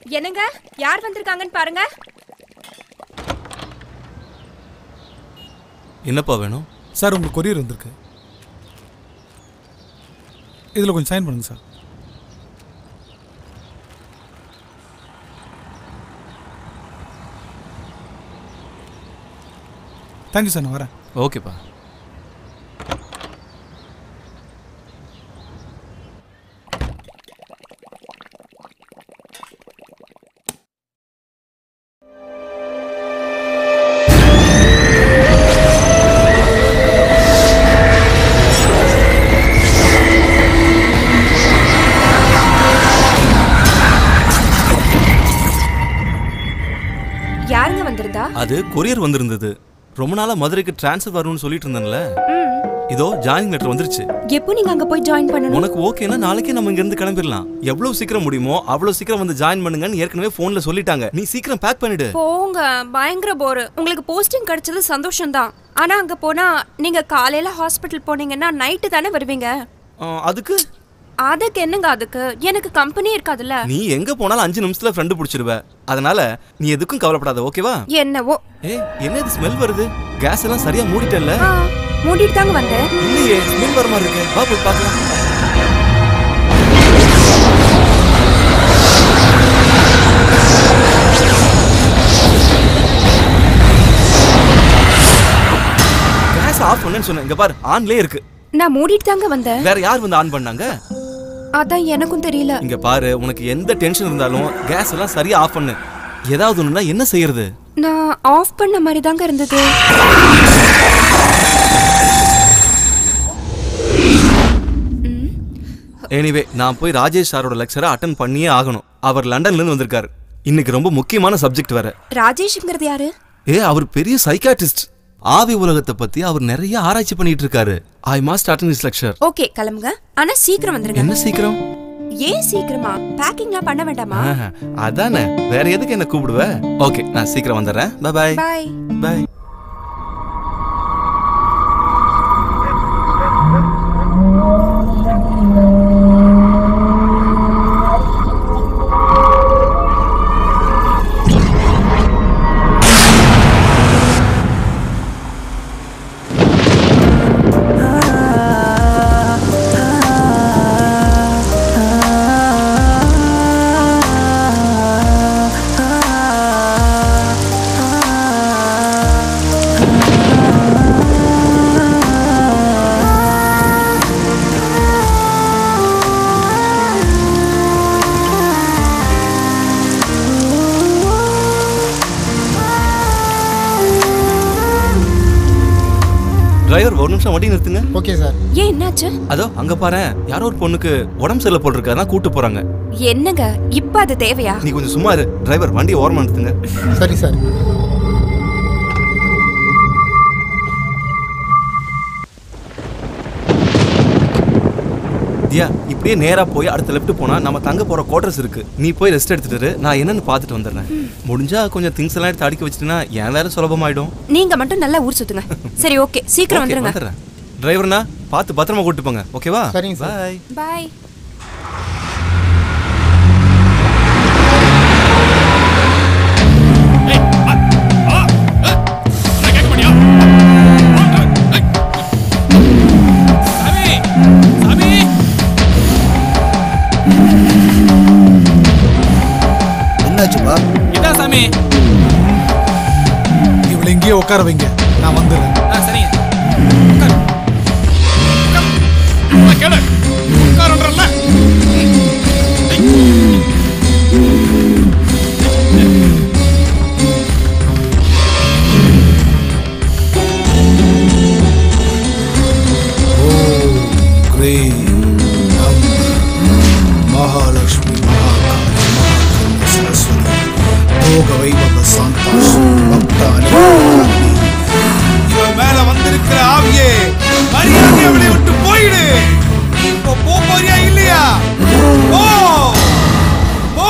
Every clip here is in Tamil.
என்னங்க யார் வந்திருக்காங்கன்னு பாருங்க என்னப்பா வேணும் சார் உங்களுக்கு கொரியர் வந்திருக்கு இதில் கொஞ்சம் சைன் பண்ணுங்க சார் தேங்க்யூ சார் நான் வரேன் ஓகேப்பா யாருங்க வந்திருந்தா அது கொரியர் வந்திருந்தது ரொம்ப நாளா மதுரைக்கு ட்ரான்ஸ்ஃபர் வரணும்னு சொல்லிட்டு இருந்தேன்ல இதோ ஜாயினிங் லெட்டர் வந்துருச்சு எப்போ நீங்க அங்க போய் ஜாயின் பண்ணணும் உனக்கு ஓகேனா நாளைக்கே நம்ம இங்க இருந்து கிளம்பிடலாம் எவ்வளவு சீக்கிரம் முடியுமோ அவ்வளவு சீக்கிரம் வந்து ஜாயின் பண்ணுங்கன்னு ஏற்கனவே போன்ல சொல்லிட்டாங்க நீ சீக்கிரம் பேக் பண்ணிடு போங்க பயங்கர போர் உங்களுக்கு போஸ்டிங் கிடைச்சது சந்தோஷம் தான் ஆனா அங்க போனா நீங்க காலையில ஹாஸ்பிட்டல் போனீங்கன்னா நைட்டு தானே வருவீங்க ஆ, அதுக்கு அதுக்கு என்னங்க அதுக்கு எனக்கு கம்பெனி இருக்காதுல்ல நீ எங்க போனாலும் அஞ்சு நிமிஷத்துல ஃப்ரெண்டு பிடிச்சிருவ அதனால நீ எதுக்கும் கவலைப்படாத ஓகேவா என்னவோ ஏ என்ன இது ஸ்மெல் வருது கேஸ் எல்லாம் சரியா மூடிட்டல்ல ஆ, மூடிட்டு தாங்க வந்தேன் இல்லையே ஸ்மெல் வர மாதிரி இருக்கு வா போய் பார்க்கலாம் கேஸ் ஆஃப் பண்ணுன்னு சொன்னேன் இங்க பாரு ஆன்லயே இருக்கு நான் மூடிட்டு தாங்க வந்தேன் வேற யார் வந்து ஆன் பண்ணாங்க அதான் எனக்கும் தெரியல இங்க பாரு உனக்கு எந்த டென்ஷன் இருந்தாலும் கேஸ் எல்லாம் சரியா ஆஃப் பண்ணு ஏதாவது ஒண்ணுனா என்ன செய்யறது நான் ஆஃப் பண்ண மாதிரி தாங்க இருந்தது எனிவே நான் போய் ராஜேஷ் சாரோட லெக்சரை அட்டன் பண்ணியே ஆகணும் அவர் லண்டன்ல இருந்து வந்திருக்காரு இன்னைக்கு ரொம்ப முக்கியமான சப்ஜெக்ட் வேற ராஜேஷ்ங்கிறது யாரு ஏ அவர் பெரிய சைக்காட்ரிஸ்ட் ஆவி உலகத்தை பத்தி அவர் நிறைய ஆராய்ச்சி பண்ணிட்டு இருக்காரு I must attend his lecture okay கிளம்புங்க ஆனா சீக்கிரம் வந்துருங்க என்ன சீக்கிரம் ஏன் சீக்கிரமா பேக்கிங்லாம் பண்ண வேண்டாமா ஆஹா, அதானே வேற எதுக்கு என்ன கூப்பிடுவ ஓகே நான் சீக்கிரம் வந்துடுறேன் பை பாய் பாய் பாய் டிரைவர் ஒரு நிமிஷம் வண்டி நிறுத்துங்க ஓகே சார் ஏன் என்னாச்சு அதோ அங்க பாரு யாரோ ஒரு பொண்ணுக்கு உடம்பு சரியில்லை போல் இருக்கு அதான் கூட்டு போறாங்க என்னங்க இப்ப அது தேவையா நீ கொஞ்சம் சும்மா இரு டிரைவர் வண்டியை ஓரமா நிறுத்துங்க சரி சார் தியா இப்படியே நேரா போய் அடுத்த லெஃப்ட் போனா நம்ம தங்க போற குவார்டர்ஸ் இருக்கு நீ போய் ரெஸ்ட் எடுத்துட்டு இரு, நான் என்னன்னு பார்த்துட்டு வந்துடுறேன் முடிஞ்சா கொஞ்சம் திங்ஸ் எல்லாம் எடுத்து அடுக்கி வச்சிட்டேன்னா என் வேலை சுலபமாயிடும் நீங்க மட்டும் நல்லா ஊர் சுத்துங்க சரி ஓகே சீக்கிரம் Okay, வந்துருங்க வந்துடுறேன் டிரைவர்னா பார்த்து பத்திரமா கூட்டு போங்க ஓகேவா சரிங்க சார். பாய் பாய் என்னாச்சுப்பா இதான் சாமி இவளை இங்கேயே உட்கார வைங்க நான் வந்துடுறேன் ஆ சரிங்க உட்காரு. உட்காரு. அம்மா, கேளு உட்காருன்றல்ல கிரீம் னம் மகாலட்சுமி மகாகாளி மகாகன்ய சரஸ்வதி போக வைபவ சாந்தாசு பக்தானி இவன் மேல வந்திருக்கிற ஆவியே மரியாதை அவளை விட்டு போயிடு இப்போ போ போறியா இல்லையா போ போ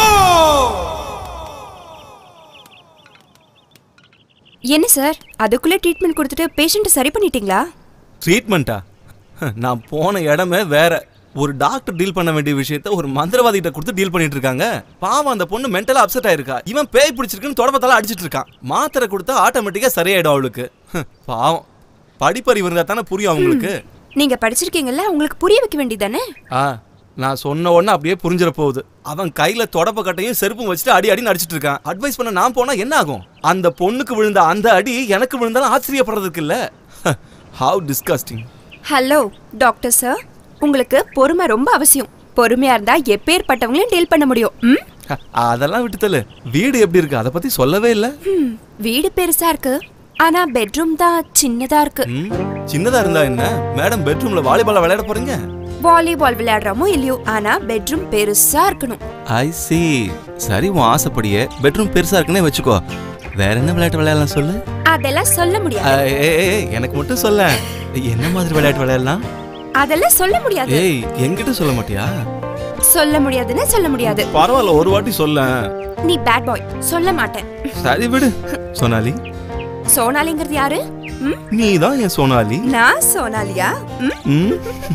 என்ன சார் அதுக்குள்ள ட்ரீட்மெண்ட் கொடுத்துட்டு பேஷண்ட்டை சரி பண்ணிட்டீங்களா ட்ரீட்மெண்ட்டா நான் போன இடமே வேற ஒரு டாக்டர் டீல் பண்ண வேண்டிய விஷயத்த ஒரு மந்திரவாதி கிட்ட கொடுத்து டீல் பண்ணிட்டு இருக்காங்க பாவம் அந்த பொண்ணு மென்டலா அப்செட் ஆயிருக்கா இவன் பேய் பிடிச்சிருக்குன்னு தொடப்பத்தால அடிச்சிட்டு இருக்கான் மாத்திரை கொடுத்தா ஆட்டோமேட்டிக்கா சரியாயிடும் அவளுக்கு ஹ், பாவம் படிப்பறிவு இருந்தா தானே புரியும் அவங்களுக்கு நீங்க படிச்சிருக்கீங்கல்ல உங்களுக்கு புரிய வைக்க வேண்டியதானே ஆ நான் சொன்ன உடனே அப்படியே புரிஞ்சிட போகுது அவன் கையில தொடப்ப கட்டையும் செருப்பும் வச்சுட்டு அடி அடி நடிச்சிட்டு இருக்கான் அட்வைஸ் பண்ண நான் போனா என்ன ஆகும் அந்த பொண்ணுக்கு விழுந்த அந்த அடி எனக்கு விழுந்தாலும் ஆச்சரியப்படுறதுக்கு இல்ல how disgusting hello doctor sir உங்களுக்கு பொறுமை ரொம்ப அவசியம் பொறுமையா இருந்தா எப்பேற்பட்டவங்களையும் டீல் பண்ண முடியும் ம்? அதெல்லாம் விட்டு தள்ளு வீடு எப்படி இருக்கு அதை பத்தி சொல்லவே இல்ல ம், வீடு பெருசா இருக்கு ஆனா பெட்ரூம் தான் சின்னதா இருக்கு ம், சின்னதா இருந்தா என்ன மேடம் பெட்ரூம்ல வாலிபால் விளையாட போறீங்க வாலிபால் விளையாடுறோமோ இல்லையோ ஆனா பெட்ரூம் பெருசா இருக்கணும் ஐ சி சரி உன் ஆசைப்படியே பெட்ரூம் பெருசா இருக்குன்னே வச்சுக்கோ வேற என்ன விளையாட்டு விளையாடலாம் சொல்லு அதெல்லாம் சொல்ல ஆ, முடியாது ஏய், ஏய், ஏய், எனக்கு மட்டும் சொல்ல என்ன மாதிரி விளையாட்டு விளையாடலாம் அதெல்லாம் சொல்ல முடியாது ஏய் என்கிட்ட சொல்ல மாட்டியா சொல்ல முடியாதுன்னு சொல்ல முடியாது பரவாயில்ல ஒரு வாட்டி சொல்ல நீ பேட் பாய் சொல்ல மாட்டேன் சரி விடு சோனாலி சோனாலிங்கிறது யாரு ம்? நீ தான் என் சோனாலி நான் சோனாலியா ம்? ம்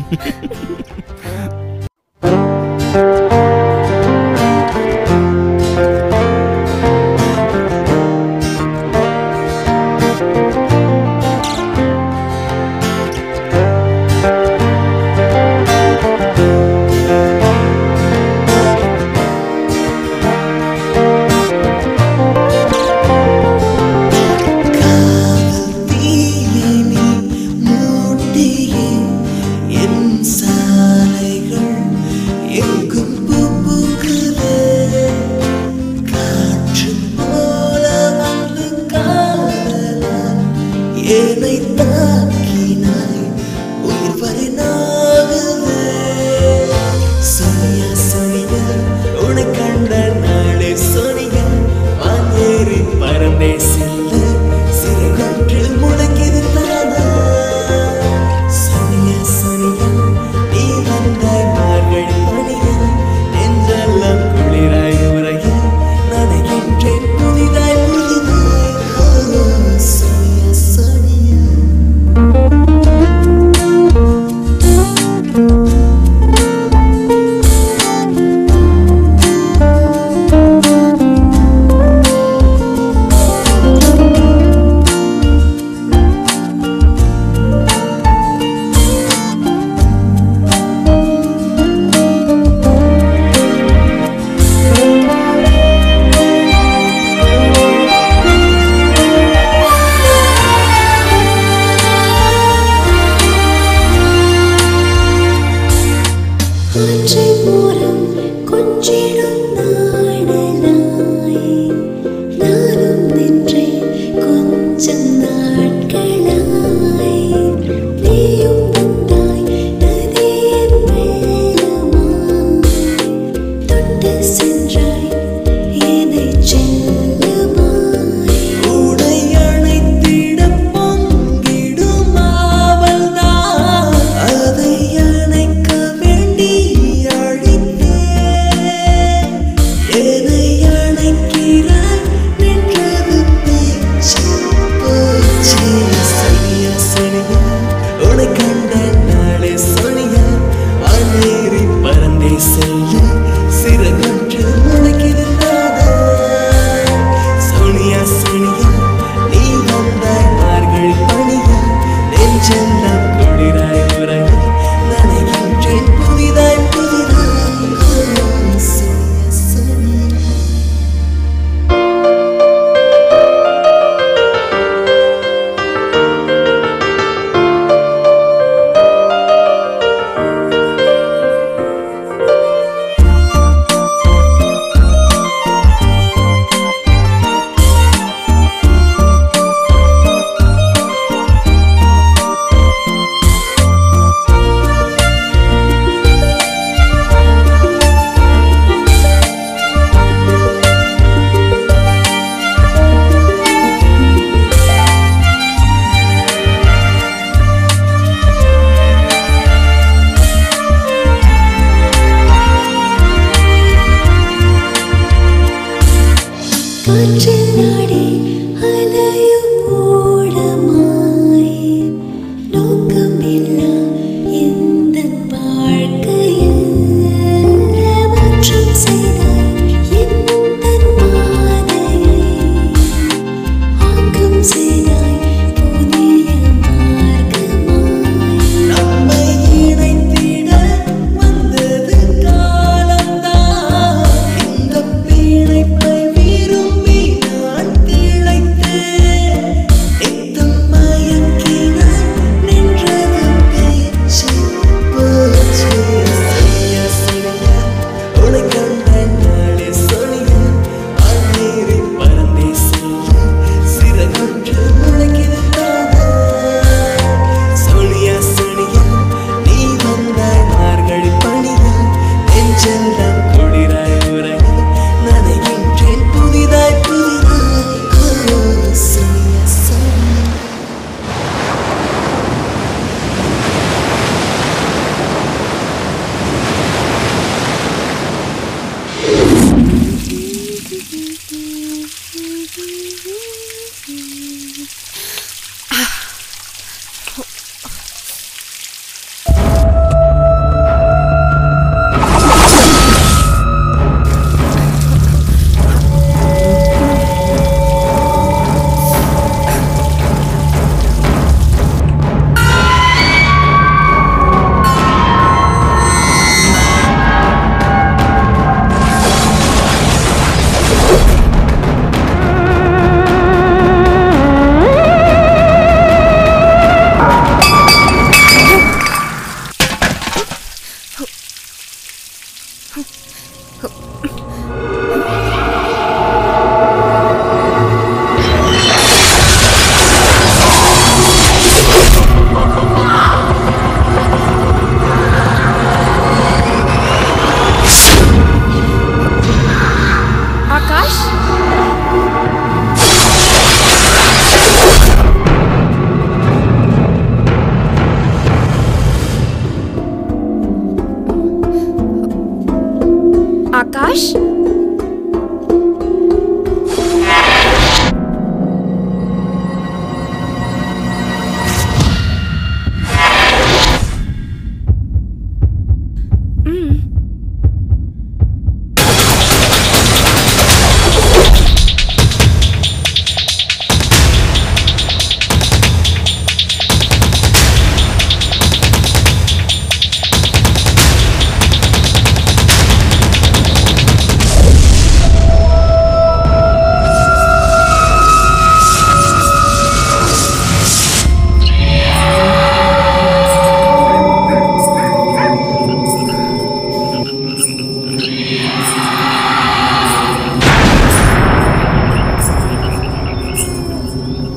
தீயணி மூட்டியே என் சாலைகள் எங்கும் பூ பூக்குதே. காற்று போல வந்து காதலாய் என்னை தாக்கினாய் உயிர் வரை நாகுதே. சொன்னியா, சொன்னியா, உன்னை கண்ட நாளே சொன்னியா, வானேறி பறந்தே செல்ல சிறுகொன்றில் முழங்கிது தானா சொன்னியா, சொன்னியா, நீ வந்தாய் மார்கழி மணியாய், நெஞ்செல்லாம் குளிராய் உறைய, நனைகின்றேன் புதிதாய் புதிதாய். ஓ, சொன்னியா, சொன்னியா.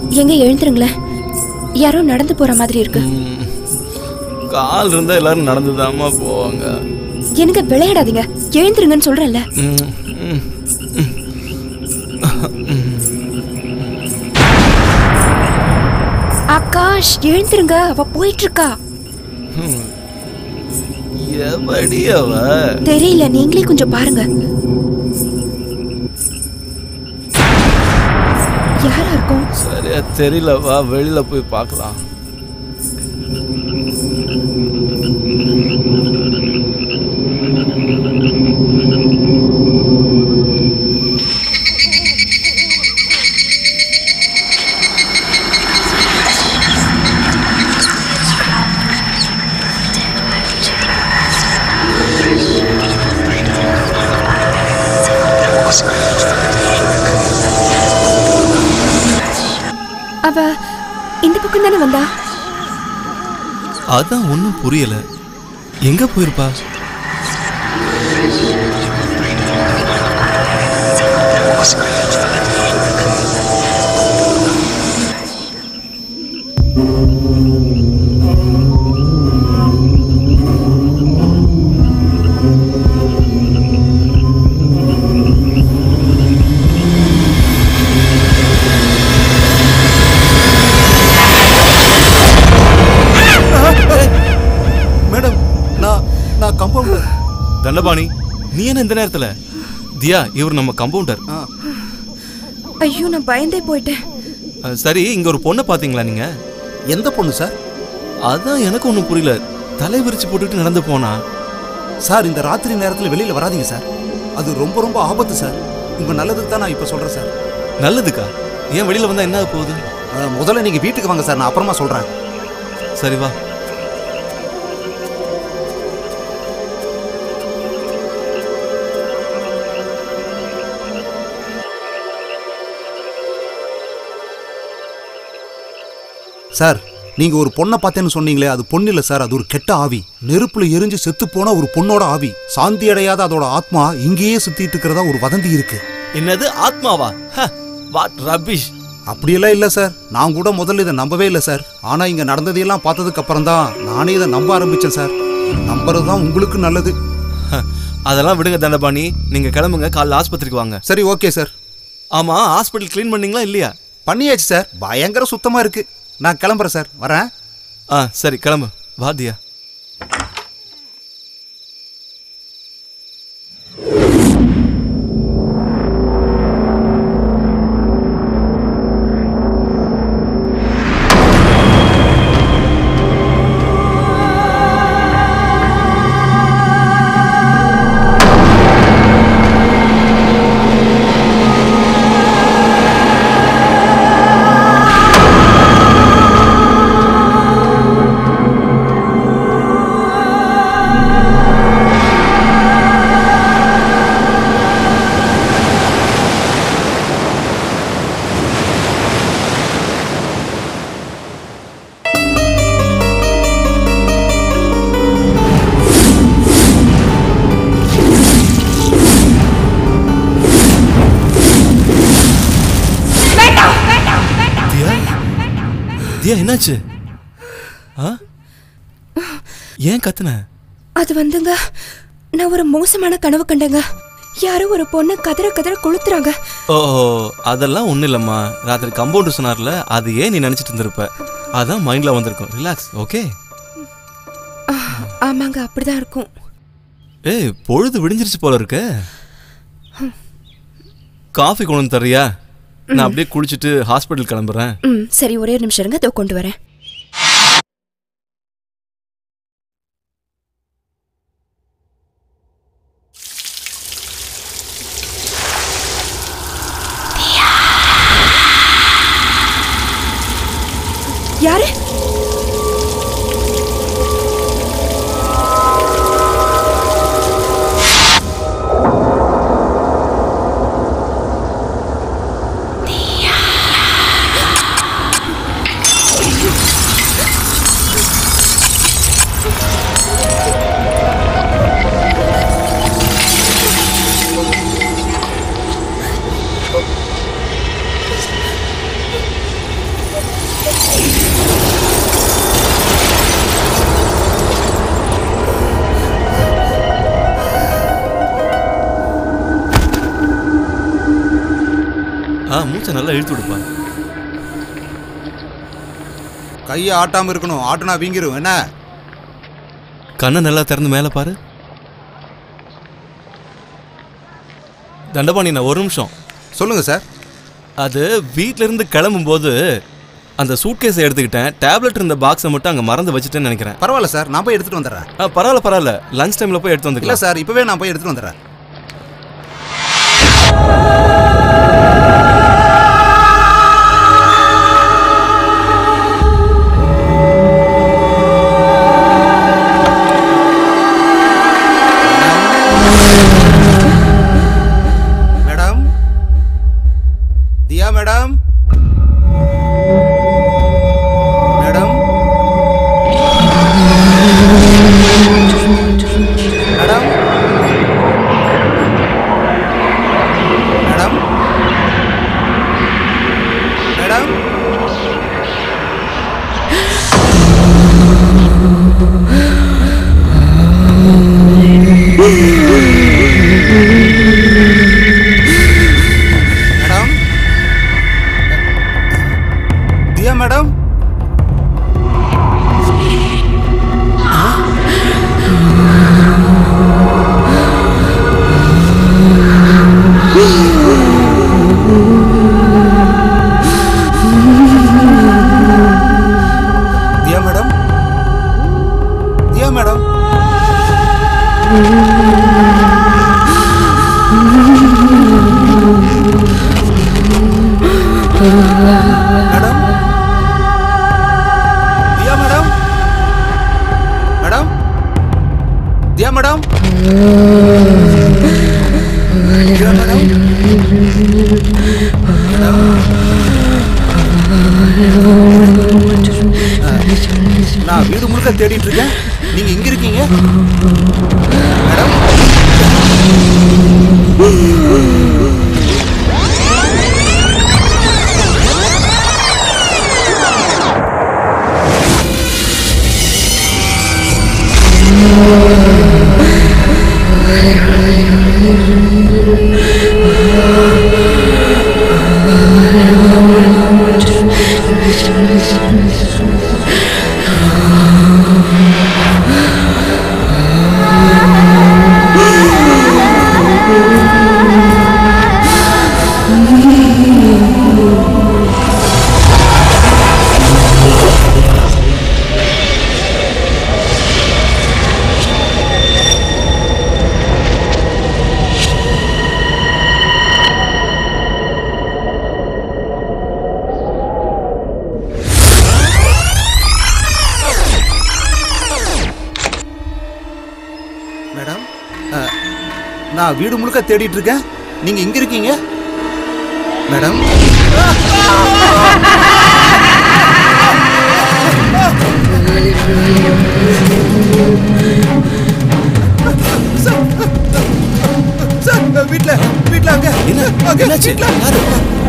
எங்க எழுந்துருங்களேன் யாரோ நடந்து போற மாதிரி இருக்கு ம். கால் இருந்தா எல்லாரும் நடந்துதாம்மா போவாங்க எனக்கு விளையாடாதீங்க எழுந்துருங்கன்னு சொல்றேன்ல ம், ம். ஆகாஷ் எழுந்துருங்க அவ போயிட்டு இருக்கா எவடி அவ தெரியல நீங்களே கொஞ்சம் பாருங்க யாரா இருக்கும் சரியா தெரியல வா வெளியில போய் பார்க்கலாம் அவ இந்த பக்கம் தானே வந்தா அதான் ஒன்றும் புரியல எங்க போயிருப்பா மேடம் நான் நான் கம்பவுண்டர் தண்டபாணி நீ என்ன இந்த நேரத்துல தியா இவர் நம்ம கம்பவுண்டர் ஐயோ நான் பயந்தே போயிட்டேன் அஹ், சரி இங்க ஒரு பொண்ணை பாத்தீங்களா நீங்க எந்த பொண்ணு சார் அதான் எனக்கு ஒன்றும் புரியல தலை விரிச்சு போட்டுட்டு நடந்து போனா சார் இந்த ராத்திரி நேரத்தில் வெளியில் வராதீங்க சார் அது ரொம்ப ரொம்ப ஆபத்து சார் உங்கள் நல்லதுக்கு தான் நான் இப்போ சொல்கிறேன் சார் நல்லதுக்கா ஏன் வெளியில வந்தா என்ன ஆகப் போகுது அஹ், முதல்ல நீங்கள் வீட்டுக்கு வாங்க சார் நான் அப்புறமா சொல்கிறேன் சரி வா சார் நீங்கள் ஒரு பொண்ணை பார்த்தேன்னு சொன்னீங்களே அது பொண்ணு இல்லை சார் அது ஒரு கெட்ட ஆவி நெருப்புல எரிஞ்சு செத்து போன ஒரு பொண்ணோட ஆவி சாந்தி அடையாத அதோட ஆத்மா இங்கேயே சுத்திட்டு இருக்கிறதா ஒரு வதந்தி இருக்கு என்னது ஆத்மாவா வாட் ரபிஷ் அப்படியெல்லாம் இல்லை சார் நான் கூட முதல்ல இதை நம்பவே இல்லை சார் ஆனால் இங்கே நடந்ததையெல்லாம் பார்த்ததுக்கு அப்புறம் தான் நானே இதை நம்ப ஆரம்பித்தேன் சார் நம்புறது தான் உங்களுக்கு நல்லது அதெல்லாம் விடுங்க தண்டபாணி நீங்க கிளம்புங்க காலைல ஆஸ்பத்திரிக்கு வாங்க சரி ஓகே சார் ஆமா ஹாஸ்பிட்டல் க்ளீன் பண்ணீங்களா இல்லையா பண்ணியாச்சு சார் பயங்கர சுத்தமாக இருக்கு நான் கிளம்புறேன் சார் வரேன் ஆ சரி கிளம்பு வா தியா தியா தியா என்னாச்சு ஆ ஏன் கத்துன அது வந்துங்க நான் ஒரு மோசமான கனவு கண்டேங்க யாரோ ஒரு பொண்ணு கதற கதற கொளுத்துறாங்க ஓ அதெல்லாம் ஒன்றும் இல்லைம்மா ராத்திரி கம்பவுண்டர் சொன்னார்ல அது ஏன் நீ நினச்சிட்டு இருந்திருப்ப அதான் மைண்டில் வந்திருக்கும் ரிலாக்ஸ் ஓகே ஆ, ஆமாங்க அப்படிதான் இருக்கும் ஏய் பொழுது விடிஞ்சிருச்சு போல இருக்க காஃபி கொண்டு வந்து தர்றியா நான் அப்படியே குடிச்சிட்டு ஹாஸ்பிட்டல் கிளம்புறேன் ம் சரி ஒரே ஒரு நிமிஷம் இருங்க இதோ கொண்டு வரேன் யாரு மூச்சை நல்லா இழுத்து விடுப்பா கையை ஆட்டாம இருக்கணும் ஆட்டுனா வீங்கிரும் என்ன கண்ணை நல்லா திறந்து மேலே பாரு தண்டபாணி நான் ஒரு நிமிஷம் சொல்லுங்க சார் அது வீட்ல இருந்து கிளம்பும்போது அந்த சூட்கேஸை எடுத்துக்கிட்டேன் டேப்லெட் இருந்த பாக்ஸை மட்டும் அங்கே மறந்து வச்சுட்டேன்னு நினைக்கிறேன் பரவாயில்ல சார் நான் போய் எடுத்துட்டு வந்துடுறேன் ஆ பரவாயில்ல பரவாயில்ல லஞ்ச் டைமில் போய் எடுத்து இல்ல வந்துக்கலாம் சார் இப்பவே நான் போய் எடுத்துட்டு வந்துடுறேன் madam Diya madam madam madam madam madam madam Diya madam Diya madam Diya madam madam Diya madam madam Diya madam Diya madam நான் வீடு முழுக்க தேடிட்டு இருக்கேன் நீங்க எங்க இருக்கீங்க மேடம் மேடம் அஹ், நான் வீடு முழுக்க தேடிட்டு இருக்கேன் நீங்க எங்க இருக்கீங்க மேடம் சார் வீட்ல வீட்ல அங்க என்ன அங்க என்னாச்சு வீட்ல யாரு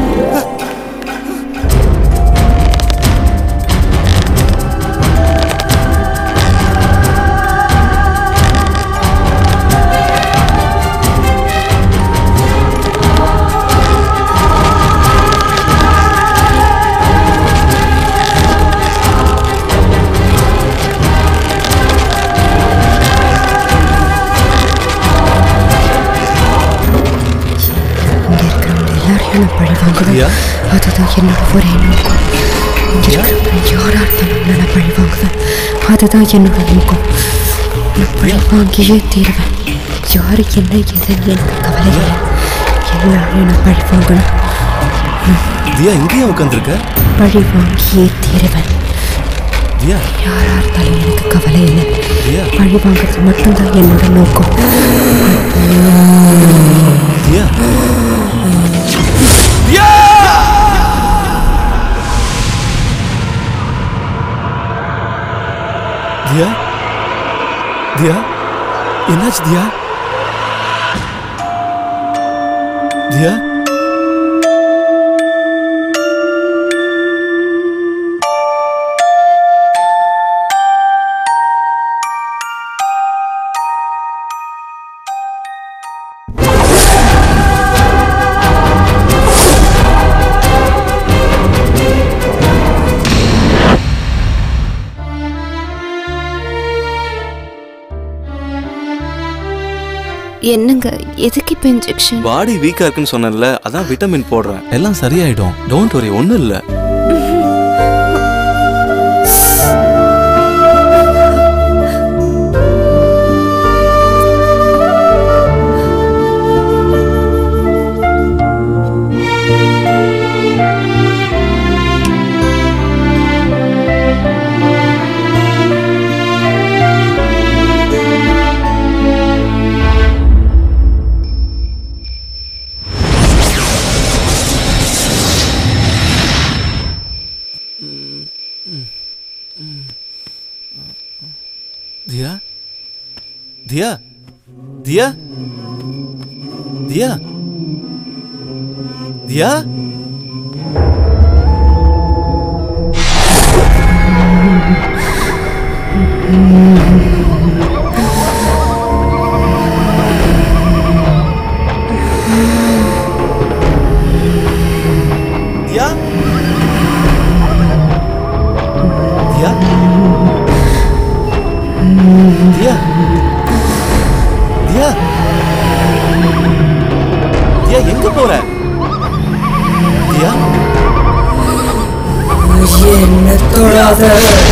எல்லாரையும் நான் பழி வாங்குவேன் தியா? அதுதான் என்னோட ஒரே நோக்கம் இங்க இருக்கிறவங்க யாரா இருந்தாலும் நான் பழி வாங்குவேன் அதுதான் என்னோட நோக்கம் நான் பழி வாங்கியே தீருவேன் யாரு என்ன எதுன்னு எனக்கு கவலை இல்லை எல்லாரையும் நான் பழி வாங்கணும் தியா இங்கேயும் உட்காந்துருக்க பழி வாங்கியே தீருவேன் தியா யாரா இருந்தாலும் எனக்கு கவலை இல்லை தியா பழி வாங்குறது மட்டும்தான் என்னோட நோக்கம் தியா தியா தியா என்னாச்சு தியா தியா ஆ என்னங்க எதுக்கு இப்போ இன்ஜெக்ஷன் பாடி வீக்கா இருக்குன்னு சொன்னேன்ல அதான் விட்டமின் போடுறேன் எல்லாம் சரியாயிடும் டோன்ட் வரி ஒன்றும் இல்லை தியா தியா தியா தியா தியா தியா தியா தியா தியா தியா எங்க போற தியா என்ன தொடாத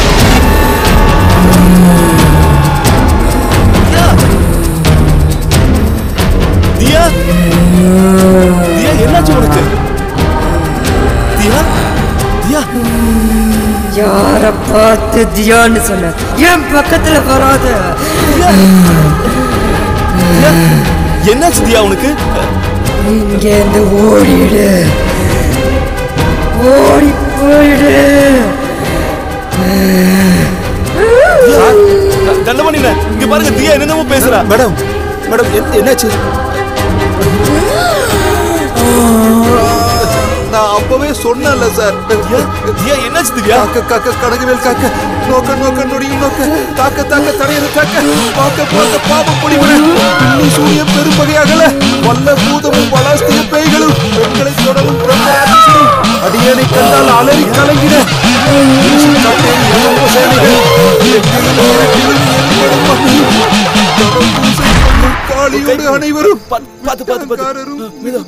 தியா தியா என்னாச்சு உனக்கு தியா தியா யார பார்த்து தியான்னு சொன்ன என் பக்கத்துல வராத தியா, என்னாச்சு தியா உனக்கு இங்க இருந்து ஓடிடு ஓடி போயிடு தண்டமணி இங்க பாருங்க தியா என்னென்னமோ பேசுறா மேடம் மேடம் என்- என்னாச்சு நான் அப்பவே சொன்னேன்ல சார் தியா, தியா என்னாச்சு திவ்யா காக்க காக்க கடகுவேல் காக்க நோக்க நோக்க நொடியும் நோக்க தாக்க தாக்க தடையது தாக்க பார்க்க பார்க்க பாவம் பொடிபடு பின்னி சூரிய பெரும்பகையாகல வல்ல பூதமும் பலாஸ்திக பேய்களும் பெண்களை தொடரும் பிரம்மராட்சசனும் அடியனை கண்டால் அலறி கலங்கிட வீசி காட்டேன் எவ்வளவு சேனைகள். எங்கிலும் எங்கிலும் எங்கேனும் மண்ணிலும் தடம் பூசை கொள்ளும் காளியோடு அனைவரும் பாத்து பாத்து பாத்து பாத்து காரரும்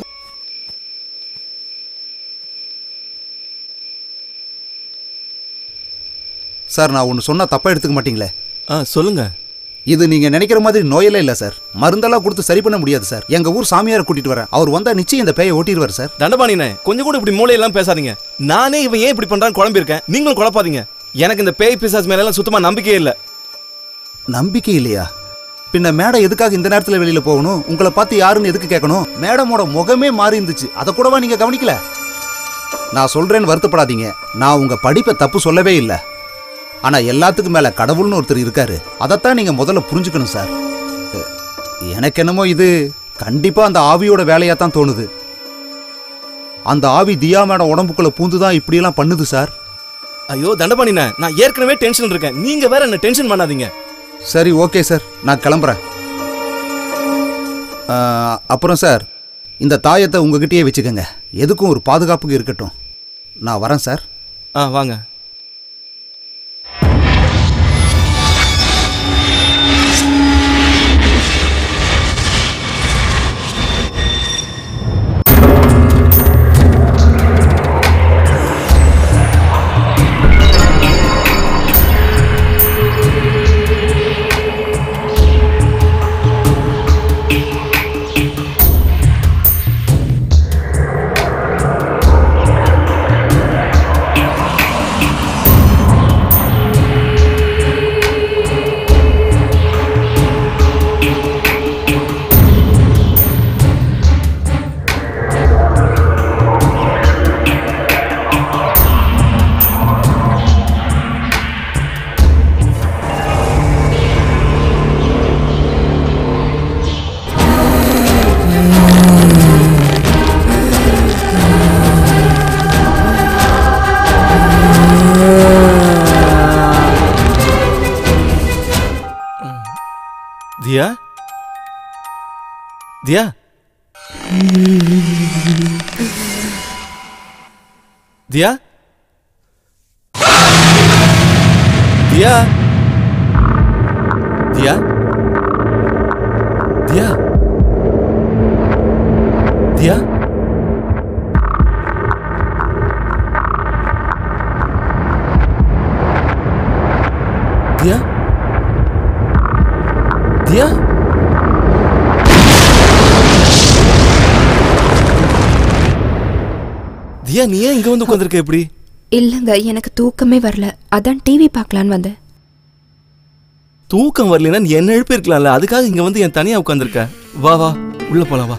சார் நான் ஒன்று சொன்னா தப்பா எடுத்துக்க மாட்டீங்களே ஆ சொல்லுங்க இது நீங்க நினைக்கிற மாதிரி நோயெல்லாம் இல்ல சார் மருந்தெல்லாம் கொடுத்து சரி பண்ண முடியாது சார் எங்க ஊர் சாமியாரை கூட்டிட்டு வரேன் அவர் வந்தா நிச்சயம் இந்த பேயை ஓட்டிடுவார் சார் தண்டபாணினே கொஞ்சம் கூட இப்படி மூளையெல்லாம் பேசாதீங்க நானே இவன் ஏன் இப்படி பண்றான்னு குழம்பிருக்கேன் நீங்களும் குழப்பாதீங்க எனக்கு இந்த பேய் பிசாஸ் மேல எல்லாம் சுத்தமா நம்பிக்கையே இல்ல நம்பிக்கை இல்லையா பின்ன மேடம் எதுக்காக இந்த நேரத்துல வெளியில போகணும் உங்களை பார்த்து யாருன்னு எதுக்கு கேட்கணும் மேடமோட முகமே மாறி இருந்துச்சு அதை கூடவா நீங்க கவனிக்கல நான் சொல்றேன்னு வருத்தப்படாதீங்க நான் உங்க படிப்பை தப்பு சொல்லவே இல்லை ஆனா எல்லாத்துக்கும் மேல கடவுள்னு ஒருத்தர் இருக்காரு அதைத்தான் நீங்க முதல்ல புரிஞ்சுக்கணும் சார் அஹ், எனக்கு என்னமோ இது கண்டிப்பா அந்த ஆவியோட வேலையா தான் தோணுது அந்த ஆவி தியா மேடம் உடம்புக்குள்ள பூந்து தான் இப்படியெல்லாம் பண்ணுது சார் ஐயோ தண்டபாணினே நான் ஏற்கனவே டென்ஷன் இருக்கேன் நீங்க வேற என்ன டென்ஷன் பண்ணாதீங்க சரி ஓகே சார் நான் கிளம்புறேன் ஆ, அப்புறம் சார் இந்த தாயத்தை உங்ககிட்டயே வச்சுக்கோங்க எதுக்கும் ஒரு பாதுகாப்புக்கு இருக்கட்டும் நான் வரேன் சார் ஆ வாங்க தியா தியா தியா தியா தியா தியா தியா தியா தியா நீ ஏன் இங்க வந்து உட்காந்துருக்க எப்படி இல்லைங்க எனக்கு தூக்கமே வரல அதான் டிவி பார்க்கலான்னு வந்தேன் தூக்கம் வரலைன்னா நீ என்ன எழுப்பியிருக்கலாம்ல அதுக்காக இங்க வந்து என் தனியா உட்காந்துருக்க வா வா உள்ள போலாம் வா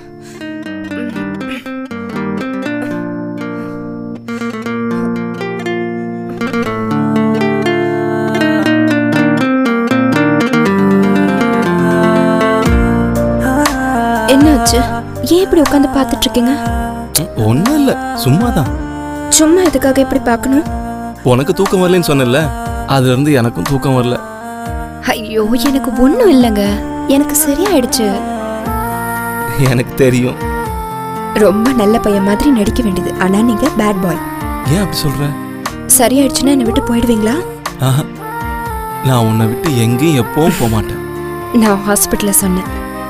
என்னாச்சு ஏன் இப்படி உட்காந்து பார்த்துட்டு இருக்கீங்க ஒன்றும் இல்லை சும்மா தான் சும்மா எதுக்காக இப்படி பார்க்கணும் உனக்கு தூக்கம் வரலன்னு சொன்னல அதுல இருந்து எனக்கும் தூக்கம் வரல ஐயோ எனக்கு ஒன்றும் இல்லைங்க எனக்கு சரியாயிடுச்சு எனக்கு தெரியும் ரொம்ப நல்ல பையன் மாதிரி நடிக்க வேண்டியது ஆனா நீங்க பேட் பாய் ஏன் அப்படி சொல்ற சரியாயிடுச்சுன்னா என்னை விட்டு போயிடுவீங்களா ஆஹா. நான் உன்னை விட்டு எங்கேயும் எப்பவும் போக மாட்டேன் நான் ஹாஸ்பிட்டல்ல சொன்னேன்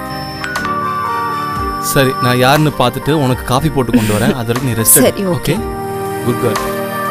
சரி நான் யாருன்னு பார்த்துட்டு உனக்கு காஃபி போட்டு கொண்டு வரேன் அது வரைக்கும் நீ ரெஸ்ட் சரி, ஓகே குட் கேர்ள்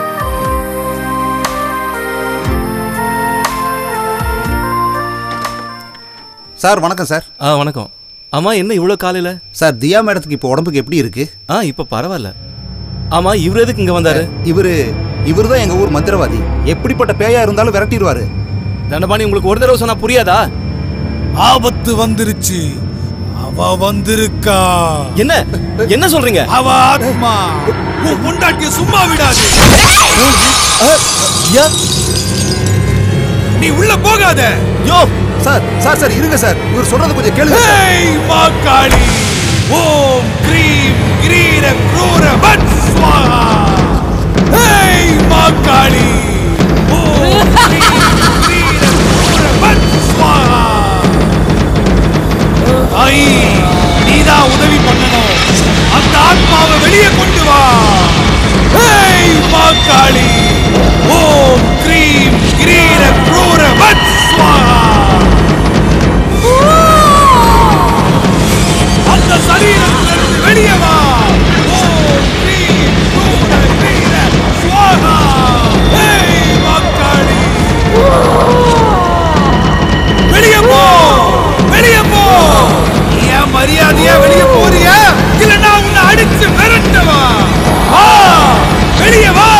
சார் வணக்கம் சார் ஆ வணக்கம் ஆமா என்ன இவ்வளோ காலையில சார் தியா மேடத்துக்கு இப்போ உடம்புக்கு எப்படி இருக்கு ஆ இப்போ பரவாயில்ல ஆமா இவர் எதுக்கு இங்க வந்தாரு இவரு இவர் தான் எங்க ஊர் மந்திரவாதி எப்படிப்பட்ட பேயா இருந்தாலும் விரட்டிடுவாரு தண்டபாணி உங்களுக்கு ஒரு தடவை சொன்னா புரியாதா ஆபத்து வந்துருச்சு அவ வந்திருக்கா என்ன என்ன சொல்றீங்க அவ ஆத்மா உன் பொண்டாட்டிய சும்மா விடாது யா நீ உள்ள போகாத யோ சார் சார் சார் இருங்க சார் இவர் சொல்றது கொஞ்சம் கேளுங்க சார். ஹேய் மாக்காளி ஓம் க்ரீம் கிரீர க்ரூர வட் ஸ்வாஹா ஹேய் மாக்காளி ஓம் க்ரீம் கிரீர க்ரூர வட் ஸ்வாஹா ஐ நீதான் உதவி பண்ணணும் அந்த ஆத்மாவை வெளியே கொண்டு வா ஹேய் மாக்காளி ஓம் க்ரீம் கிரீர க்ரூர வட் ஸ்வாஹா அந்த சரீரத்திலிருந்து வெளியே வா ஓம் க்ரீம் க்ரூர க்ரீர ஸ்வாஹா ஹேய் மாக்காளி வெளியே போ வெளியே போ நீ ஏன் மரியாதையா வெளியே போறியா இல்ல நான் உன்னை அடிச்சு மிரட்டவா வா வெளியே வா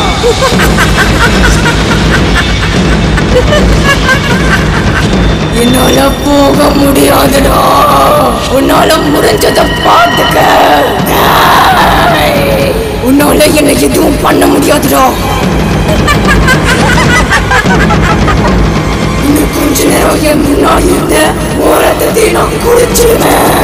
என்னால போக முடியாதுடா உன்னால முடிஞ்சத பார்த்துக்க டேய், உன்னால என்ன எதுவும் பண்ண முடியாதுடா இன்னும் கொஞ்ச நேரம் என் முன்னாடி இருந்த ஓரத்தை நான் குடிச்சிருவேன்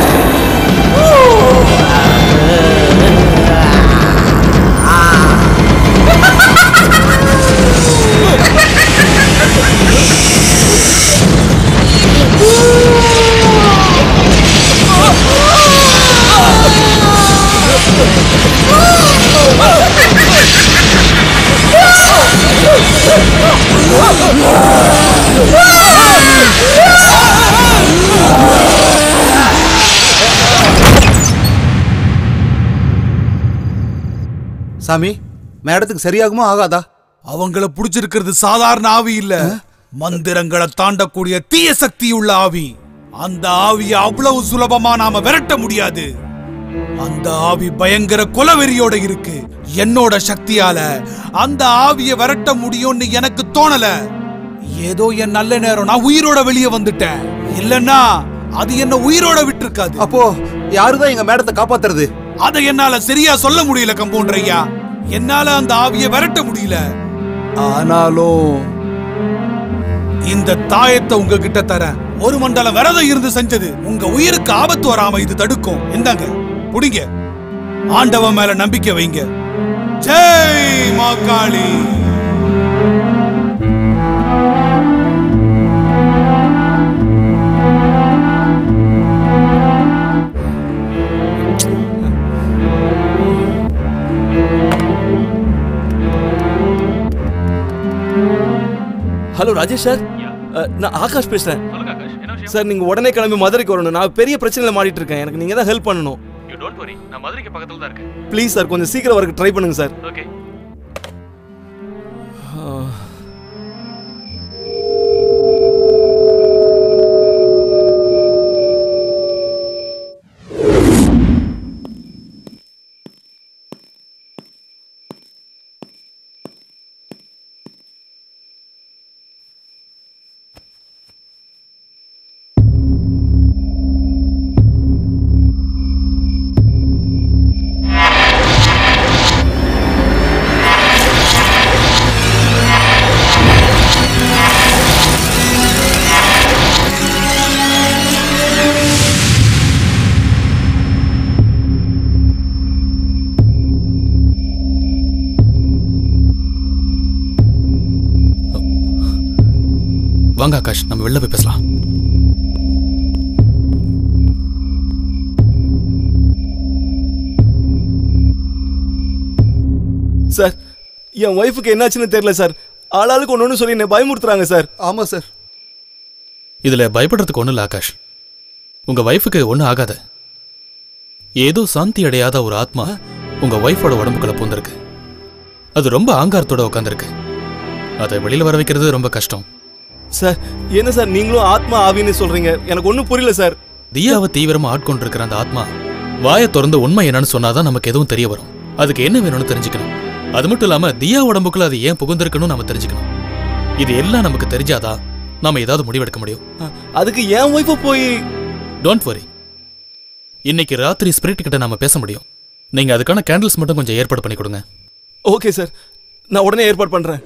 சாமி மேடத்துக்கு சரியாகுமா ஆகாதா அவங்கள புடிச்சிருக்கிறது சாதாரண ஆவி இல்ல மந்திரங்களை தாண்டக்கூடிய தீய சக்தி உள்ள ஆவி அந்த ஆவியை அவ்வளவு சுலபமா நாம விரட்ட முடியாது அந்த ஆவி பயங்கர கொலவெறியோட இருக்கு என்னோட சக்தியால அந்த ஆவியை விரட்ட முடியும்னு எனக்கு தோணல ஏதோ என் நல்ல நேரம் நான் உயிரோட வெளியே வந்துட்டேன் இல்லன்னா அது என்ன உயிரோட விட்டிருக்காது அப்போ யாருதான் எங்க மேடத்தை காப்பாத்துறது அதை என்னால சரியா சொல்ல முடியல கம்பவுண்டர் ஐயா என்னால அந்த ஆவியை விரட்ட முடியல ஆனாலும் இந்த தாயத்தை உங்ககிட்ட தரேன் ஒரு மண்டலம் விரதம் இருந்து செஞ்சது உங்க உயிருக்கு ஆபத்து வராம இது தடுக்கும் இந்தாங்க புடிங்க ஆண்டவன் மேல நம்பிக்கை வைங்க ஜெய் மாகாளி ஹலோ ராஜேஷ் சார் அஹ், நான் ஆகாஷ் பேசுறேன் சார் நீங்க உடனே கிளம்பி மதுரைக்கு வரணும் நான் பெரிய பிரச்சனையில மாட்டிட்டு இருக்கேன் எனக்கு நீங்க தான் ஹெல்ப் பண்ணணும் யூ டோன்ட் வரி நான் மதுரைக்கு பக்கத்துல தான் இருக்கேன் ப்ளீஸ் சார் கொஞ்சம் சீக்கிரம் வரக்கு ட்ரை பண்ணுங்க சார் ஓகே வாங்க ஆகாஷ் நம்ம வெளில போய் பேசலாம் சார் என் ஒய்ஃபுக்கு என்னாச்சுன்னு தெரியல சார் ஆளாளுக்கு ஒன்று ஒன்று சொல்லி என்னை பயமுறுத்துறாங்க சார் ஆமா சார் இதுல பயப்படுறதுக்கு ஒண்ணும் இல்ல ஆகாஷ் உங்க வைஃபுக்கு ஒண்ணும் ஆகாது ஏதோ சாந்தி அடையாத ஒரு ஆத்மா உங்க ஒய்ஃபோட உடம்புக்குள்ள பூந்திருக்கு அது ரொம்ப ஆங்காரத்தோட உட்காந்துருக்கு அதை வெளியில வர வைக்கிறது ரொம்ப கஷ்டம் சார் என்ன சார் நீங்களும் ஆத்மா ஆவின்னு சொல்றீங்க எனக்கு ஒன்றும் புரியல சார் தியாவை தீவிரமா ஆட்கொண்டிருக்கிற அந்த ஆத்மா வாயை திறந்து உண்மை என்னன்னு சொன்னாதான் நமக்கு எதுவும் தெரிய வரும் அதுக்கு என்ன வேணும்னு தெரிஞ்சுக்கணும் அது மட்டும் இல்லாம தியா உடம்புக்குள்ள அது ஏன் புகுந்திருக்கணும் நம்ம தெரிஞ்சுக்கணும் இது எல்லாம் நமக்கு தெரிஞ்சாதான் நாம ஏதாவது முடிவெடுக்க முடியும் அதுக்கு என் ஒய்ஃபை போய் டோன்ட் வரி இன்னைக்கு ராத்திரி ஸ்பிரிட் கிட்ட நாம பேச முடியும் நீங்க அதுக்கான கேண்டில்ஸ் மட்டும் கொஞ்சம் ஏற்பாடு பண்ணி கொடுங்க ஓகே சார் நான் உடனே ஏற்பாடு பண்றேன்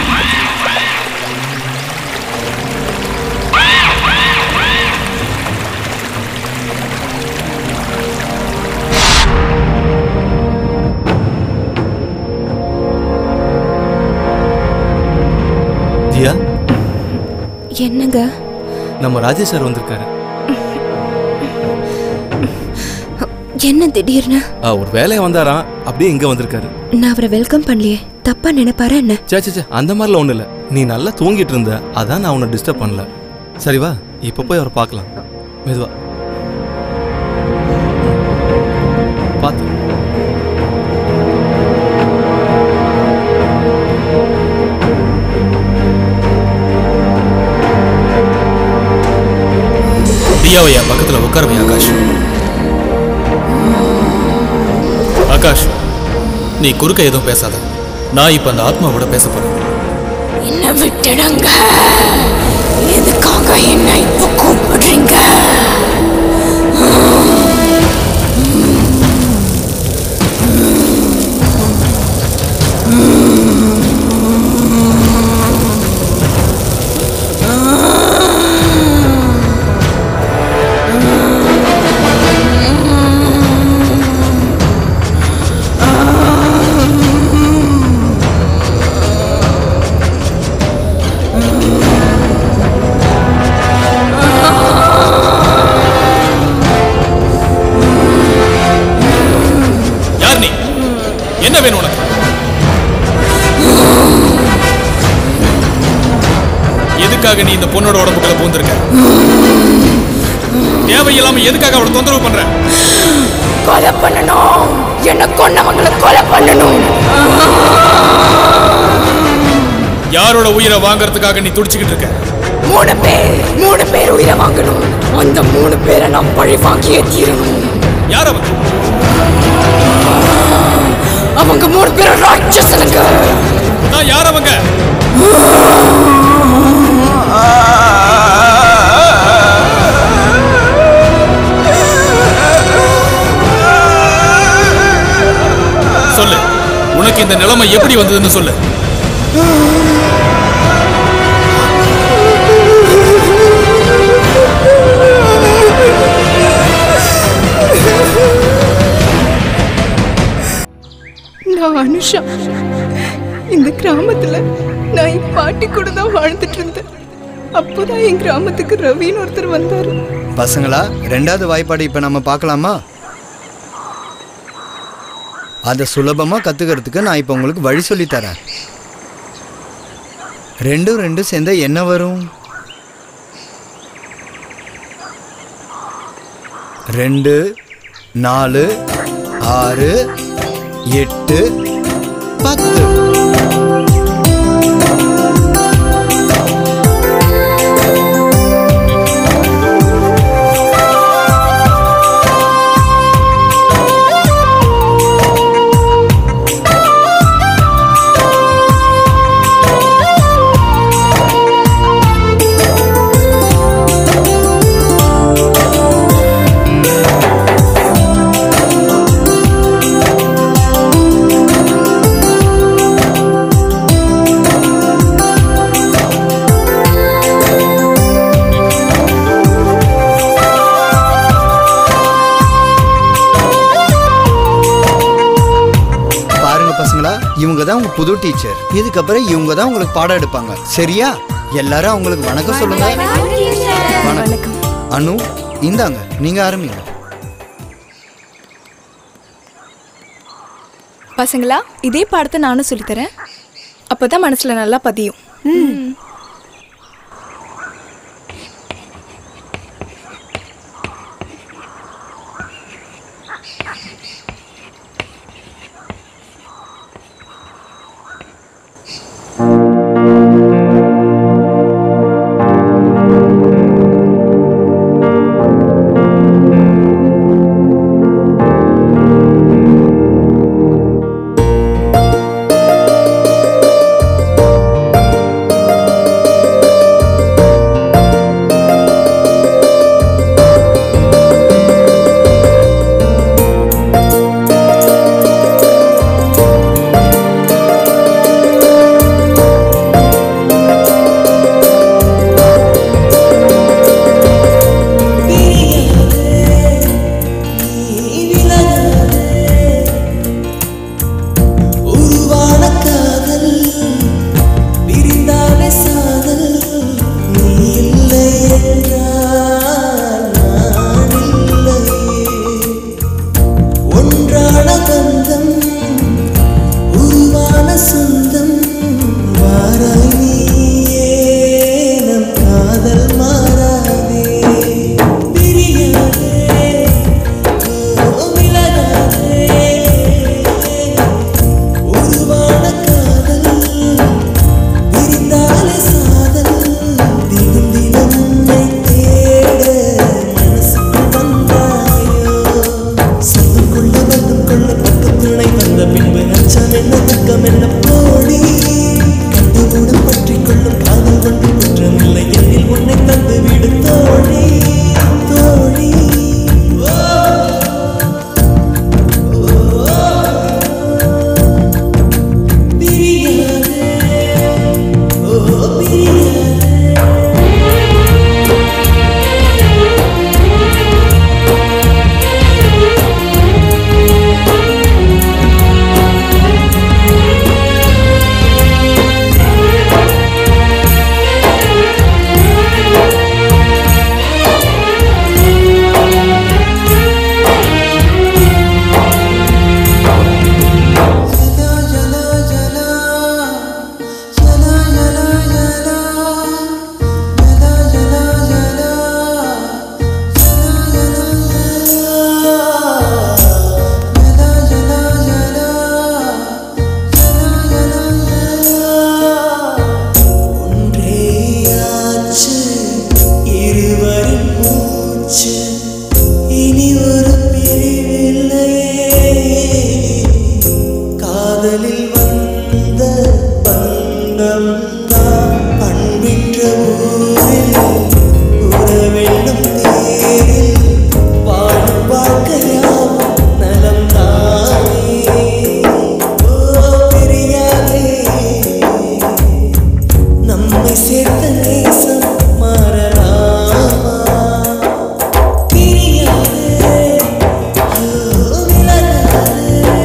தியா என்னங்க நம்ம ராஜேஷ் சார் வந்திருக்காரு என்ன திடீர்னு ஆ, ஒரு வேலையை வந்தாராம் அப்படியே இங்க வந்திருக்காரு நான் அவரை வெல்கம் பண்ணலையே தப்பா நினைப்பாரா என்ன சே சே, சே அந்த மாதிரிலாம் ஒன்றும் இல்லை நீ நல்லா தூங்கிட்டு இருந்த அதான் நான் உன்னை டிஸ்டர்ப் பண்ணல சரி வா இப்போ போய் அவரை பார்க்கலாம் மெதுவா பார்த்து தியாவை என் பக்கத்துல உட்காரவை ஆகாஷ் ஆகாஷ் நீ குறுக்க எதுவும் பேசாத நான் இப்ப அந்த ஆத்மாவோட பேச போறேன் என்ன விட்டுடுங்க எதுக்காக என்ன இப்ப கூப்பிடுறீங்க யார் நீ என்ன வேணும் உனக்கு எதுக்காக நீ இந்த பொண்ணோட உடம்புக்குள்ள பூந்திருக்க தேவையில்லாம எதுக்காக அவளை தொந்தரவு பண்ற கொலை பண்ணணும் என்ன கொன்னவங்களை கொலை பண்ணணும் யாரோட உயிரை வாங்குறதுக்காக நீ துடிச்சுக்கிட்டு இருக்க மூணு பேர் மூணு பேர் உயிரை வாங்கணும் அந்த மூணு பேரை நான் பழி வாங்கியே தீரணும் யார் அவங்க அவங்க மூணு பேரும் ராட்சசனுங்க நான் யார் அவங்க சொல்லு உனக்கு இந்த நிலைமை எப்படி வந்ததுன்னு சொல்லு நான் அனுஷா இந்த கிராமத்துல நான் என் பாட்டி கூட தான் வாழ்ந்துட்டு இருந்தேன் அப்போதான் என் கிராமத்துக்கு ரவின்னு ஒருத்தர் வந்தாரு பசங்களா ரெண்டாவது வாய்ப்பாடு இப்போ நம்ம பார்க்கலாமா அதை சுலபமாக கற்றுக்கிறதுக்கு நான் இப்போ உங்களுக்கு வழி சொல்லித் தரேன் ரெண்டும் ரெண்டும் சேர்ந்தா என்ன வரும் ரெண்டு நாலு ஆறு எட்டு பத்து பாருங்க பசங்களா இவங்க தான் உங்க புது டீச்சர் இதுக்கப்புறம் இவங்க தான் உங்களுக்கு பாடம் எடுப்பாங்க சரியா எல்லாரும் அவங்களுக்கு வணக்கம் சொல்லுங்க வணக்கம் அனு இந்தாங்க நீங்க ஆரம்பிங்க பசங்களா இதே பாடத்தை நானும் சொல்லித்தரேன் அப்பதான் மனசுல நல்லா பதியும் ம். உருவான காதல் விரிந்தாலே சாதல் நீ இல்லை என்றால் நான் இல்லையே ஒன்றான பந்தம் உருவான சொந்தம் வாராய் நீயே நம் காதல் மாறாதே பிரியாதே ஓ விலகாதே உருவான காதல் விரிந்தாலே சாதல் தினம் தினம் உன்னை தேட மனசுக்குள் வந்தாயோ சொந்தம் கொள்ள பந்தம் கொள்ள பக்கம் துணை வந்த பின்பு அச்சம் என்ன துக்கம் என்ன போடி கண்டுகூடம் பற்றி கொள்ளும் காதல் கொண்டு குற்றமில்லை என்னில் உன்னை தந்து விடு தோழி தோழி ஓ ஒன்றேயாச்சு இருவரின் மூச்சு இனி ஒரு பிரிவில்லையே காதலில் வந்த பந்தம் தான் பண்பின்ற ஊரில் உறவென்னும் தேரில் வாழும் வாழ்க்கையாம் நலம் தானே ஓ பிரியாதே நம்மை சேர்த்த நேசம் மாறலாமா பிரியாதே ஓ விலகாதே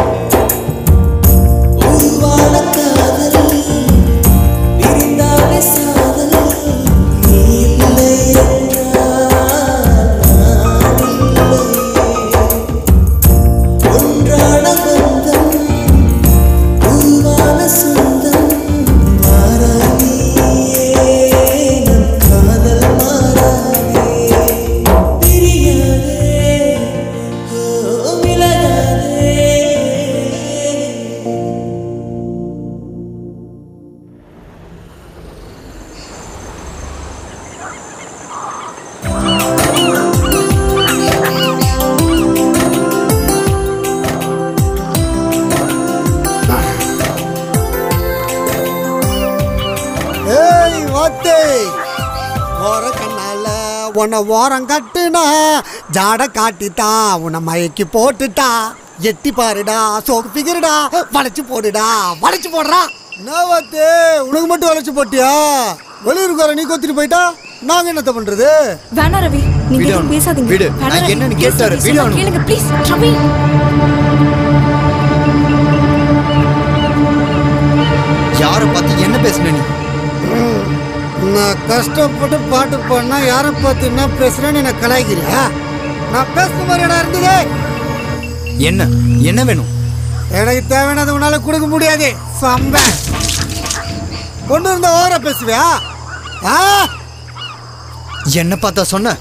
உருவான காதல் விரிந்தாலே சாதல் நீ இல்லை என்றால் நான் இல்லையே ஒன்றான பந்தம் உருவான சொந்தம் மாறாதே நம் காதல் மாறாதே பிரியாதே ஓ விலகாதே ஏய் வாத்தே ஓர கண்ணால உன்னை ஓரம் கட்டுனா ஜாட காட்டிட்டா உன்னை மயக்கி போட்டுட்டா எட்டி பாருடா சோக்கு பிகருடா வளைச்சு போடுடா வளைச்சு போடுறா என்ன வாத்தே உனக்கு மட்டும் வளைச்சு போட்டியா வெளியூருக்கார நீ கொத்திட்டு போயிட்டா நாங்க என்னத்த பண்றது வேணா ரவி நீங்க வீடியோ எதுவும் அனு. பேசாதீங்க வீடு. வேணா நான் ரவி. என்னன்னு Please, கேட்டாரு. please, வீடியோ சொன்னா அனு. கேளுங்க ப்ளீஸ் ரவி யாரை பார்த்து என்ன பேசுன நீ நான் கஷ்டப்பட்டு பாட்டு பாடினா யாரை பார்த்து என்ன பேசுறேன்னு என்ன கலாய்க்கிறியா நான் பேசுற மாதிரிடா இருந்தது என்ன என்ன வேணும் எனக்கு தேவையானது உன்னால கொடுக்க முடியாது சம்ப கொண்டு இருந்த ஓர பேசுவியா ஆ என்ன பார்த்தா சொன்ன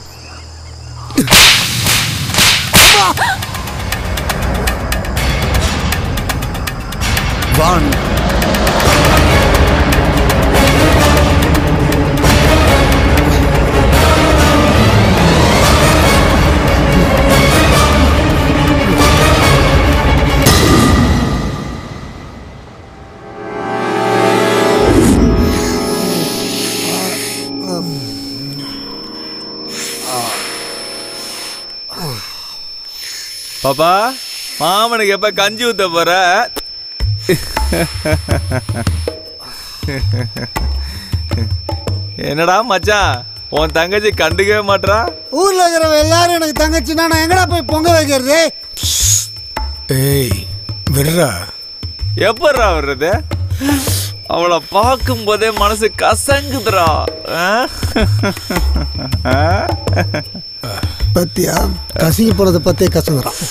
வான் பாப்பா மாமனுக்கு எப்ப கஞ்சி ஊத்த போற என்னடா மச்சான் உன் தங்கச்சி கண்டுக்கவே மாட்றா ஊர்ல இருக்கிறவ எல்லாரும் எனக்கு தங்கச்சின்னா நான் எங்கடா போய் பொங்க வைக்கிறது ஏய் விடுறா எப்பட்றா வர்றது அவளை பார்க்கும் போதே மனசு கசங்குதுடா ஆ? ஆ? பத்தியா கசிங்க போறத பத்தே கசங்குறான்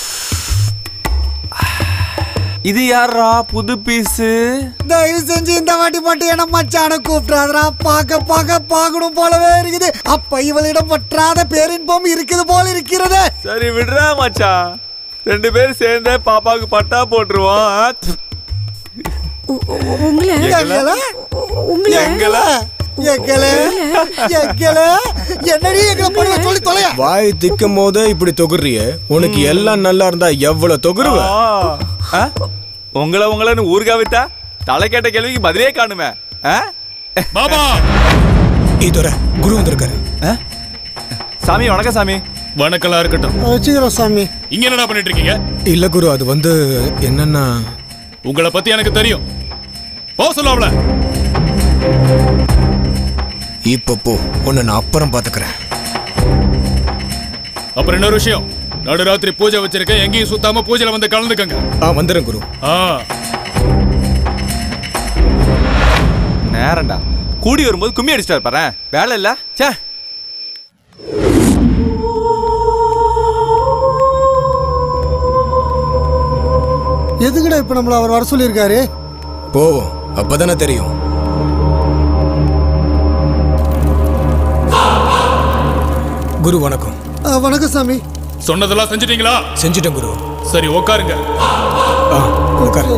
இது யாரா புது பீஸு தயவு செஞ்சு இந்த வாட்டி மட்டும் என்ன மச்சான கூப்பிடாதடா பார்க்க பார்க்க பார்க்கணும் போலவே இருக்குது அப்ப இவளிடம் பற்றாத பேரின்பம் இருக்குது போல இருக்கிறது சரி விடுறா மச்சான் ரெண்டு பேரும் சேர்ந்தே பாப்பாவுக்கு பட்டா போட்டுருவோம் ஆ? உங்களை எங்கள? எங்கள எங்கள எங்கள என்னடி எங்களை பண்ணுவ சொல்லி தொலையா வாய் திக்கும் போதே இப்படி தொகுறிய உனக்கு எல்லாம் நல்லா இருந்தா எவ்வளவு தொகுருவ ஆ? உங்களை உங்களன்னு ஊருகா வித்தா தலை கேட்ட கேள்விக்கு பதிலே காணுமே ஆ? பாபா இதோட குரு வந்திருக்காரு சாமி வணக்கம் சாமி வணக்கம்லாம் இருக்கட்டும் வச்சுக்கிறோம் சாமி இங்க என்னடா பண்ணிட்டு இருக்கீங்க இல்ல குரு அது வந்து என்னன்னா உங்களை பத்தி எனக்கு தெரியும் போ சொல்ல அவள இப்ப போ உன்னை நான் அப்புறம் பாத்துக்கிறேன் அப்புறம் இன்னொரு விஷயம் நடுராத்திரி பூஜை வச்சிருக்கேன் எங்கேயும் சுத்தாம பூஜையில வந்து கலந்துக்கங்க ஆ வந்துடுறேன் குரு ஆ நேரம்டா கூடி வரும்போது கும்மி அடிச்சிட்டாரு பாரு வேலை இல்ல சே எதுக்குடா இப்ப நம்மள அவர் வர சொல்லியிருக்காரு போவோம் அப்பதானே தெரியும் குரு வணக்கம் ஆ, வணக்கம் சாமி சொன்னதெல்லாம் செஞ்சிட்டீங்களா செஞ்சிட்டேன் குரு சரி உட்காருங்க ஆ உட்காரு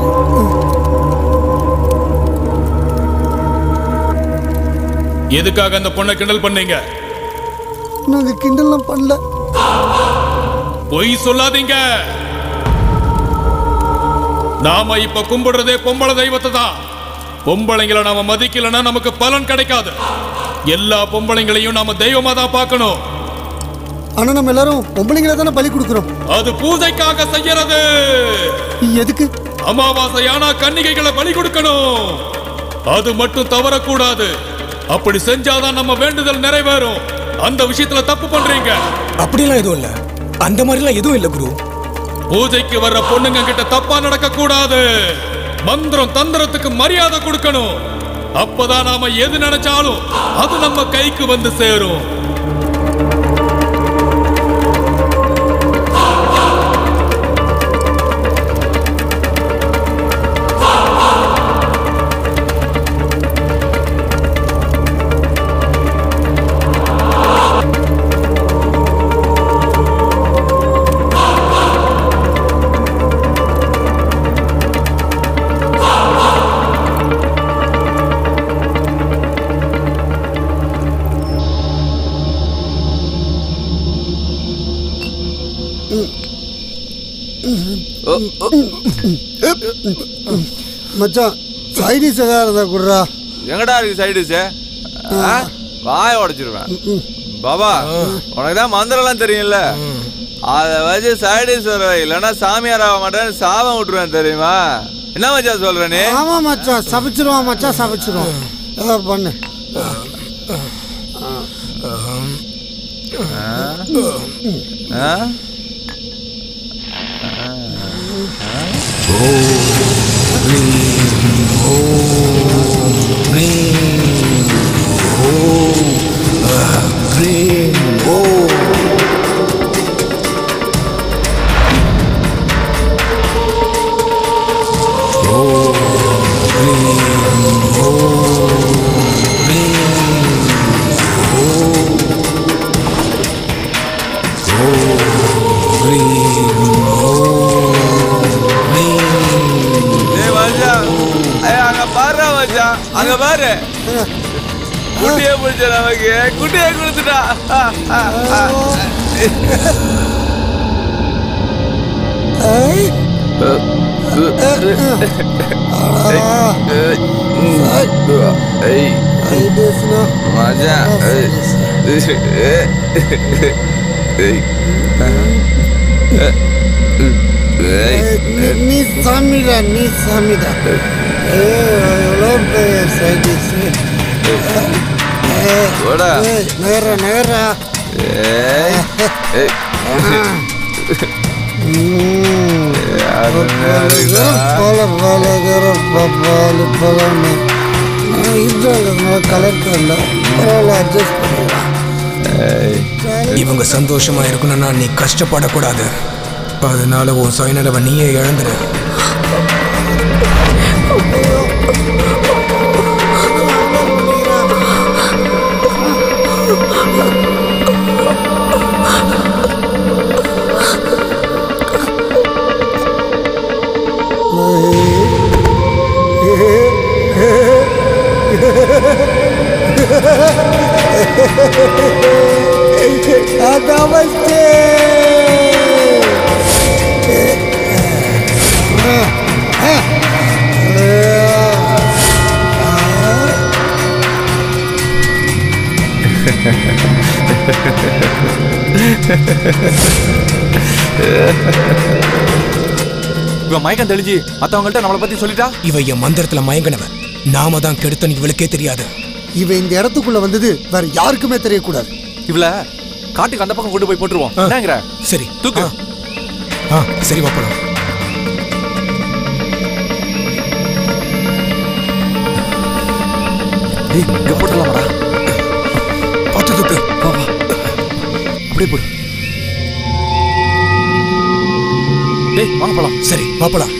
எதுக்காக அந்த பொண்ணை கிண்டல் பண்ணீங்க நாங்க கிண்டல்லாம் பண்ணல பொய் சொல்லாதீங்க நாம இப்ப கும்பிடுறதே பொம்பளை தெய்வத்தை தான் பொம்பளைங்களை நாம மதிக்கலன்னா நமக்கு பலன் கிடைக்காது எல்லா பொம்பளைங்களையும் நாம தெய்வமா தான் பார்க்கணும் ஆனா நம்ம எல்லாரும் பொம்பளைங்களை தானே பலி கொடுக்குறோம் அது பூஜைக்காக செய்யறது எதுக்கு அமாவாசையானா கன்னிகைகளை பலி கொடுக்கணும் அது மட்டும் தவறக்கூடாது அப்படி செஞ்சாதான் நம்ம வேண்டுதல் நிறைவேறும் அந்த விஷயத்துல தப்பு பண்றீங்க அப்படிலாம் எதுவும் இல்ல அந்த மாதிரிலாம் எதுவும் இல்ல குரு பூஜைக்கு வர்ற பொண்ணுங்க கிட்ட தப்பா நடக்க கூடாது மந்திரம் தந்திரத்துக்கு மரியாதை கொடுக்கணும் அப்பதான் நாம எது நினைச்சாலும் அது நம்ம கைக்கு வந்து சேரும் மச்சான் சைடிஸ் ஏதாவது இருந்தா குடுறா எங்கடா இருக்கு சைடுஸ் வாய உடைச்சிருவேன் பாபா உனக்கு தான் மந்திரம்லாம் தெரியும்ல அதை வச்சு சைடிஸ் வர இல்லைன்னா சாமியார் ஆக மாட்டேன்னு சாபம் விட்டுருவேன் தெரியுமா என்ன மச்சான் சொல்ற நீ ஆமா மச்சான் சபிச்சிருவான் மச்சான் சபிச்சிருவான் ஏதாவது பண்ணு ஆ? ஓம் அங்க பாரு குட்டியை பிடிச்ச நமக்கு குட்டியை கொடுத்துட்டா மஜா நீ சாமிடா நீ சாமிடா ஏ, எவ்வளோ பெரிய சைடிஸ் போடா. நகர நகர போல போல பாலு போலான்னு கலர் தெரியல பரவாயில்ல அட்ஜஸ்ட் பண்ணிடலாம் இவங்க சந்தோஷமா இருக்கணும்னா நீ கஷ்டப்படக்கூடாது அதனால உன் சுயநலவை நீயே இழந்துடு நமஸ்தே இவன் மயக்கம் தெளிஞ்சு மத்தவங்கள்ட்ட நம்மளை பத்தி சொல்லிட்டா இவ என் மந்திரத்துல மயங்கினவன் நாம தான் கெடுத்தன் இவளுக்கே தெரியாது இவன் இந்த இடத்துக்குள்ள வந்தது வேற யாருக்குமே தெரியக்கூடாது இவள காட்டுக்கு அந்த பக்கம் கொண்டு போய் போட்டுருவோம் என்னங்கிற சரி தூக்கு ஆ சரி வாப்பலாம் டேய் இங்க போட்டுடலாமாடா பார்த்து தூக்கு வா வா அப்படியே போடு டேய் வாங்க போலாம் சரி வாப்பலாம்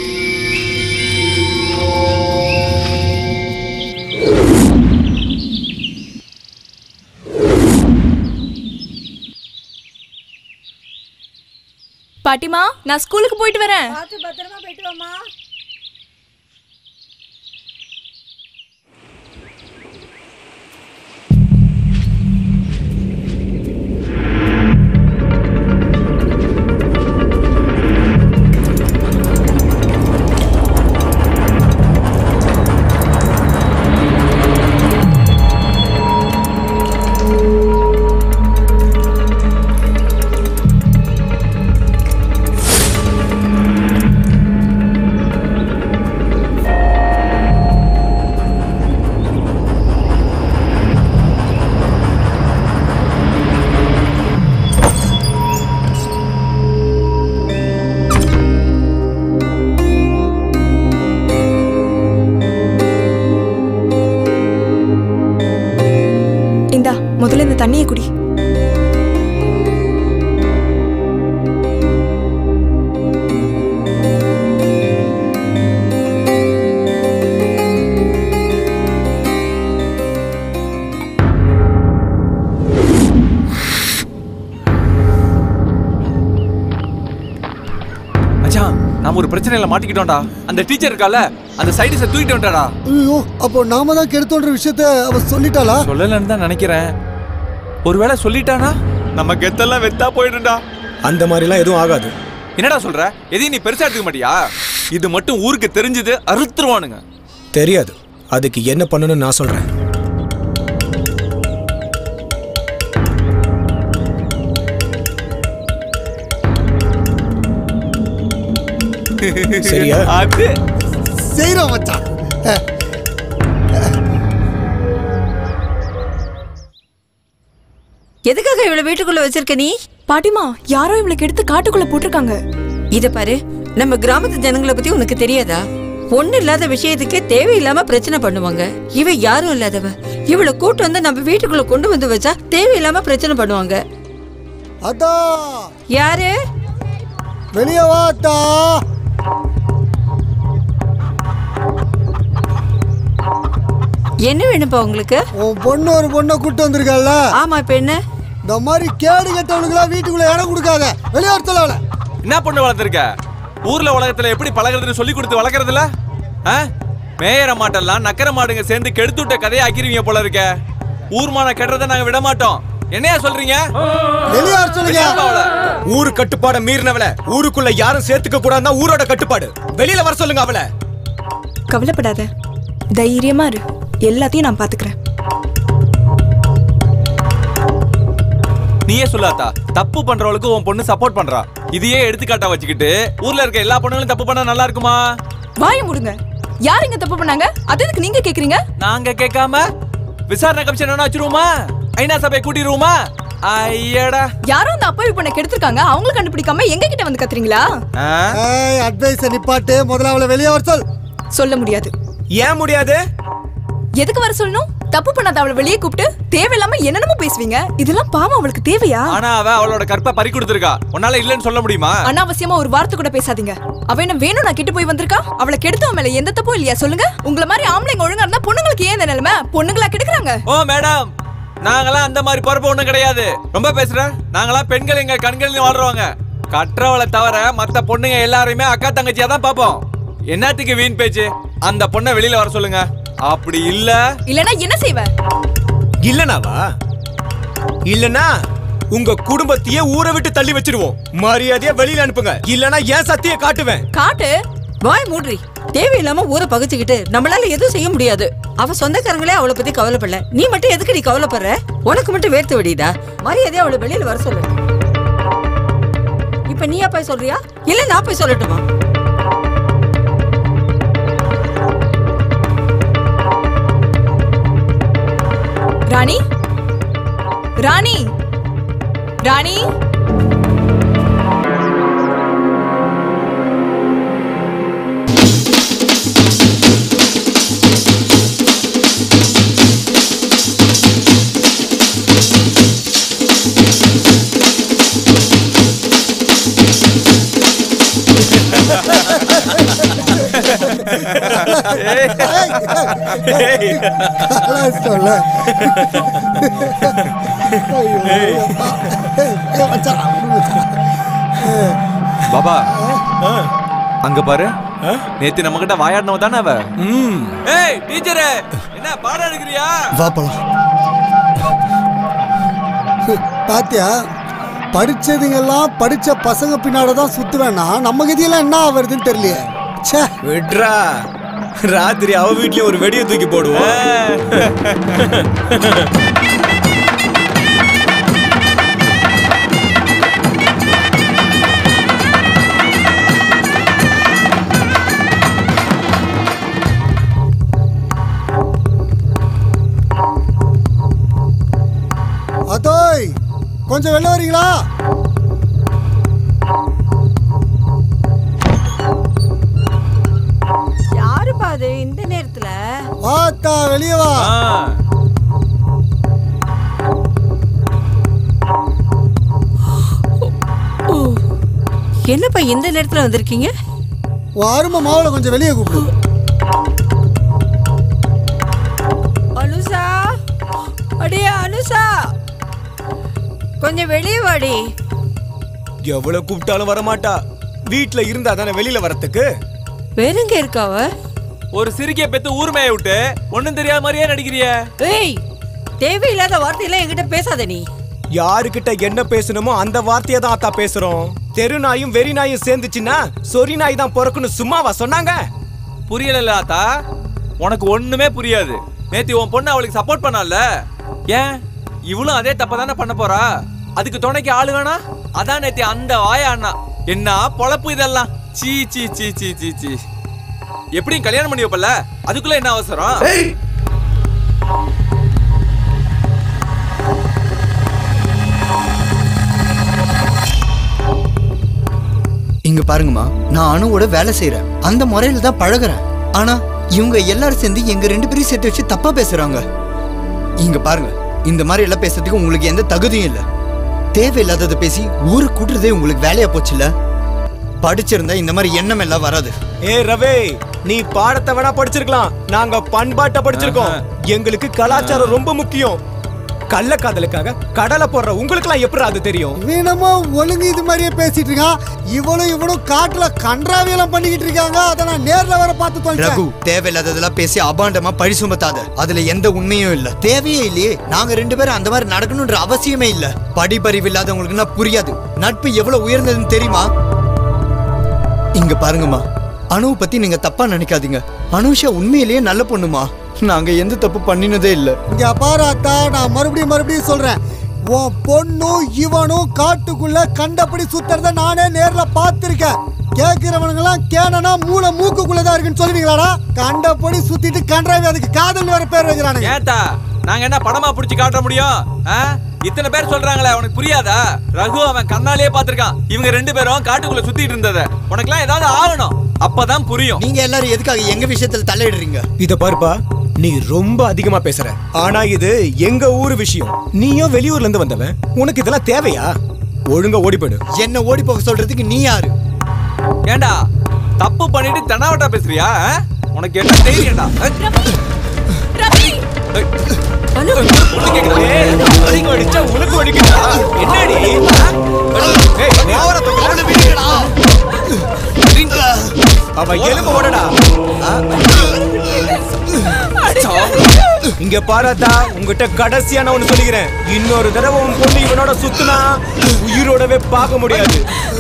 பாட்டிமா நான் ஸ்கூலுக்கு போயிட்டு வரேன் பார்த்து பத்திரமா போயிட்டு வாமா இந்தா முதல்ல இந்த தண்ணியை குடி மச்சான் நாம ஒரு பிரச்சனையில மாட்டிக்கிட்டோம்டா அந்த டீச்சர் இருக்கால அந்த சைடிஸை தூக்கிட்டு வந்துட்டாடா ஐயோ அப்போ நாம தான் கெடுத்தோன்ற விஷயத்த அவ சொல்லிட்டாளா சொல்லலன்னு தான் நினைக்கிறேன் ஒருவேளை சொல்லிட்டானா நம்ம கெத்தெல்லாம் வெத்தா போயிடும்டா அந்த மாதிரிலாம் எதுவும் ஆகாது என்னடா சொல்ற எதையும் நீ பெருசா எடுத்துக்க மாட்டியா இது மட்டும் ஊருக்கு தெரிஞ்சது அறுத்துருவானுங்க தெரியாது அதுக்கு என்ன பண்ணணும்னு நான் சொல்றேன் சரியா அது செய்யறோம் மச்சான் அஹ், எதுக்காக இவளை வீட்டுக்குள்ள வச்சிருக்க நீ பாட்டிமா யாரோ இவளுக்கு எடுத்து காட்டுக்குள்ள போட்டிருக்காங்க இத பாரு நம்ம கிராமத்து ஜனங்களை பத்தி உனக்கு தெரியாதா ஒண்ணு இல்லாத விஷயத்துக்கே தேவையில்லாம பிரச்சனை பண்ணுவாங்க இவ யாரும் இல்லாதவ இவளை கூட்டு வந்து நம்ம வீட்டுக்குள்ள கொண்டு வந்து வச்சா தேவையில்லாம பிரச்சனை பண்ணுவாங்க அத்தா யாரு வெளியே வா அத்தா என்ன வேணும்ப்பா உங்களுக்கு உன் பொண்ணு ஒரு பொண்ணை கூட்டு வந்திருக்கல்ல ஆமா இப்ப என்ன இந்த மாதிரி கேடு கெட்டவனுக்குலாம் வீட்டுக்குள்ள இடம் கொடுக்காத வெளியே ஒருத்தல அவளை என்ன பொண்ணு வளர்த்துருக்க ஊர்ல உலகத்துல எப்படி பழகுறதுன்னு சொல்லி கொடுத்து வளர்க்கறதுல ஆ? மேயற மாட்டெல்லாம் நக்கர மாடுங்க சேர்ந்து கெடுத்து விட்ட கதையை ஆக்கிருவீங்க போல இருக்க ஊர்மான கெடுறதை நாங்க விட மாட்டோம் என்னையா சொல்றீங்க வெளியே வர சொல்லுங்க ஊரு கட்டுப்பாட மீறினவள ஊருக்குள்ள யாரும் சேர்த்துக்க கூடாதுன்னா ஊரோட கட்டுப்பாடு வெளியில வர சொல்லுங்க அவளை கவலைப்படாத தைரியமா இரு எல்லாத்தையும் நான் பாத்துக்கிறேன் நீயே சொல்லாத்தா தப்பு பண்றவளுக்கு உன் பொண்ணு சப்போர்ட் பண்றா இதையே எடுத்துக்காட்டா வச்சுக்கிட்டு ஊர்ல இருக்க எல்லா பொண்ணுங்களும் தப்பு பண்ணா நல்லா இருக்குமா வாய முடுங்க யார் இங்க தப்பு பண்ணாங்க அது எதுக்கு நீங்க கேக்குறீங்க நாங்க கேட்காம விசாரணை கமிஷன் என்ன வச்சிருவோமா ஐநா சபையை கூட்டிடுவோமா ஐயடா யாரோ அந்த அப்பாவி பொண்ணை கெடுத்திருக்காங்க அவங்கள கண்டுபிடிக்காம எங்க கிட்ட வந்து கத்துறீங்களா ஏய் அட்வைஸ் நிப்பாட்டு முதல்ல அவளை வெளியே வர சொல் சொல்ல முடியாது ஏன் முடியாது எதுக்கு வர சொல்லணும் தப்பு பண்ணாத அவளை வெளியே கூப்பிட்டு தேவையில்லாம என்னென்னமோ பேசுவீங்க இதெல்லாம் பாவம் அவளுக்கு தேவையா ஆனா அவ அவளோட கற்பை பறி கொடுத்துருக்கா உன்னால இல்லன்னு சொல்ல முடியுமா அனாவசியமா ஒரு வார்த்தை கூட பேசாதீங்க அவ என்ன வேணும் நான் கிட்ட போய் வந்திருக்கா அவளை கெடுத்தவன் மேல எந்த தப்பும் இல்லையா சொல்லுங்க உங்கள மாதிரி ஆம்பளைங்க ஒழுங்கா இருந்தா பொண்ணுங்களுக்கு ஏன் இந்த நிலைமை பொண்ணுங்களா கெடுக்குறாங்க ஓ மேடம் நாங்களாம் அந்த மாதிரி பொறுப்பு ஒண்ணும் கிடையாது ரொம்ப பேசுறேன் நாங்களாம் பெண்கள் எங்க கண்களில் வாழ்றவங்க கற்றவளை தவிர மத்த பொண்ணுங்க எல்லாரையுமே அக்கா தங்கச்சியா தான் பாப்போம் என்னத்துக்கு வீண் பேச்சு அந்த பொண்ணை வெளியில வர சொல்லுங்க அப்படி இல்ல இல்லனா என்ன செய்வ இல்லனாவா இல்லனா உங்க குடும்பத்தையே ஊரை விட்டு தள்ளி வச்சிருவோம் மரியாதையா வெளியில அனுப்புங்க இல்லனா ஏன் சத்திய காட்டுவேன் காட்டு வாய் மூடுறி தேவையில்லாம ஊரை பகைச்சுக்கிட்டு நம்மளால எதுவும் செய்ய முடியாது அவ சொந்தக்காரங்களே அவளை பத்தி கவலைப்படல நீ மட்டும் எதுக்கு நீ கவலைப்படுற உனக்கு மட்டும் வேர்த்து வெடிதா மரியாதையா அவளை வெளியில வர சொல்லு இப்ப நீயா போய் சொல்றியா இல்ல நான் போய் சொல்லட்டுமா ராணி ராணி ராணி சொல்ல பாபா அங்க பாரு நேத்து நம்ம கிட்ட வாயாடினவ தானே அவ ஏய் டீச்சரே என்ன பாடம் எடுக்கிறியா வா போலாம் பாத்தியா படிச்சதுங்கெல்லாம் படிச்ச பசங்க பின்னாடி தான் சுத்துவேன்னா நம்ம கதியெல்லாம் என்ன ஆவறதுன்னு தெரியலையே ச்சே விட்ரா ராத்திரி அவ வீட்லயும் ஒரு வெடியை தூக்கி போடுவோம் அதோய் கொஞ்சம் வெளில வரீங்களா யாருப்பா அது இந்த நேரத்துல வாத்தா வெளியே வா என்னப்பா இந்த நேரத்துல வந்திருக்கீங்க அருமை மாவுல கொஞ்சம் வெளியே கூப்பிடு அனுஷா அடியே அனுஷா கொஞ்சம் வெளியே வாடி எவ்வளவு கூப்பிட்டாலும் வரமாட்டா வீட்ல இருந்தா தானே வெளியில வரத்துக்கு வேற எங்க இருக்காவ ஒரு சிரிக்கைய பெத்து ஊர்மைய விட்டு ஒண்ணும் தெரியாத மாதிரியே நடிக்கிறிய ஏய் தேவையில்லாத வார்த்தையெல்லாம் என்கிட்ட பேசாத நீ யாருக்கிட்ட என்ன பேசணுமோ அந்த வார்த்தையை தான் அத்தா பேசுறோம் தெரு நாயும் வெறி நாயும் சேர்ந்துச்சுன்னா சொறி நாய் தான் பிறக்கணும் சும்மாவா சொன்னாங்க புரியல ஆத்தா உனக்கு ஒண்ணுமே புரியாது நேத்தி உன் பொண்ணு அவளுக்கு சப்போர்ட் பண்ணல ஏன் இவளும் அதே தப்ப தானே பண்ண போறா அதுக்கு துணைக்கு ஆளு வேணா அதான் நேத்தி அந்த வாய அண்ணா என்ன பொழப்பு இதெல்லாம் சீ சீ சீ சீ சீ சீ எப்படியும் கல்யாணம் பண்ணி வைப்பல அதுக்குள்ள என்ன அவசரம் இங்க பாருங்கம்மா நான் அணுவோட வேலை செய்யறேன் அந்த முறையில தான் பழகுறேன் ஆனா இவங்க எல்லாரும் சேர்ந்து எங்க ரெண்டு பேரையும் சேர்த்து வச்சு தப்பா பேசுறாங்க இங்க பாருங்க இந்த மாதிரி எல்லாம் பேசுறதுக்கு உங்களுக்கு எந்த தகுதியும் இல்ல தேவையில்லாததை பேசி ஊரு கூட்டுறதே உங்களுக்கு வேலையா போச்சுல்ல படிச்சிருந்தா இந்த மாதிரி எண்ணம் எல்லாம் வராது ஏ ரவே நீ பாடத்தை வேணா படிச்சிருக்கலாம் நாங்க பண்பாட்டை படிச்சிருக்கோம் எங்களுக்கு கலாச்சாரம் ரொம்ப முக்கியம் கள்ளக்காதலுக்காக கடலை போடுற உங்களுக்குலாம் எப்படி அது தெரியும் வீணமா ஒழுங்கு இது மாதிரியே பேசிட்டு இருக்கான் இவனும் இவனும் காட்டுல கன்றாவியெல்லாம் பண்ணிக்கிட்டு இருக்காங்க அதை நான் நேர்ல வர பார்த்து ரகு தொலைச்சேன் தேவையில்லாததெல்லாம் பேசி அபாண்டமா பழி சுமத்தாத அதுல எந்த உண்மையும் இல்ல தேவையே இல்லையே நாங்க ரெண்டு பேரும் அந்த மாதிரி நடக்கணும்ன்ற அவசியமே இல்ல படிப்பறிவு இல்லாதவங்களுக்குன்னா புரியாது நட்பு எவ்வளவு உயர்ந்ததுன்னு தெரியுமா இங்க பாருங்கம்மா அணுவை பத்தி நீங்க தப்பா நினைக்காதீங்க அனுஷா உண்மையிலேயே நல்ல பொண்ணுமா நாங்க எந்த தப்பு பண்ணினதே இல்ல இங்க பாரு அத்தா நான் மறுபடியும் மறுபடியும் சொல்றேன் உன் பொண்ணும் இவனும் காட்டுக்குள்ள கண்டபடி சுத்துறத நானே நேர்ல பார்த்திருக்கேன் கேக்குறவனுங்கெல்லாம் கேனனா மூளை மூக்குக்குள்ளதான் இருக்குன்னு சொல்லுவீங்களாடா கண்டபடி சுத்திட்டு கன்றாவி அதுக்கு காதல் வேற பேர் வைக்கிறானுங்க ஏத்தா நாங்க என்ன படமா புடிச்சு காட்ட முடியும் ஆ? இத்தனை பேர் சொல்றாங்களே உனக்கு புரியாதா ரகு அவன் கண்ணாலேயே பாத்திருக்கான் இவங்க ரெண்டு பேரும் காட்டுக்குள்ள சுத்திட்டு இருந்தத உனக்குலாம் ஏதாவது ஆகணும் அப்பதான் புரியும் நீங்க எல்லாரும் எதுக்காக எங்க விஷயத்துல தலையிடுறீங்க இத பாருப்பா நீ ரொம்ப அதிகமா பேசுற ஆனா இது எங்க ஊர் விஷயம் நீயும் வெளியூர்ல இருந்து வந்தவன் உனக்கு இதெல்லாம் தேவையா ஒழுங்கா ஓடி போயிடு என்ன ஓடி போக சொல்றதுக்கு நீ யாரு ஏண்டா தப்பு பண்ணிட்டு தெனாவட்டா பேசுறியா ஆ? உனக்கு என்ன தைரியம்டா ஒண்ணு கேக்குதா? ஏய், அடிக்க அடிச்சா உனக்கு அடிக்குதா? என்னடி ஆ? ஏய், ஓவரா தொட்டு- அவ எலும்பு ஓடடா இங்க பாராதா உங்ககிட்ட கடைசியா நான் ஒண்ணு சொல்லிக்கிறேன் இன்னொரு தடவை உன் பொண்ணு இவனோட சுத்துனா உயிரோடவே பார்க்க முடியாது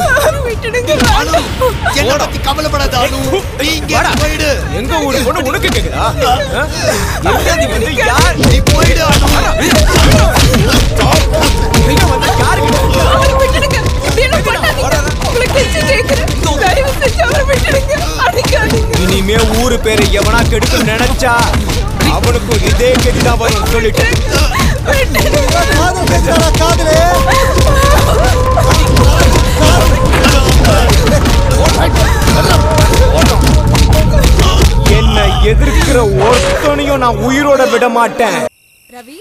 என்ன பத்தி கவலைப்படாத அனு நீ இங்க வாடா. போயிடு எங்க ஊரு பொண்ணு உனக்கு கேக்குதா ஆ? எங்க நீ வந்து யார் நீ போயிடு அனு நீங்க வந்து யாருக்கு அவரை விட்டுடுங்க. இப்படி எல்லாம் பண்ணாதீங்க. உங்களை கெஞ்சி கேட்கிறேன். தயவு செஞ்சு அவரை விட்டுடுங்க. அடிக்காதீங்க. இனிமே ஊரு பேரை எவனா கெடுக்க நினைச்சா அவனுக்கு இதே கெதிதான் வரும் சொல்லிட்டு காதல் பேசுறாரா காதலே என்னை எதிர்க்கிற ஒருத்தனையும் நான் உயிரோட விட மாட்டேன் ரவி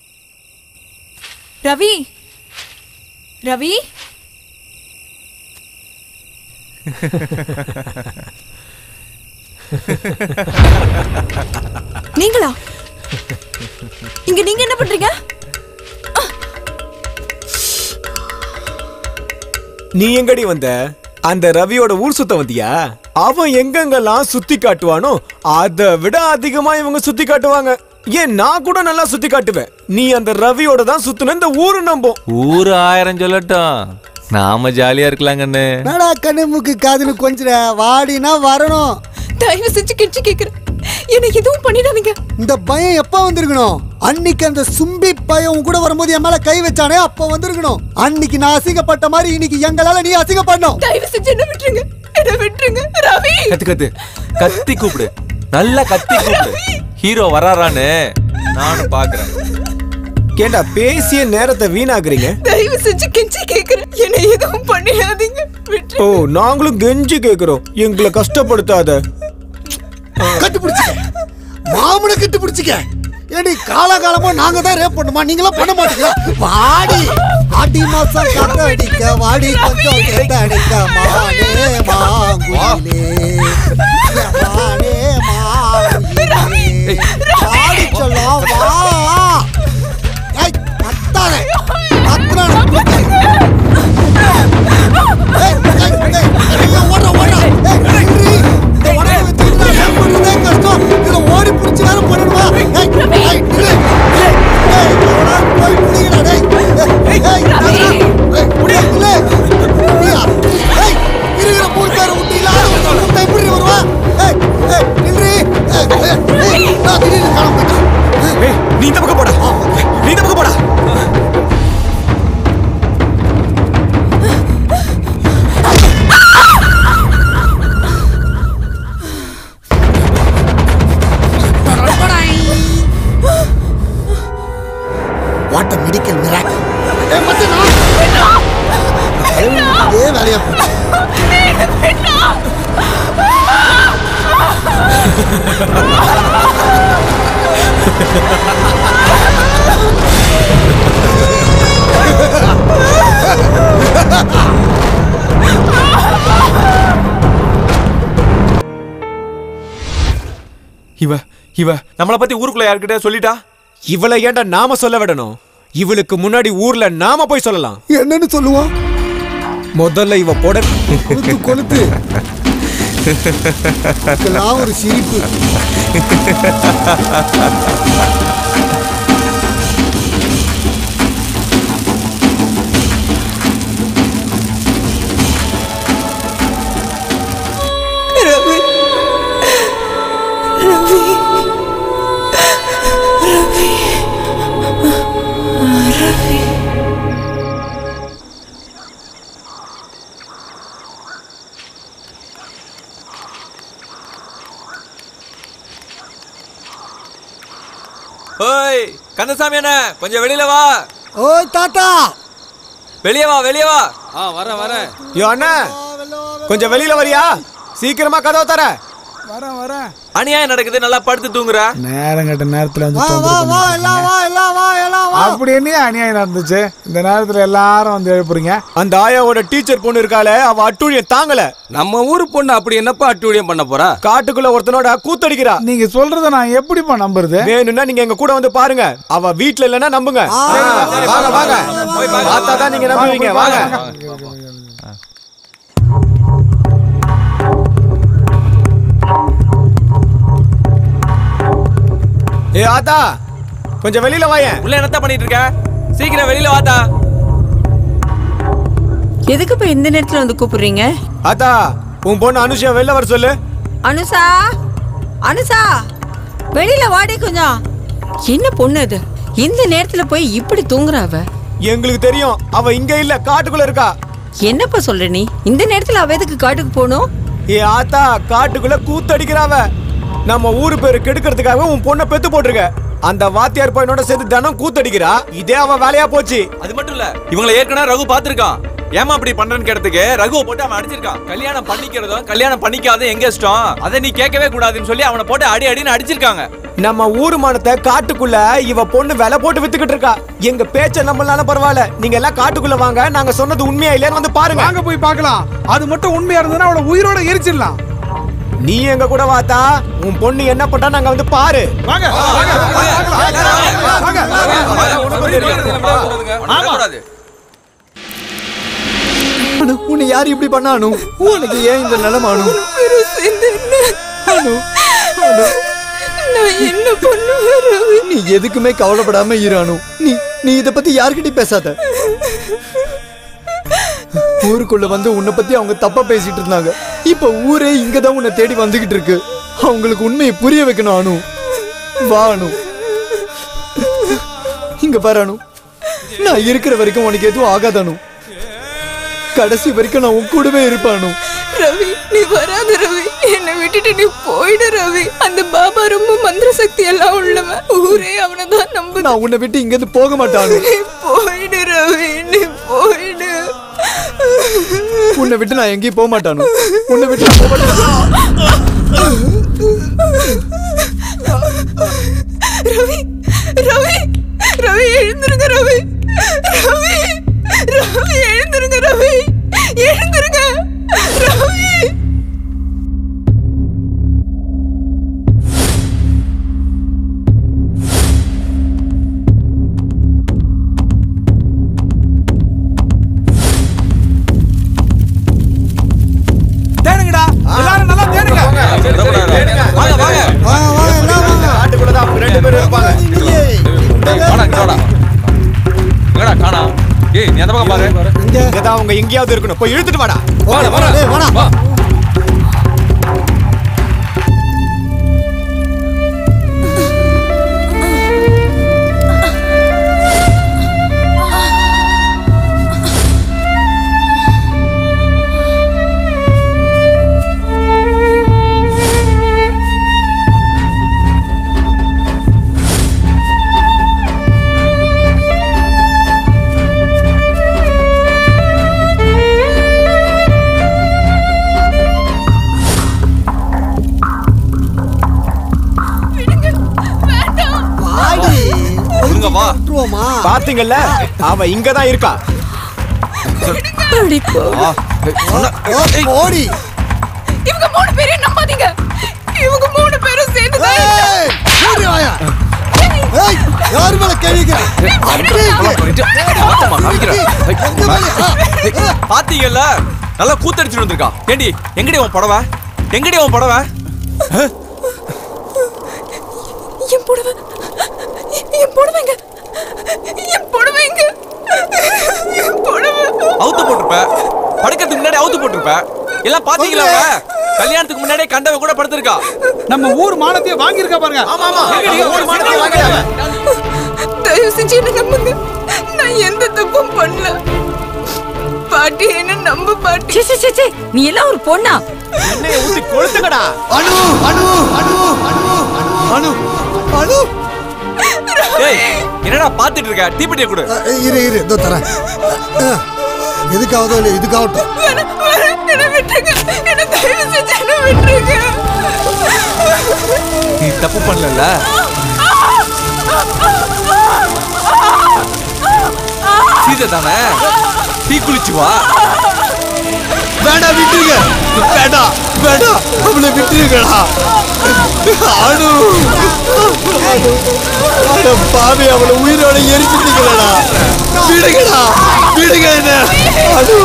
ரவி ரவி நீங்களா இங்க நீங்க என்ன பண்றீங்க நீ எங்கடி வந்த அந்த ரவியோட ஊர் சுத்த வந்தியா அவன் எங்கெங்கெல்லாம் சுத்தி காட்டுவானோ அதை விட அதிகமா இவங்க சுத்தி காட்டுவாங்க ஏன் நான் கூட நல்லா சுத்தி காட்டுவேன் நீ அந்த ரவியோட தான் சுத்துன இந்த ஊரு நம்பும் ஊரு ஆயிரம் சொல்லட்டும் நாம ஜாலியா இருக்கலாங்கன்னு என்னடா கண்ணு மூக்கு காதுன்னு கொஞ்சிட வாடினா வரணும் தயவு செஞ்சு கெஞ்சி கேக்குறேன் என்ன எதுவும் பண்ணிடாதீங்க இந்த பயம் எப்ப வந்திருக்கணும் அன்னைக்கு அந்த சும்பி பயம் உன் கூட வரும்போது என் மேல கை வச்சானே அப்ப வந்திருக்கணும் அன்னைக்கு நான் அசிங்கப்பட்ட மாதிரி இன்னைக்கு எங்களால நீ அசிங்கப்படணும் தயவு செஞ்சு என்ன விட்டுருங்க என்ன விட்டுருங்க ரவி கத்து கத்து கத்தி கூப்பிடு நல்லா கத்தி கூப்பிடு ஹீரோ வராரான்னு நானும் பாக்குறேன் கேண்டா பேசிய நேரத்தை வீணாக்குறீங்க தயவு செஞ்சு கெஞ்சி கேக்குறேன் என்ன எதுவும் பண்ணிடாதீங்க விட்டு ஓ நாங்களும் கெஞ்சி கேக்குறோம் எங்களை கஷ்டப்படுத்தாத கட்டு பிடிச்சிக்க மாமனை கட்டு பிடிச்சிக்க ஏடி காலகாலமா நாங்க தான் ரேப் பண்ணுமா நீங்களாம் பண்ண மாட்டீங்களா வாடி ஆடி மாசம் கட்ட அடிக்க வாடி கொஞ்சம் கட்ட அடிக்க மானே மாங்குயிலே மானே மாங்குயிலே வாடி சொல்லும் வா ஏய் கத்தாதே கத்துறானு ஏய் ஏய் ஏய் ஐயோ ஓடுற ஓடுற ஏய் நின்றி இந்த உடம்பை வச்சுக்கிட்டு நான் ரேப் பண்றதே கஷ்டம் இதுல ஓடி பிடிச்சி வேற பண்ணணுமா ஏய் ஏய் நில்லு ஏய் ஏய் எவனா போய் பிடிங்கடா டேய் ஏய் ஏய் நகரா. ஏய் புடியா நில்லு புடியா ஏய் இருக்கிற மூணு பேரை விட்டீங்களா முட்டை எப்படி வருவா ஏய் ஏய் நின்றி ஏய் ஏய் ஏய் நான் திடீர்னு காணாம போயிட்டேன் ஏய், நீ இந்த பக்கம் போடா நீ இந்த பக்கம் போடா வாட் அ மெடிக்கல் மிராக்கிள் ஏய் மச்சனா இதே வேலையா போச்சு இவ இவ நம்மளை பத்தி ஊருக்குள்ள யார்கிட்ட சொல்லிட்டா இவளை ஏன்டா நாம சொல்ல விடணும் இவளுக்கு முன்னாடி ஊர்ல நாம போய் சொல்லலாம் என்னன்னு சொல்லுவான் முதல்ல இவ போட கொளுத்து கொளுத்து இதுக்கெல்லாம் ஒரு சிரிப்பு ரவி ரவி ரவி ரவி ஓய் கந்தசாமி அண்ணா கொஞ்சம் வெளியில வா ஓய் தாத்தா வெளியே வா வெளியே வா ஆ வரேன் வரேன் யோ அண்ணா கொஞ்சம் வெளியில வரியா சீக்கிரமா கதவை தர வரேன் வரேன் அநியாயம் நடக்குது நல்லா படுத்து தூங்குற நேரம் கட்ட நேரத்துல வந்து வா வா தொந்தரவு வா பண்ணிட்டு எல்லாம் வா எல்லாம் வா எல்லாம் வா அப்படி என்ன அநியாயம் நடந்துச்சு இந்த நேரத்துல எல்லாரும் வந்து எழுப்புறீங்க அந்த ஆயாவோட டீச்சர் பொண்ணு இருக்காளே அவ அட்டூழியம் தாங்கல நம்ம ஊரு பொண்ணு அப்படி என்னப்பா அட்டூழியம் பண்ண போறா காட்டுக்குள்ள ஒருத்தனோட கூத்தடிக்கிறா நீங்க சொல்றத நான் எப்படிப்பா நம்புறது வேணும்னா நீங்க எங்க கூட வந்து பாருங்க அவ வீட்ல இல்லன்னா நம்புங்க வாங்க வாங்க பார்த்தா தான் நீங்க நம்புவீங்க வாங்க ஏ ஆத்தா கொஞ்சம் வெளியில வாயேன் உள்ள என்னத்த பண்ணிட்டு இருக்க சீக்கிரம் வெளியில வாத்தா எதுக்கு இப்ப இந்த நேரத்துல வந்து கூப்பிடுறீங்க ஆத்தா உன் பொண்ணு அனுஷா வெளில வர சொல்லு அனுசா அனுசா வெளியில வாடி கொஞ்சம் என்ன பொண்ணு அது இந்த நேரத்துல போய் இப்படி தூங்குறா அவ எங்களுக்கு தெரியும் அவ இங்க இல்ல காட்டுக்குள்ள இருக்கா என்னப்பா சொல்ற நீ இந்த நேரத்துல அவ எதுக்கு காட்டுக்கு போகணும் ஏ ஆத்தா காட்டுக்குள்ள கூத்தடிக்கிறாவ நம்ம ஊரு பேரு கெடுக்கிறதுக்காக உன் பொண்ணை பெத்து போட்டிருக்க அந்த வாத்தியார் பையனோட சேர்த்து தினம் கூத்தடிக்கிறா இதே அவ வேலையா போச்சு அது மட்டும் இல்ல இவங்களை ஏற்கனவே ரகு பாத்திருக்கான் ஏமா அப்படி பண்றேன்னு கேட்டதுக்கு ரகுவை போட்டு அவன் அடிச்சிருக்கான் கல்யாணம் பண்ணிக்கிறதும் கல்யாணம் பண்ணிக்காத எங்க இஷ்டம் அதை நீ கேட்கவே கூடாதுன்னு சொல்லி அவனை போட்டு அடி அடின்னு அடிச்சிருக்காங்க நம்ம ஊரு மானத்தை காட்டுக்குள்ள இவ பொண்ணு விலை போட்டு வித்துக்கிட்டு இருக்கா எங்க பேச்ச நம்மளால பரவாயில்ல நீங்க எல்லாம் காட்டுக்குள்ள வாங்க நாங்க சொன்னது உண்மையா இல்லையான்னு வந்து பாருங்க வாங்க போய் பார்க்கலாம் அது மட்டும் உண்மையா இருந்ததுன்னா அவளை உயிரோட எரிச்சிடலாம் நீ எங்க கூட வாத்தா உன் பொண்ணு என்ன பண்ணா நாங்க வந்து பாரு வாங்க வரக்கூடாது அனு, உன்னை யார் இப்படி பண்ணானு உனக்கு ஏன் இந்த நிலமானு வெறும் சேர்ந்து என்ன? நான் என்ன பண்ணுவேன் ரவி நீ எதுக்குமே கவலைப்படாம இரானு நீ நீ இத பத்தி யார்கிட்டயும் பேசாத ஊருக்குள்ள வந்து உன்னை பத்தி அவங்க தப்பா பேசிட்டு இருந்தாங்க இப்ப ஊரே இங்கதான் உன்னை தேடி வந்துகிட்டு இருக்கு அவங்களுக்கு உண்மையை புரிய வைக்கணும் அனு வா அனு இங்க பாரு அனு நான் இருக்கிற வரைக்கும் உனக்கு எதுவும் ஆகாத அனு கடைசி வரைக்கும் நான் உன் கூடவே இருப்பேன் அனு ரவி நீ வராத ரவி என்னை விட்டுட்டு நீ போயிடு ரவி அந்த பாபா ரொம்ப மந்திர சக்தி எல்லாம் உள்ளவன் ஊரே அவனை தான் நம்புது நான் உன்னை விட்டு இங்க இருந்து போக மாட்டானு நீ போயிடு ரவி நீ போயிடு உன்னை விட்டு நான் எங்கேயும் போக மாட்டானு உன்னை விட்டு நான் போக மாட்டேன் ரவி ரவி ரவி எழுந்திருங்க ரவி ரவி ரவி எழுந்திருங்க ரவி எழுந்திருங்க ரவி தேடுங்கடா எல்லாரும் நல்லா தேடுங்க வாங்க வாங்க காட்டுக்குள்ளதான் அவங்க ரெண்டு பேரும் இருப்பாங்க வாடா இங்க வாடா எங்கடா காணா ஏய் நீ அந்த பக்கம் பாரு இங்கதான் அவங்க எங்கேயாவது இருக்கணும் போய் இழுத்துட்டு வாடா வாடா வாடா டேய், வாடா. வா வாடி ஒழுங்கா வா விட்டுருவோமா பாத்தீங்கல்ல அவ இங்கதான் இருக்கா வா சொன்ன ஓ, ஓடி இவங்க மூணு பேரையும் நம்பாதீங்க இவங்க மூணு பேரும் சேர்ந்து ஏய், ஓடி வாயா. ஏய் யார் மேல கேள்விக்கிறேன் பாத்தீங்கல்ல நல்லா கூத்தடிச்சுட்டு வந்திருக்கான் ஏண்டி எங்கடி உன் புடவை எங்கடி உன் புடவை என் புடவை என் புடவைங்க என் புடவைங்க என் புடவை அவுத்து போட்டிருப்ப படுக்கிறதுக்கு முன்னாடி அவுத்து போட்டிருப்ப எல்லாம் பாத்தீங்களா அவ? கல்யாணத்துக்கு முன்னாடியே கண்டவ கூட படுத்திருக்கா நம்ம ஊர் மானத்தையே வாங்கியிருக்கா பாருங்க ஆமா ஆமா ஊர் மானத்தையே வாங்கிட்டாங்க. தயவு செஞ்சு என்ன நம்புங்க நான் எந்த தப்பும் பண்ணல பாட்டி என்ன நம்ப பாட்டி சி, சி, சி, சி, நீ எல்லாம் ஒரு பொண்ணா எண்ணெயை ஊத்தி கொளுத்துங்கடா அனு அனு அனு அனு அனு டேய் என்னடா பாத்துட்டு இருக்க தீப்பெட்டியை கொடு அஹ், இரு இரு இதோ தரேன் அஹ், எதுக்காவதோ இல்லை இதுக்காகட்டும் வேணாம், வேணாம், என்னை விட்டுருங்க என்ன தயவு செஞ்சு என்ன விட்டுருங்க நீ தப்பு பண்ணல சீதை தானே தீ குளிச்சு வா வேண்டாம் விட்டுருங்க வேண்டாம் வேண்டாம் அவளை விட்டுருங்கடா அனு அனு, அட பாவி அவளை உயிரோட எரிச்சிட்டீங்களா விடுங்கடா விடுங்க என்ன அனு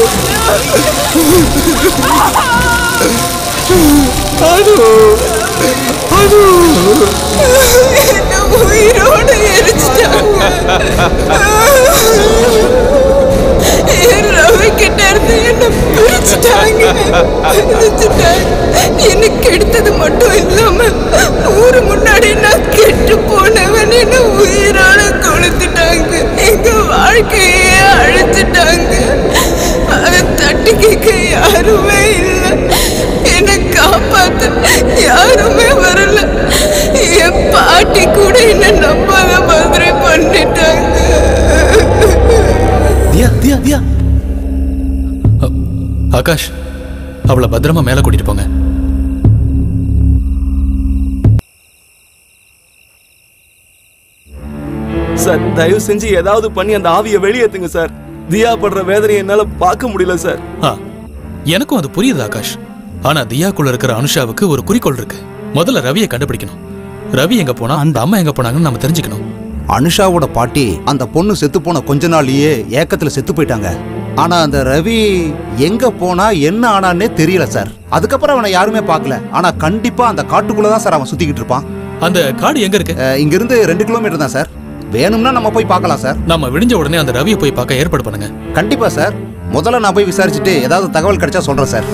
அனு அனு என்ன உயிரோட எரிச்சிட்டாங்க என் ரவி கிட்ட இருந்து என்ன பிரிச்சுட்டாங்க பிரிச்சுட்டாங்க எனக்கு எடுத்தது மட்டும் இல்லாம ஊரு முன்னாடி நான் கெட்டு போனவன் என்ன உயிரோட கொளுத்துட்டாங்க எங்க வாழ்க்கையே அழிச்சிட்டாங்க அதை தட்டி கேட்க யாருமே இல்லை என்னை காப்பாத்த யாருமே வரல என் பாட்டி கூட என்ன நம்பாத மாதிரி பண்ணிட்டாங்க தியா தியா தியா ஆகாஷ் அவளை பத்திரமா மேல கூட்டிட்டு போங்க சார் தயவு செஞ்சு ஏதாவது பண்ணி அந்த ஆவியை வெளியேத்துங்க சார் தியா படுற வேதனையை என்னால பார்க்க முடியல சார் ஆ, எனக்கும் அது புரியுது ஆகாஷ் ஆனா தியாக்குள்ள இருக்கிற அனுஷாவுக்கு ஒரு குறிக்கோள் இருக்கு முதல்ல ரவியை கண்டுபிடிக்கணும் ரவி எங்க போனா அந்த அம்மா எங்க போனாங்கன்னு நம்ம தெரிஞ்சுக்கணும் அனுஷாவோட பாட்டி அந்த பொண்ணு செத்து போன கொஞ்ச நாள்லயே ஏக்கத்துல செத்து போயிட்டாங்க ஆனா அந்த ரவி எங்க போனா என்ன ஆனான்னே தெரியல சார் அதுக்கப்புறம் அவனை யாருமே பார்க்கல ஆனா கண்டிப்பா அந்த காட்டுக்குள்ள தான் சார் அவன் சுத்திக்கிட்டு இருப்பான் அந்த காடு எங்க இருக்கு இங்க இருந்து ரெண்டு கிலோமீட்டர் தான் சார் வேணும்னா நம்ம போய் பார்க்கலாம் சார் நம்ம விடிஞ்ச உடனே அந்த ரவியை போய் பார்க்க ஏற்பாடு பண்ணுங்க கண்டிப்பா சார் முதல்ல நான் போய் விசாரிச்சுட்டு ஏதாவது தகவல் கிடைச்சா சொல்றேன் சார்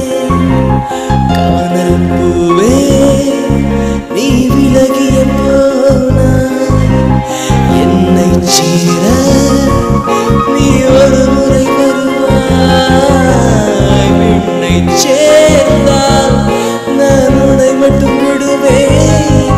காதல் பூவே நீ விலகிய போனாய் என்னை சீர நீ ஒரு முறை வருவாய் விண்ணை சேர்ந்தால் நான் உன்னை மட்டும் விடுவேன்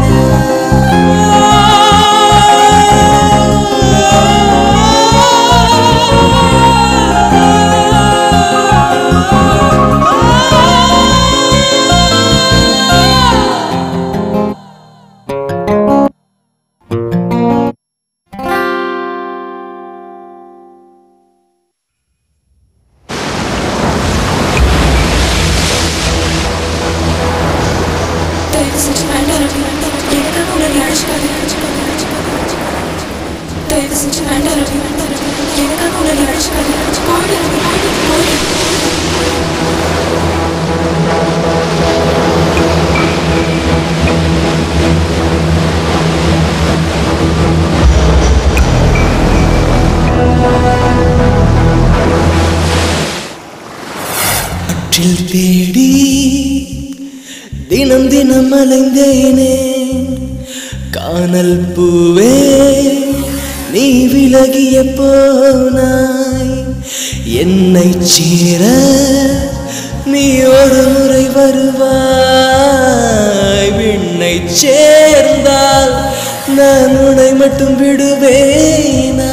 தயவு செஞ்சு வேண்டாம் ரவி எனக்காக உன்னை நீ அழைச்சிக்காத தயவு செஞ்சு வேண்டாம் ரவி எனக்காக உன்னை நீ அழைச்சிக்காத போயிடு ரவி போயிடு போயிடு ஆற்றில் தேடி தினம் தினம் அலைந்தேனே காணல் பூவே நீ விலகிய போனாய் என்னை சீர நீ ஒரு முறை வருவாய் விண்ணை சேர்ந்தால் நான் உன்னை மட்டும் விடுவேனா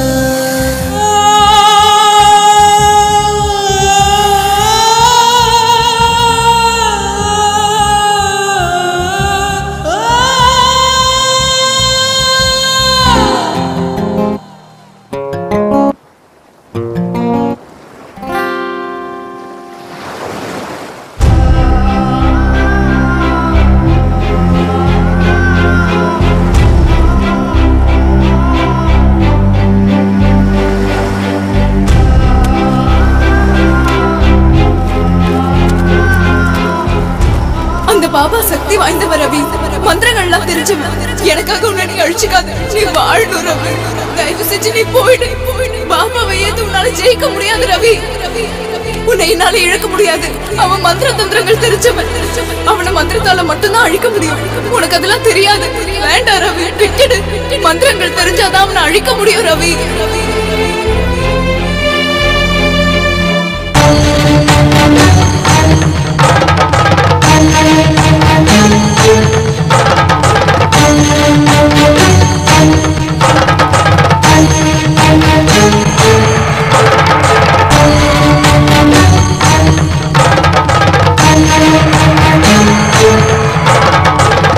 அந்த பாபா சக்தி வாய்ந்தவர் ரவி மந்திரங்கள்லாம் தெரிஞ்சவன் எனக்காக உன்னை நீ அழிச்சுக்காத நீ வாழணும் ரவி தயவு செஞ்சு நீ போயிடு பாபாவை ஏது உன்னால ஜெயிக்க முடியாது ரவி உன்னை என்னால இழக்க முடியாது அவன் மந்திர தந்திரங்கள் தெரிஞ்சவன் அவனை மந்திரத்தால மட்டும்தான் அழிக்க முடியும் உனக்கு அதெல்லாம் தெரியாது வேண்டாம் ரவி விட்டுடு மந்திரங்கள் தெரிஞ்சாதான் அவனை அழிக்க முடியும் ரவி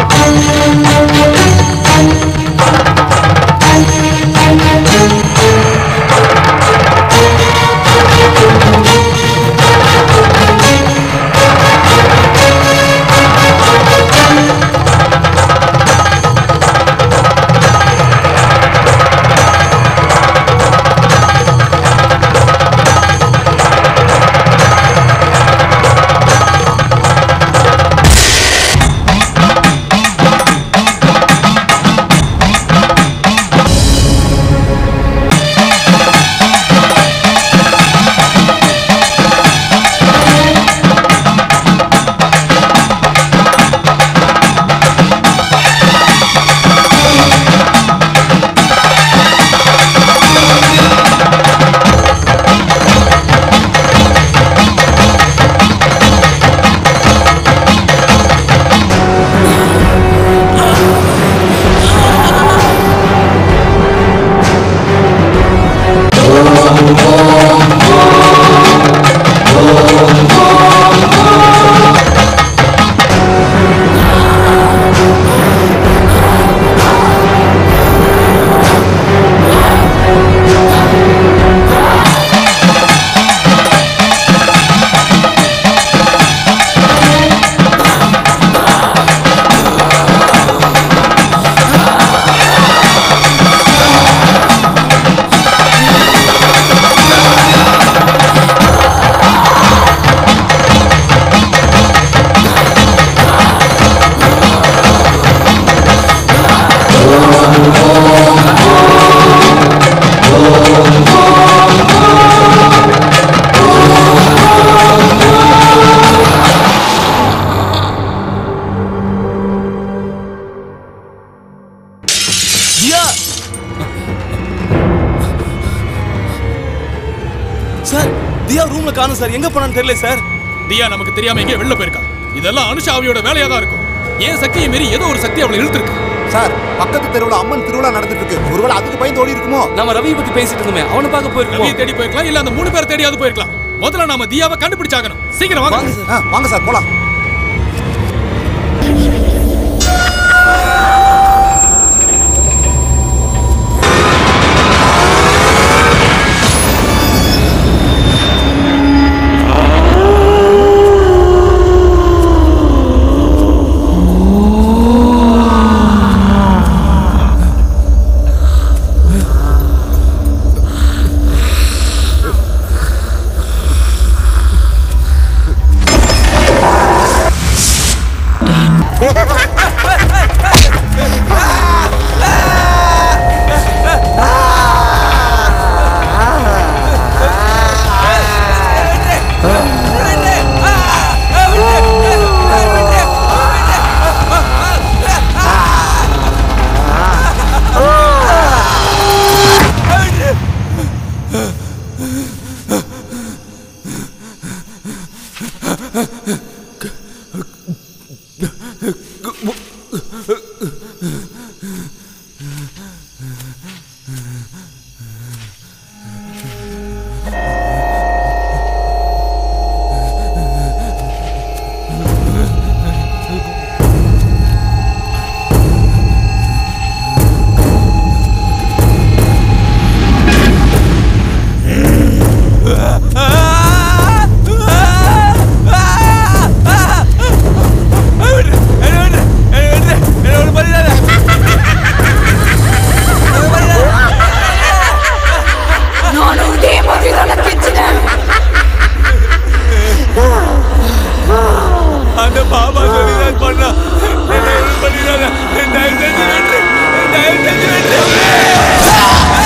Thank you. போனான்னு தெரியல சார் தியா நமக்கு தெரியாம எங்கேயோ வெளில போயிருக்கா இதெல்லாம் அனுஷா ஆவியோட வேலையா தான் இருக்கும் ஏன் சக்தியை மீறி ஏதோ ஒரு சக்தி அவளை இழுத்துருக்கு சார் பக்கத்து தெருவுல அம்மன் திருவிழா நடந்துட்டு இருக்கு ஒருவேளை அதுக்கு பயந்து ஓடி இருக்குமோ நம்ம ரவியை பத்தி பேசிட்டு இருந்தோமே அவனை பார்க்க போயிருக்கோம் ரவியை தேடி போயிருக்கலாம் இல்ல அந்த மூணு பேரை தேடியாவது போயிருக்கலாம் முதல்ல நாம தியாவை கண்டுபிடிச்சாகணும் சீக்கிரம் வாங்க ஆ, வாங்க சார் போலாம் நானும் இதே மாதிரி தான் கெஞ்சினேன் அந்த பாபா சொல்லி தான் பண்ணா என்ன ஒண்ணு பண்ணிடாத தயவு செஞ்சு விட்டு தயவு செஞ்சு விட்டு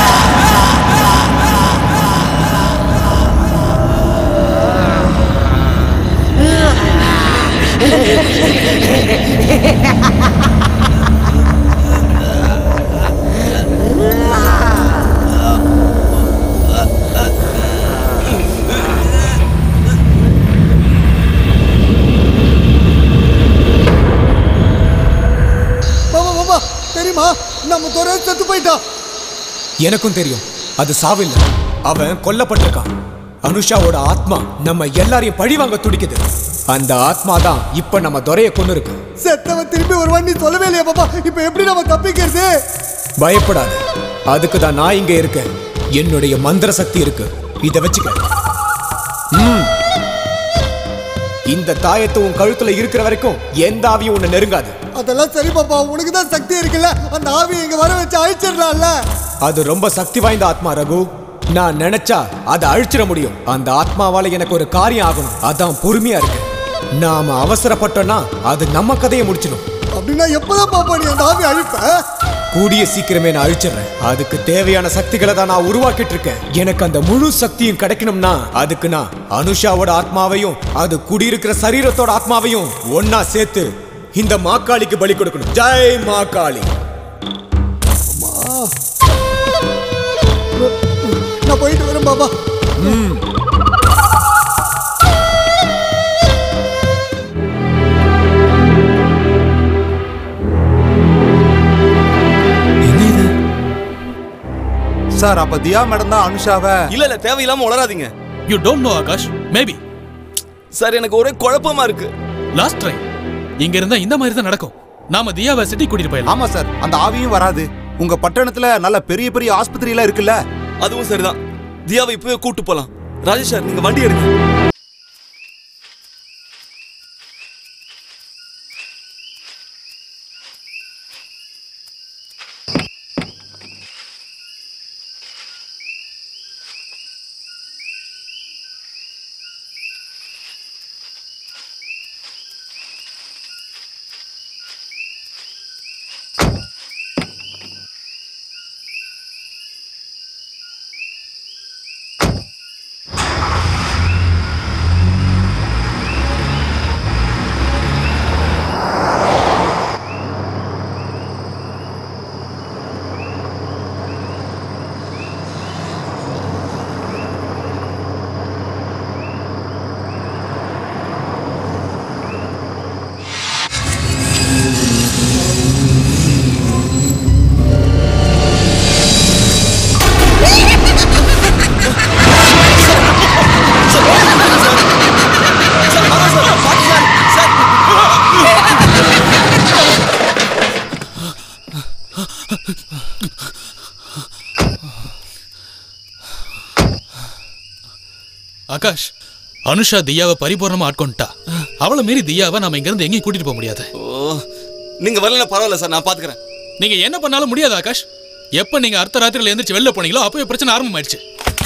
மாமா மாமா தெரியுமா நம்ம துறை செத்து போயிட்டான் எனக்கும் தெரியும் அது சாவில்ல அவன் கொல்லப்பட்டிருக்கான் அனுஷாவோட ஆத்மா நம்ம எல்லாரையும் பழி வாங்க துடிக்குது அந்த ஆத்மா தான் இப்ப நம்ம துறைய கொண்டு இருக்கு செத்தவன் திரும்பி ஒரு வண்டி சொல்லவே இல்லையா பாப்பா இப்ப எப்படி நம்ம தப்பிக்கிறது பயப்படாத அதுக்கு தான் நான் இங்க இருக்கேன் என்னுடைய மந்திர சக்தி இருக்கு இத வச்சுக்க ம். இந்த தாயத்தை உன் கழுத்துல இருக்கிற வரைக்கும் எந்த ஆவியும் உன்னை நெருங்காது அதெல்லாம் சரி பாப்பா உனக்கு தான் சக்தி இருக்குல்ல அந்த ஆவியை இங்க வர வச்சு அழிச்சிடலாம்ல அது ரொம்ப சக்தி வாய்ந்த ஆத்மா ரகு நான் நினைச்சா அதை அழிச்சிட முடியும் அந்த ஆத்மாவால எனக்கு ஒரு காரியம் ஆகணும் அதான் பொறுமையா இருக்கு நாம அவசரப்பட்டோம்னா அது நம்ம கதையை முடிச்சிடும் அப்படின்னா எப்பதான் பாப்பா நீ அந்த ஆவி அழிப்ப கூடிய சீக்கிரமே நான் அழிச்சிடுறேன் அதுக்கு தேவையான சக்திகளை தான் நான் உருவாக்கிட்டு இருக்கேன் எனக்கு அந்த முழு சக்தியும் கிடைக்கணும்னா அதுக்கு நான் அனுஷாவோட ஆத்மாவையும் அது குடியிருக்கிற சரீரத்தோட ஆத்மாவையும் ஒன்னா சேர்த்து இந்த மாக்காளிக்கு பலி கொடுக்கணும் ஜெய் மாக்காளி நான் போயிட்டு வரேன் பாப்பா ம் சார் அப்ப தியா மேடம் தான் அனுஷாவை இல்ல இல்ல தேவையில்லாம உளராதீங்க you don't know Akash maybe sir எனக்கு ஒரே குழப்பமா இருக்கு லாஸ்ட் ட்ரை இங்க இருந்தா இந்த மாதிரி தான் நடக்கும் நாம தியாவை சிட்டி கூட்டிட்டு போயிடலாம் ஆமா சார் அந்த ஆவியும் வராது உங்க பட்டணத்துல நல்ல பெரிய பெரிய ஆஸ்பத்திரி எல்லாம் இருக்குல்ல அதுவும் சரிதான் தியாவை இப்பவே கூட்டு போலாம் ராஜேஷ் சார் நீங்க வண்டி எடுங்க ஆகாஷ் அனுஷா தியாவை பரிபூர்ணமா ஆட்கொண்டுட்டா அவளை மீறி தியாவை நாம இங்க இருந்து எங்கேயும் கூட்டிட்டு போக முடியாது ஓ நீங்க வரல பரவாயில்ல சார் நான் பாத்துக்கிறேன் நீங்க என்ன பண்ணாலும் முடியாது ஆகாஷ் எப்ப நீங்க அர்த்த ராத்திரில எந்திரிச்சு வெளில போனீங்களோ அப்பவே பிரச்சனை ஆரம்பமாயிடுச்சு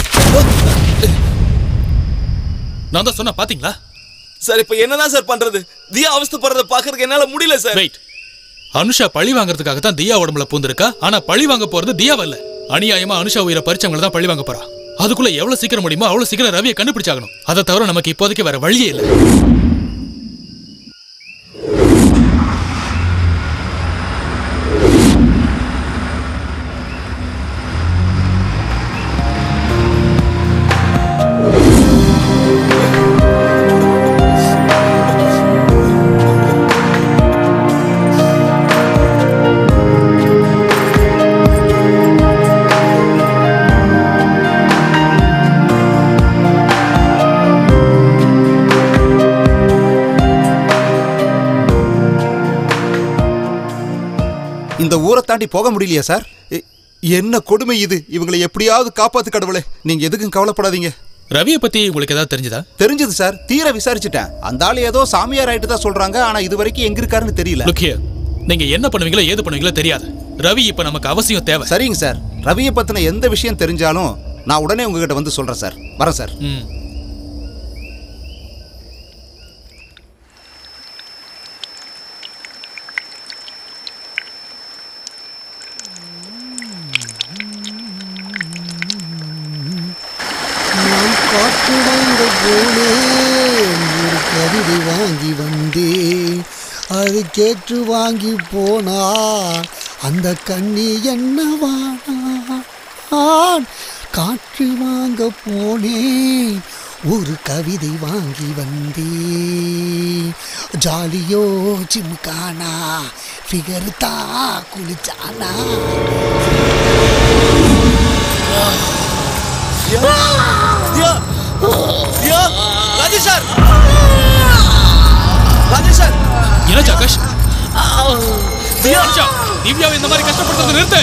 நான் தான் சொன்ன பாத்தீங்களா சார் இப்போ என்னதான் சார் பண்றது தியா அவஸ்தைப்படுறத பாக்குறதுக்கு என்னால முடியல சார் வெயிட் அனுஷா பழி வாங்குறதுக்காக தான் தியா உடம்புல பூந்திருக்கா ஆனா பழி வாங்க போறது தியாவ இல்ல அநியாயமா அனுஷா உயிரை பறிச்சவங்கள தான் பழி வாங்க போறா அதுக்குள்ள எவ்வளவு சீக்கிரம் முடியுமோ அவ்வளவு சீக்கிரம் ரவியை கண்டுபிடிச்சாகணும் அதை தவிர நமக்கு இப்போதைக்கு வேற வழியே இல்லை இந்த ஊரை தாண்டி போக முடியலையா சார் எ- என்ன கொடுமை இது இவங்களை எப்படியாவது காப்பாத்து கடவுளே நீங்க எதுக்கும் கவலைப்படாதீங்க ரவியை பத்தி உங்களுக்கு ஏதாவது தெரிஞ்சதா தெரிஞ்சது சார் தீர விசாரிச்சுட்டேன் அந்த ஆள் ஏதோ சாமியார் ஆயிட்டு தான் சொல்றாங்க ஆனா இது வரைக்கும் எங்க இருக்காருன்னு தெரியல லுக் ஹியர் நீங்க என்ன பண்ணுவீங்களோ ஏது பண்ணுவீங்களோ தெரியாது ரவி இப்ப நமக்கு அவசியம் தேவை சரிங்க சார் ரவியை பத்தின எந்த விஷயம் தெரிஞ்சாலும் நான் உடனே உங்ககிட்ட வந்து சொல்றேன் சார் வரேன் சார் ம் நான் காற்று வாங்க போனேன் ஒரு கவிதை வாங்கி வந்தேன் அது கேட்டு வாங்கி போனார் அந்த கண்ணி என்னவானான் காற்று வாங்க போனேன் ஒரு கவிதை வாங்கி வந்தேன் ஜாலியோ ஜிம்கானா ஃபிகர் தா குளிச்சானா தியா தியா ராஜேஷ் சார் ராஜேஷ் சார் என்னாச்சு ஆகாஷ் தியா திவ்யாவை இந்த மாதிரி கஷ்டப்படுத்துறது நிறுத்து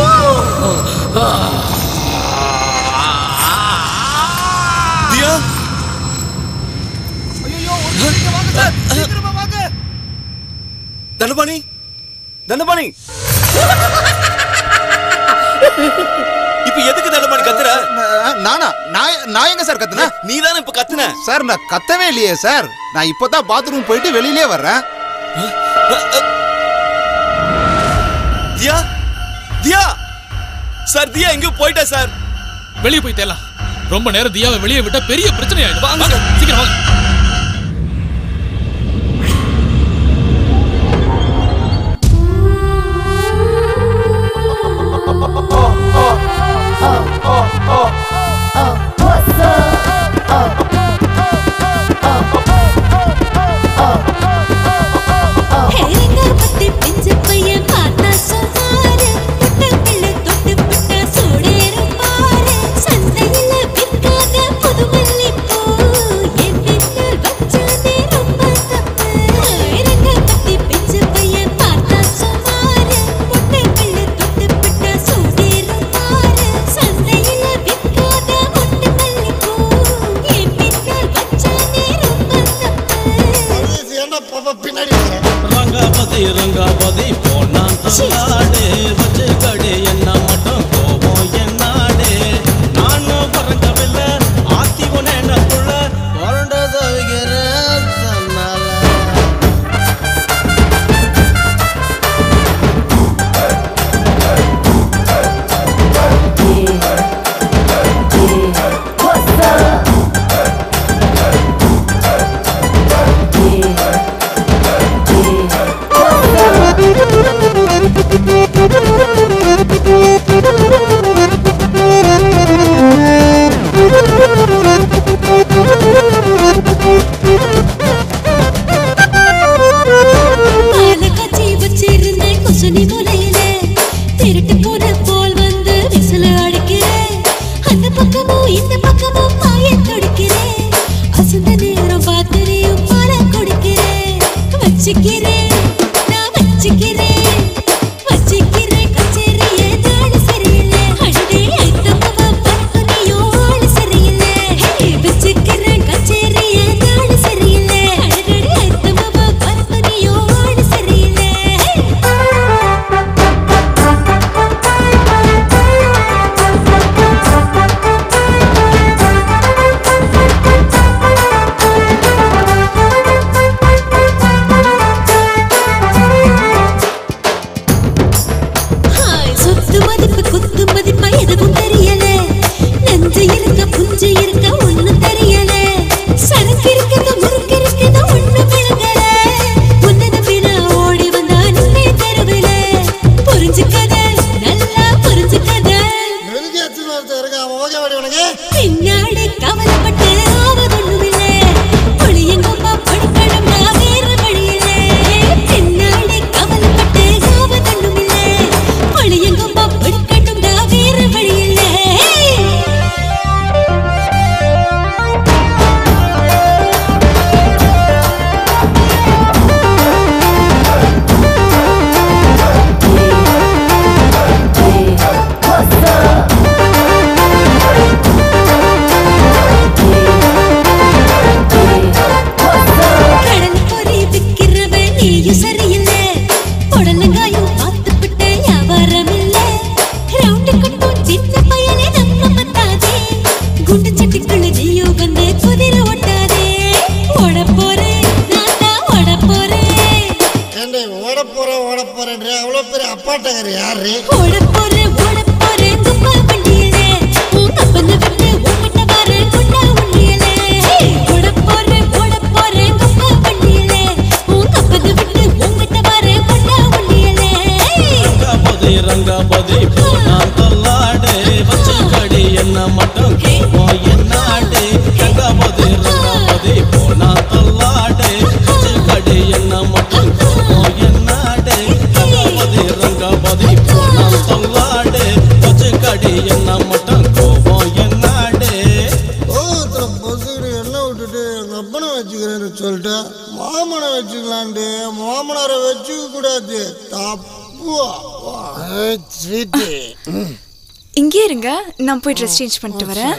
தியா தண்டபாணி தண்டபாணி இப்ப எதுக்கு தண்டபாணி கத்துற நானா நான் நான் எங்க சார் கத்துனேன் நீ தானே இப்ப கத்துன சார் நான் கத்தவே இல்லையே சார் நான் இப்பதான் பாத்ரூம் போயிட்டு வெளியிலே வர்றேன் தியா தியா சார் தியா எங்க போயிட்டா சார் வெளியே போய் தேலாம் ரொம்ப நேரம் தியாவை வெளியே விட்டா பெரிய பிரச்சனை ஆயிடும் வாங்க சீக்கிரம் வாங்க பத்தி பிஞ்சு பையன் பார்த்தா சொன்னாரு தொட்ட பிள்ளை தொட்டு பிட்டா சூடேறும் பாரு சந்தையில விற்காத புது மல்லிப்பூ என் வீட்டில் வச்சாதே ரொம்ப தப்பு இறங்க பத்தி பிஞ்சு பையன் பார்த்தா சொன்னாரு தொட்ட பிள்ளை தொட்டு பிட்டா சூடேறும் பாரு சந்தையில விற்காத மொட்டு மல்லிப்பூ என் வீட்டில் வச்சாதே ரொம்ப தப்பு பின்னாடி ரங்காபதி ரங்காபதி போனான் தள்ளாடு வச்சு கடி என்ன மட்டும் கோபம் என்னாடு நானும் பறக்கவில்லை ஆத்தி உனக்குள்ள புரண்டதுகிற தன்னால பாலை காய்ச்சி வச்சிருந்தேன் குசுனி முலையில திருட்டு போன போல் வந்து விசில அடிக்கிறேன் அந்த பக்கமும் இந்த பக்கமும் பாய துடிக்கிறேன் அசந்த நேரம் பார்த்து நீயும் பாலை குடிக்கிறேன் வச்சுக்கிறேன் நான் வச்சுக்கிறேன் வச்சுக்கிறேன் கச்சேரியே நாடு சரியில்லை அழுதே ஐத்தம்மா பரப்பு நீயும் ஆளு சரியில்லை ஹே, வச்சுக்கிறேன் போறேன்ற அவ்வளோ பெரிய அப்பாட்டகர் யாரு ஓட போறேன் ஓட போறேன் குப்பா வண்டியிலே உங்க அப்பனை விட்டு உங்ககிட்ட வரேன் குண்டா வண்டியிலே ஓட போறேன் ஓட போறேன் குப்பா வண்டியிலே உங்க அப்பனை விட்டு உங்ககிட்ட வரேன் குண்டா வண்டியிலே ரங்காபதி ரங்காபதி போனான் தள்ளாடு வச்சு கடி என்ன மட்டும் கேட்போம் என்னாடு ரங்காபதி ரங்காபதி போனான் தள்ளாடு வச்சு கடி என்ன மட்டும் கேட்போம் என்னாடு ரங்காபதி ரங்காபதி போனான் தள்ளாடு வச்சு கடி என்ன மட்டும் கோபம் என்னாடு ஓத்துல பசுகிற எண்ணெய் விட்டுட்டு எங்க அப்பனை வச்சுக்கிறேன்னு சொல்லிட்டு மாமனை வச்சுக்கலான்ட்டு மாமனாரை வச்சுக்க கூடாது தப்பு ஸ்வீட்டு இங்கே இருங்க நான் போய் ட்ரெஸ் சேஞ்ச் பண்ணிட்டு வரேன்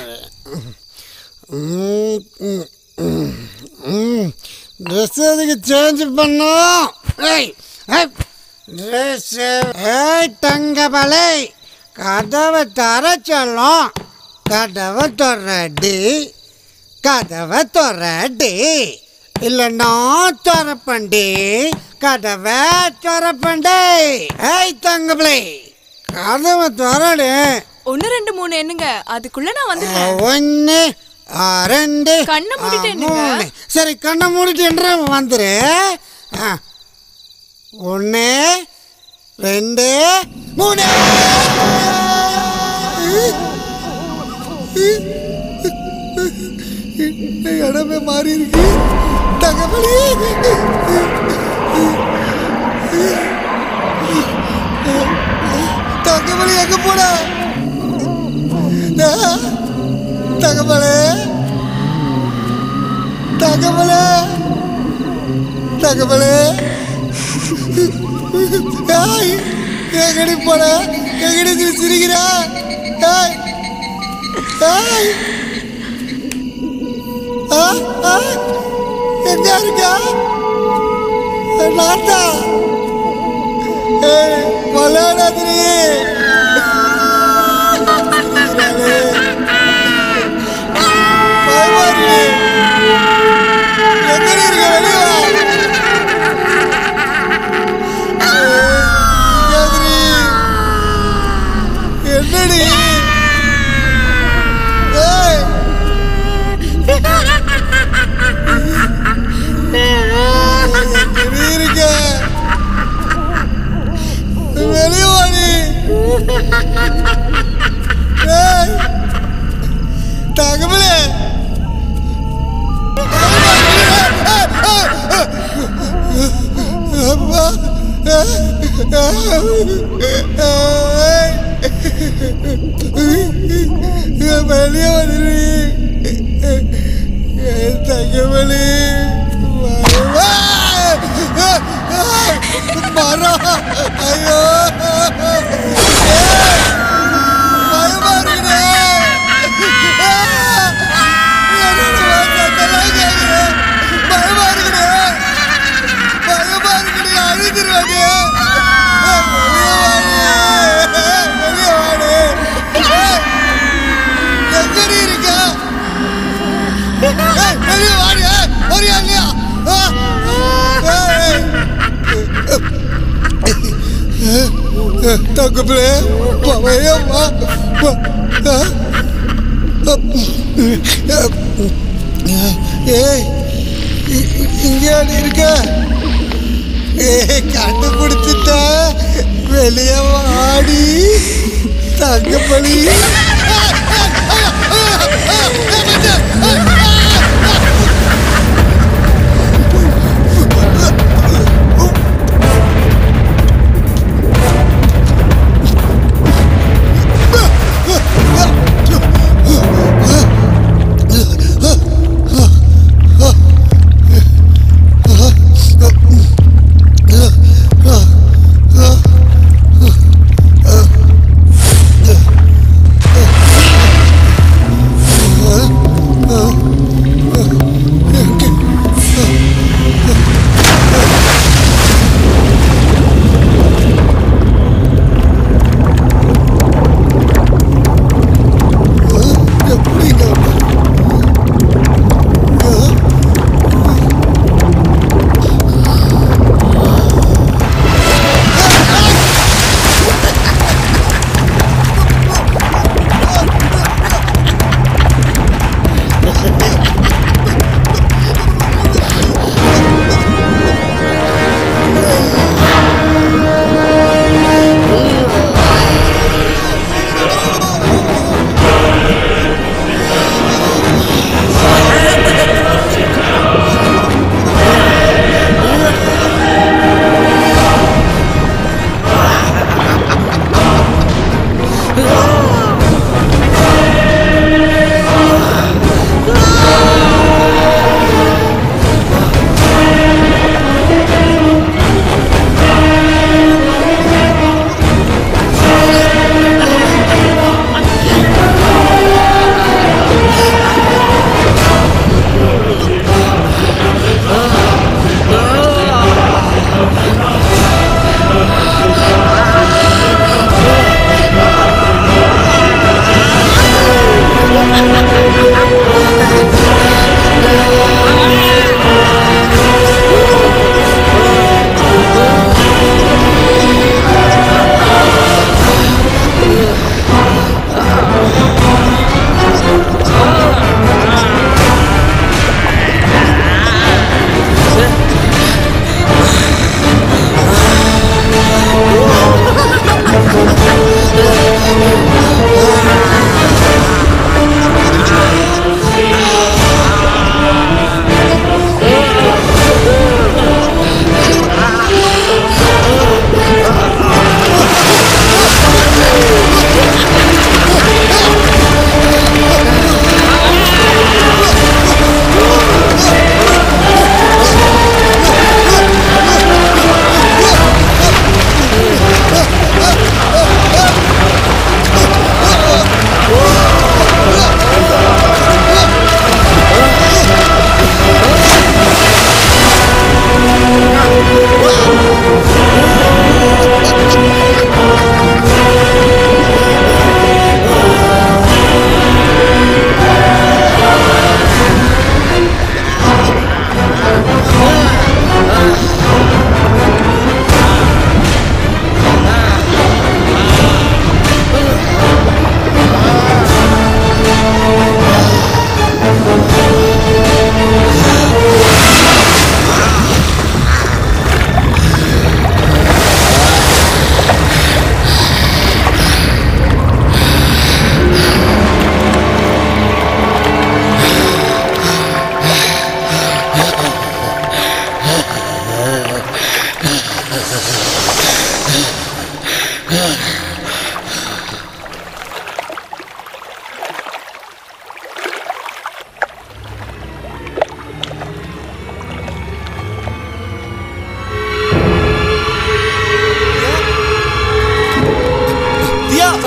ட்ரெஸ் எதுக்கு சேஞ்ச் பண்ணோம் ஏய் ஏய் ட்ரெஸ் ஏய் தங்கமலை கதவை தர சொல்லும் கதவை தொடரடி கதவை தொடரடி இல்லைன்னா திறப்பண்டி கதவை திறப்பண்டி ஏய் தங்கமலை கதவை திறடு ஒன்னு ரெண்டு மூணு என்னங்க அதுக்குள்ள நான் வந்துட்டேன் ஒன்று ரெண்டு கண்ணை மூடிட்டு ஆ, என்னங்க? மூணு. சரி கண்ணை மூடிட்டு வந்துரு ஆ. ஒண்ணு ரெண்டு மூணு இடமே மாறி இருக்கு தகவலி தகவலி எங்க போன தகவலே தகவலே தகவலே ஏய் எங்கடி போன எங்கடி நீ சிரிக்கிறா ஏய் ஏய் ஆ ஆ எங்க இருக்கா நாத்தா ஏய் விளையாடாதீ பயமா இருக்கு எங்கடி இருக்க வெளியே வா கதிரி என்னடி ஏய் எங்கடி இருக்க வெளியே வாடி ஏய் தகவலே அப்பா வெளியே வந்துரு தகவலி மரம் ஐயோ பயமா இருக்குதே பயமா இருக்குதே பயமா இருக்குடி அழுதுருவாடி வெளியே வாடி எங்கடி இருக்க ஏய், வெளியே வாடி ஏய், வரியா இல்லையா ஆ, ஏய். தங்கப்பிள்ளை பவையம்மா ஏய் இ- இ- இங்கே இருக்க ஏய் கண்டுபிடிச்சிட்ட வெளியே வாடி தங்கப்பலி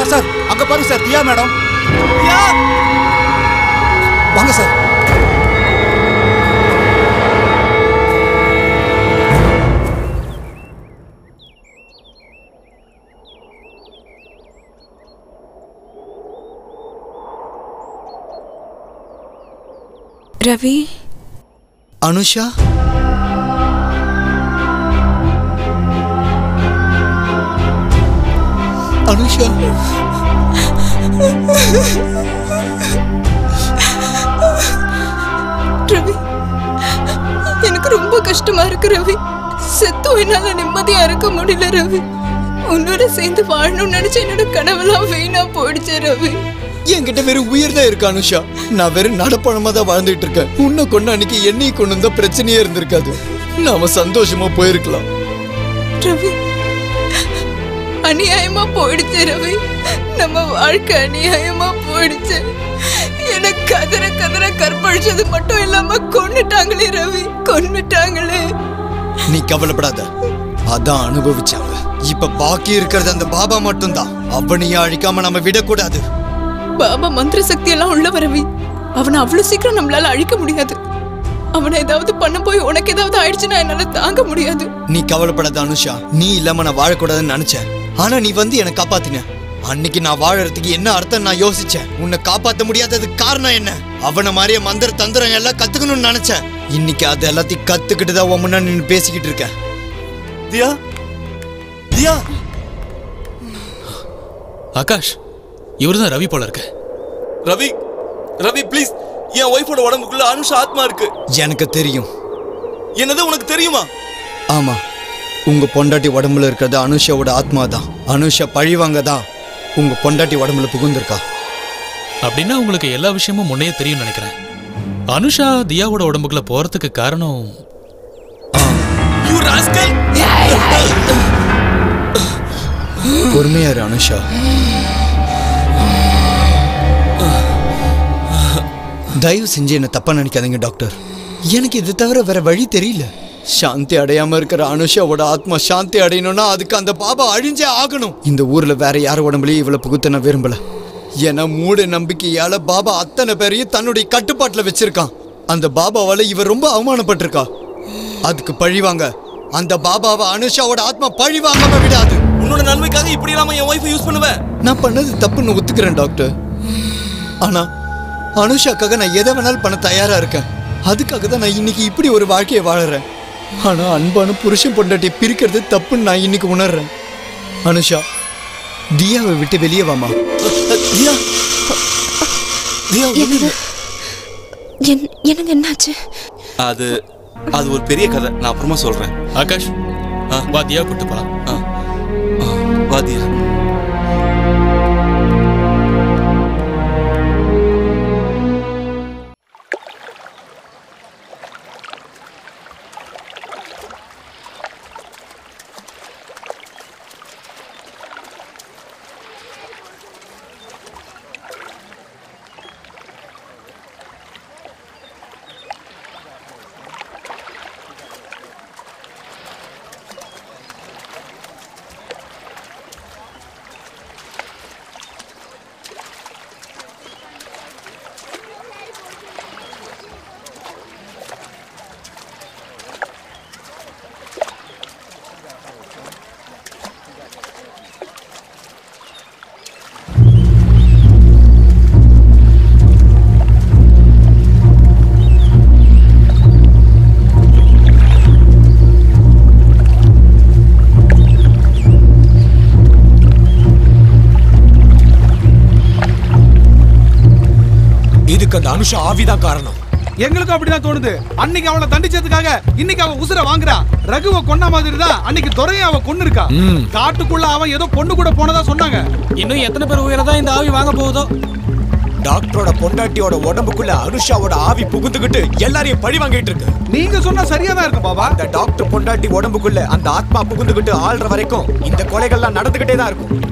சார் அங்க பாருங்க சார் தியா மேடம் வாங்க சார் ரவி அனுஷா அனுஷா ரவி எனக்கு ரொம்ப கஷ்டமா இருக்கு ரவி செத்தும் என்னால நிம்மதியா இருக்க முடியல ரவி உன்னோட சேர்ந்து வாழணும்னு நினைச்ச என்னோட கனவெல்லாம் வீணா போயிடுச்சு ரவி என்கிட்ட வெறும் உயிர் தான் இருக்கு அனுஷா நான் வெறும் நடப்பழமா தான் வாழ்ந்துட்டு இருக்கேன் உன்னை கொண்டு அன்னைக்கு என்னையும் கொண்டு வந்தா பிரச்சனையே இருந்திருக்காது நாம சந்தோஷமா போயிருக்கலாம் ரவி அநியாயமா போயிடுச்சு ரவி நம்ம வாழ்க்கை அநியாயமா போயிடுச்சு எனக்கு கதற கதற கற்பழிச்சது மட்டும் இல்லாம கொன்னுட்டாங்களே ரவி கொன்னுட்டாங்களே நீ கவலைப்படாத அதான் அனுபவிச்சாங்க இப்ப பாக்கி இருக்கிறது அந்த பாபா மட்டும்தான் அவனையும் அழிக்காம நம்ம விடக்கூடாது பாபா மந்திர சக்தி எல்லாம் உள்ள ரவி அவனை அவ்வளவு சீக்கிரம் நம்மளால அழிக்க முடியாது அவனை ஏதாவது பண்ண போய் உனக்கு ஏதாவது ஆயிடுச்சுன்னா என்னால தாங்க முடியாது நீ கவலைப்படாத அனுஷா நீ இல்லாம நான் வாழக்கூடாதுன்னு நினைச்சேன் ஆனா நீ வந்து என்னை காப்பாத்தின அன்னைக்கு நான் வாழறதுக்கு என்ன அர்த்தம் நான் யோசிச்சேன் உன்னை காப்பாத்த முடியாததுக்கு காரணம் என்ன அவன மாதிரியே மந்திர தந்திரம் எல்லாம் கத்துக்கணும்னு நினைச்சேன் இன்னைக்கு அது எல்லாத்தையும் கத்துக்கிட்டு தான் உன் முன்னாடி நின்னு பேசிக்கிட்டு இருக்கேன் தியா தியா ஆகாஷ் இவர்தான் ரவி போல இருக்கு ரவி ரவி ப்ளீஸ் என் ஒய்ஃபோட உடம்புக்குள்ள அனுஷா ஆத்மா இருக்கு எனக்கு தெரியும் என்னது உனக்கு தெரியுமா ஆமா உங்க பொண்டாட்டி உடம்புல இருக்கிறது அனுஷாவோட ஆத்மா தான் அனுஷா பழிவாங்க தான் உங்க பொண்டாட்டி உடம்புல புகுந்திருக்கா அப்படின்னா உங்களுக்கு எல்லா விஷயமும் முன்னையே தெரியும்னு நினைக்கிறேன் அனுஷா தியாவோட உடம்புக்குள்ள போறதுக்கு காரணம் பொறுமையா இரு அனுஷா தயவு செஞ்சு என்ன தப்பா நினைக்காதீங்க டாக்டர் எனக்கு இது தவிர வேற வழி தெரியல சாந்தி அடையாம இருக்கிற அனுஷாவோட ஆத்மா சாந்தி அடையணும்னா அதுக்கு அந்த பாபா அழிஞ்சே ஆகணும் இந்த ஊர்ல வேற யார் உடம்புலயும் இவ்வளவு புகுத்த நான் விரும்பல ஏன்னா மூட நம்பிக்கையால பாபா அத்தனை பேரையும் தன்னுடைய கட்டுப்பாட்டுல வச்சிருக்கான் அந்த பாபாவால இவர் ரொம்ப அவமானப்பட்டிருக்கா அதுக்கு பழிவாங்க அந்த பாபாவை அனுஷாவோட ஆத்மா பழி வாங்காம விடாது உன்னோட நன்மைக்காக இப்படி இல்லாம என் ஒய்ஃபை யூஸ் பண்ணுவேன் நான் பண்ணது தப்புன்னு ஒத்துக்கிறேன் டாக்டர் ஆனா அனுஷாக்காக நான் எதை வேணாலும் பண்ண தயாரா இருக்கேன் அதுக்காக தான் நான் இன்னைக்கு இப்படி ஒரு வாழ்க்கையை வாழறேன் ஆனா அன்பான புருஷன் பொண்டாட்டியை பிரிக்கிறது தப்புன்னு நான் இன்னைக்கு உணர்றேன் அனுஷா தியாவை விட்டு வெளியே வாமா தியா தியா என்னது என் எனக்கு என்னாச்சு அது அது ஒரு பெரிய கதை நான் அப்புறமா சொல்றேன் ஆகாஷ் வா தியா கூட்டு போலாம் வா தியா இதுக்கு அந்த அனுஷா ஆவிதான் காரணம் எங்களுக்கும் அப்படிதான் தோணுது அன்னைக்கு அவளை தண்டிச்சதுக்காக இன்னைக்கு அவ உசுர வாங்குறா ரகுவை கொன்ன மாதிரி தான் அன்னைக்கு துறைய அவ கொன்னு இருக்கா ம். காட்டுக்குள்ள அவன் ஏதோ பொண்ணு கூட போனதா சொன்னாங்க இன்னும் எத்தனை பேர் உயிரை இந்த ஆவி வாங்க போகுதோ டாக்டரோட பொண்டாட்டியோட உடம்புக்குள்ள அனுஷாவோட ஆவி புகுந்துகிட்டு எல்லாரையும் பழி வாங்கிட்டு இருக்கு நீங்க சொன்னா சரியா தான் இருக்கும் பாபா அந்த டாக்டர் பொண்டாட்டி உடம்புக்குள்ள அந்த ஆத்மா புகுந்துகிட்டு ஆள்ற வரைக்கும் இந்த கொலைகள்லாம் நடந்துகிட்டே தான் இருக்கும்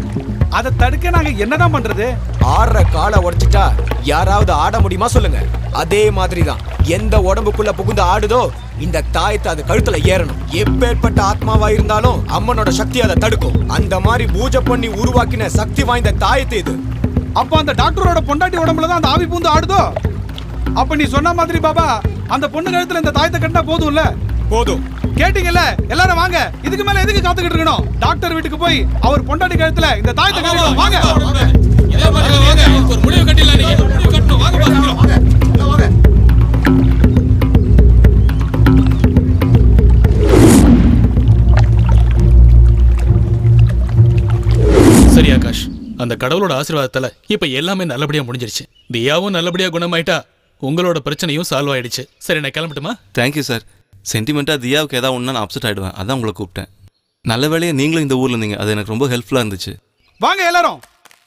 அதை தடுக்க நாங்க என்னதான் பண்றது ஆடுற காலை உடைச்சிட்டா யாராவது ஆட முடியுமா சொல்லுங்க அதே மாதிரி தான் எந்த உடம்புக்குள்ள புகுந்து ஆடுதோ இந்த தாயத்தை அது கழுத்துல ஏறணும் எப்பேற்பட்ட ஆத்மாவா இருந்தாலும் அம்மனோட சக்தி அதை தடுக்கும் அந்த மாதிரி பூஜை பண்ணி உருவாக்கின சக்தி வாய்ந்த தாயத்தை இது அப்ப அந்த டாக்டரோட பொண்டாட்டி உடம்புல தான் அந்த ஆவி பூந்து ஆடுதோ அப்ப நீ சொன்ன மாதிரி பாபா அந்த பொண்ணு கழுத்துல இந்த தாயத்தை கட்டினா போதும்ல போதும் கேட்டீங்கல்ல எல்லாரும் வாங்க இதுக்கு மேல எதுக்கு காத்துக்கிட்டு இருக்கணும் டாக்டர் வீட்டுக்கு போய் அவர் பொண்டாட்டி கழுத்துல இந்த தாயத்தை கட்டிடுவோம் வாங்க ஒரு முடிவு கட்டிடலாம் நீங்க முடிவு கட்டணும் வாங்க பாத்துக்கலாம் சரி ஆகாஷ் அந்த கடவுளோட ஆசீர்வாதத்தால இப்ப எல்லாமே நல்லபடியா முடிஞ்சிருச்சு தியாவும் நல்லபடியா குணமாயிட்டா உங்களோட பிரச்சனையும் சால்வ் ஆயிடுச்சு சரி நான் கிளம்பட்டுமா தேங்க்யூ சார் சென்டிமெண்ட்டாக தியாவுக்கு ஏதாவது ஒன்றா நான் அப்செட் ஆகிடுவேன் அதான் உங்களை கூப்பிட்டேன் நல்ல வேலையை நீங்களும் இந்த ஊரில் இருந்தீங்க அது எனக்கு ரொம்ப ஹெல்ப்ஃபுல்லாக இருந்துச்சு வாங்க எல்லாரும்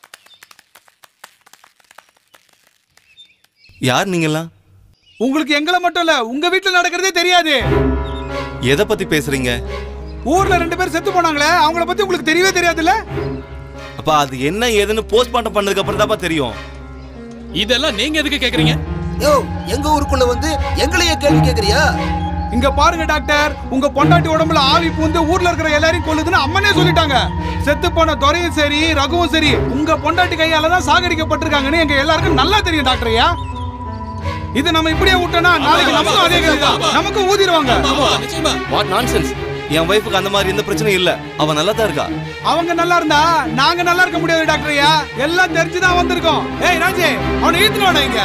யார் நீங்களாம் உங்களுக்கு எங்களை மட்டும் இல்ல உங்க வீட்டுல நடக்கிறதே தெரியாது எதை பற்றி பேசுகிறீங்க ஊர்ல ரெண்டு பேர் செத்து போனாங்களே அவங்கள பத்தி உங்களுக்கு தெரியவே தெரியாதுல்ல அப்பா அது என்ன ஏதுன்னு போஸ்ட்மார்ட்டம் பண்ணதுக்கு அப்புறம் தான்ப்பா தெரியும் இதெல்லாம் நீங்க எதுக்கு கேக்குறீங்க யோ எங்க ஊருக்குள்ள வந்து எங்களையே கேள்வி கேக்குறியா இங்க பாருங்க டாக்டர் உங்க பொண்டாட்டி உடம்புல ஆவி பூந்து ஊர்ல இருக்கிற எல்லாரையும் கொல்லுதுன்னு அம்மனே சொல்லிட்டாங்க செத்து போன துரையும் சரி ரகுவும் சரி உங்க பொண்டாட்டி கையால தான் சாகடிக்கப்பட்டிருக்காங்கன்னு எங்க எல்லாருக்கும் நல்லா தெரியும் டாக்டர் ஐயா இது நம்ம இப்படியே விட்டோம்னா நாளைக்கு நமக்கும் அதே கதி தான் நமக்கும் ஊதிடுவாங்க வாட் நான்சென்ஸ் என் ஒய்ஃபுக்கு அந்த மாதிரி எந்த பிரச்சனையும் இல்லை அவன் நல்லா தான் இருக்கா அவங்க நல்லா இருந்தா நாங்க நல்லா இருக்க முடியாது டாக்டர் ஐயா எல்லாம் தெரிஞ்சுதான் வந்திருக்கோம் ஏய் ராஜே அவனை இழுத்துட்டு வாடா இங்க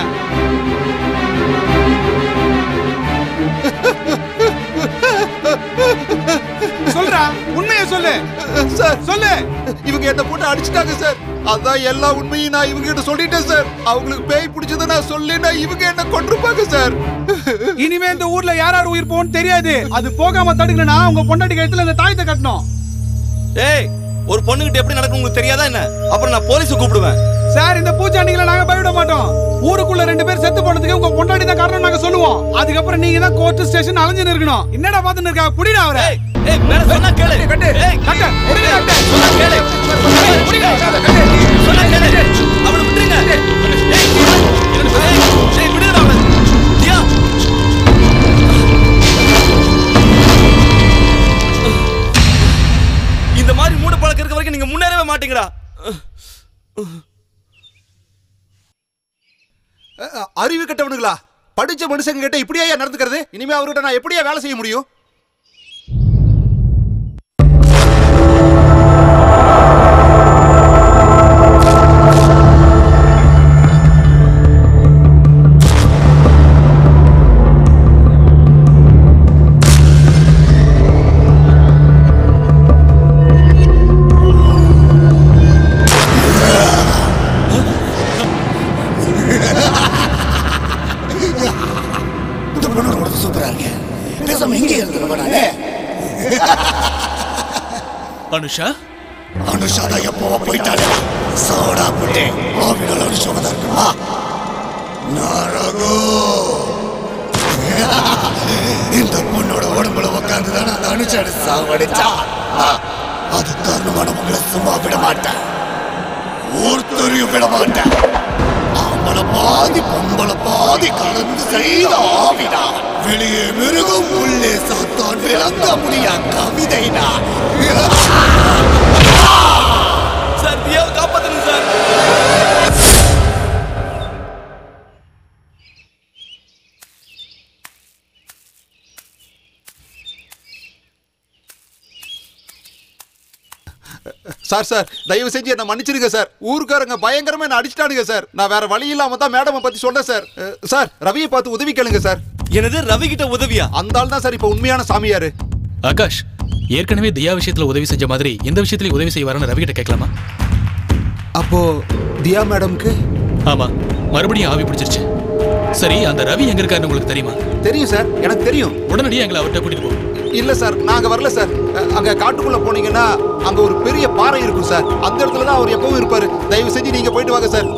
சொல்றா உண்மையை சொல்லு சார் சொல்லு இவங்க என்ன போட்டு அடிச்சிட்டாங்க சார் அதான் எல்லா உண்மையும் நான் இவங்க கிட்ட சொல்லிட்டேன் சார் அவங்களுக்கு பேய் பிடிச்சதை நான் சொல்லினா இவங்க என்ன கொண்டிருப்பாங்க சார் இனிமே இந்த ஊர்ல யார் யார் உயிர் போகும்னு தெரியாது அது போகாம தடுக்கணும்னா உங்க பொண்டாட்டி கழுத்துல இந்த தாயத்தை கட்டணும் ஏய் ஒரு பொண்ணுகிட்ட எப்படி நடக்கும் உங்களுக்கு தெரியாதா என்ன அப்புறம் நான் போலீஸை கூப்பிடுவேன் சார் இந்த பூச்சாண்டிகளை நாங்க பயவிட மாட்டோம் ஊருக்குள்ள ரெண்டு பேர் செத்து போனதுக்கு உங்க பொண்டாட்டி தான் காரணம் நாங்க சொல்லுவோம் அதுக்கப்புறம் நீங்க தான் கோர்ட் ஸ்டேஷன் அலைஞ்சு இருக்கணும் என்னடா பாத்துன்னு இருக்கா புடிடா அவரை ஏய் மேல சொன்னா கேளு கட்டு ஏய் கட்டு புடிடா கட்டு சொன்னா கேளு புடிடா சொன்னா கேளு அவனை விட்டுருங்க ஏய் ஏய், ஏய் விடுடா அவனை தியா இந்த மாதிரி மூட பழக்கம் இருக்க வரைக்கும் நீங்க முன்னேறவே மாட்டீங்கடா அஹ், அறிவு கெட்டவனுங்களா படிச்ச மனுஷங்க கிட்ட இப்படியா நடந்துக்கிறது இனிமே அவர்கிட்ட நான் எப்படியா வேலை செய்ய முடியும் இந்த பொண்ணு ரொம்ப சூப்பரா இருக்கு பேசாம இங்கே இருந்துருவா நானே அனுஷா அனுஷா தான் எப்போ போயிட்டாலே சோடா புட்டே ஆவிடல் அனுஷாவை தான் இருக்குமா நாரகோ இந்த பொண்ணோட உடம்புல உட்காந்து தான் அந்த அனுஷாடு சாவடிச்சா அது காரணமான உங்களை சும்மா விட மாட்டேன் ஒருத்தரையும் விட மாட்டேன் ஆம்பளை பாதி பொம்பளை பாதி கலந்து செய்த ஆவிடா வெளியே மிருகம் உள்ளே சாத்தான் விளங்க முடியா கவிதைடா சார் தியாவை காப்பாத்துங்க சார் சார் சார் தயவு செஞ்சு என்ன மன்னிச்சிருங்க சார் ஊருக்காரங்க பயங்கரமா என்ன அடிச்சிட்டானுங்க சார் நான் வேற வழி இல்லாம தான் மேடம் பத்தி சொன்னேன் சார் அஹ், சார் ரவியை பார்த்து உதவி கேளுங்க சார் எனது ரவி கிட்ட உதவியா அந்த ஆள் தான் சார் இப்ப உண்மையான சாமியாரு ஆகாஷ் ஏற்கனவே தியா விஷயத்துல உதவி செஞ்ச மாதிரி இந்த விஷயத்துலயும் உதவி செய்வாருன்னு ரவி கிட்ட கேட்கலாமா அப்போ தியா மேடம்க்கு ஆமா மறுபடியும் ஆவி பிடிச்சிருச்சு சரி அந்த ரவி எங்க இருக்காருன்னு உங்களுக்கு தெரியுமா தெரியும் சார் எனக்கு தெரியும் உடனடியாக எங்களை அவர்கிட்ட கூட்டிட்டு போ இல்ல சார் நாங்க வரல சார் அஹ், அங்க காட்டுக்குள்ள போனீங்கன்னா அங்க ஒரு பெரிய பாறை இருக்கும் சார் அந்த இடத்துல தான் அவர் எப்பவும் இருப்பாரு தயவு செஞ்சு நீங்க போயிட்டு வாங்க சார்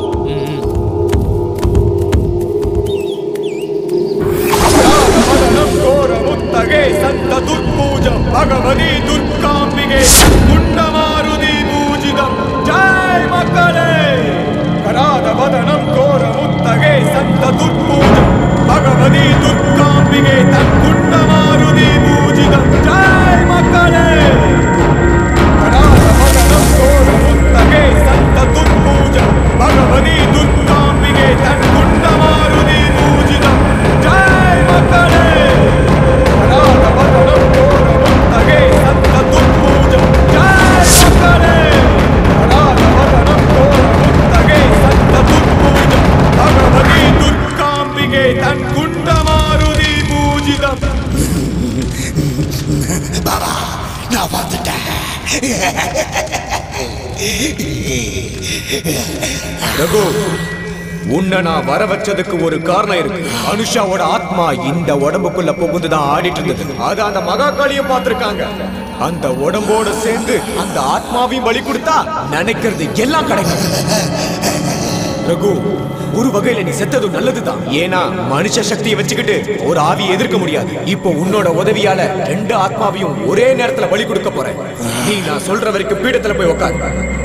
ಮುತ್ತಗೆ ಸಂತ ದುರ್ಪೂಜ ಭಗವತಿ ದುರ್ಗಾಂಬಿಗೆ ಪುಣ್ಯಮಾರುತಿ ಪೂಜಿತ ಜಯ சந்த துர்பூஜம் பகவதி துர்காம்பிகை தற்குண்ட மாருதி பூஜிதம் ஜெய் மக்களே முத்தகே சந்த துர்பூஜம் பகவதி துர்காம்பிகை தற்குண்ட மாருதி பூஜிதம் ஜெய் மக்களே முத்தகே சந்த துர்பூஜம் ஜெய் மக்களே முத்தகே சந்த துர்பூஜம் பகவதி துர்காம்பிகை தற்குண்ட மாருதி பூஜிதம் பாபா நான் வந்துட்டேன் ரகு உன்னை நான் வர வச்சதுக்கு ஒரு காரணம் இருக்கு அனுஷாவோட ஆத்மா இந்த உடம்புக்குள்ள புகுந்துதான் ஆடிட்டு இருந்தது அத அந்த மகாகாளியும் பார்த்திருக்காங்க அந்த உடம்போட சேர்ந்து அந்த ஆத்மாவையும் பலி கொடுத்தா நினைக்கிறது எல்லாம் கிடைக்கும் ரகு ஒரு வகையில நீ செத்தது நல்லதுதான் ஏன்னா மனுஷ சக்தியை வச்சுக்கிட்டு ஒரு ஆவியை எதிர்க்க முடியாது இப்போ உன்னோட உதவியால ரெண்டு ஆத்மாவையும் ஒரே நேரத்துல பலி கொடுக்க போறேன் நீ நான் சொல்ற வரைக்கும் பீடத்துல போய் உட்காரு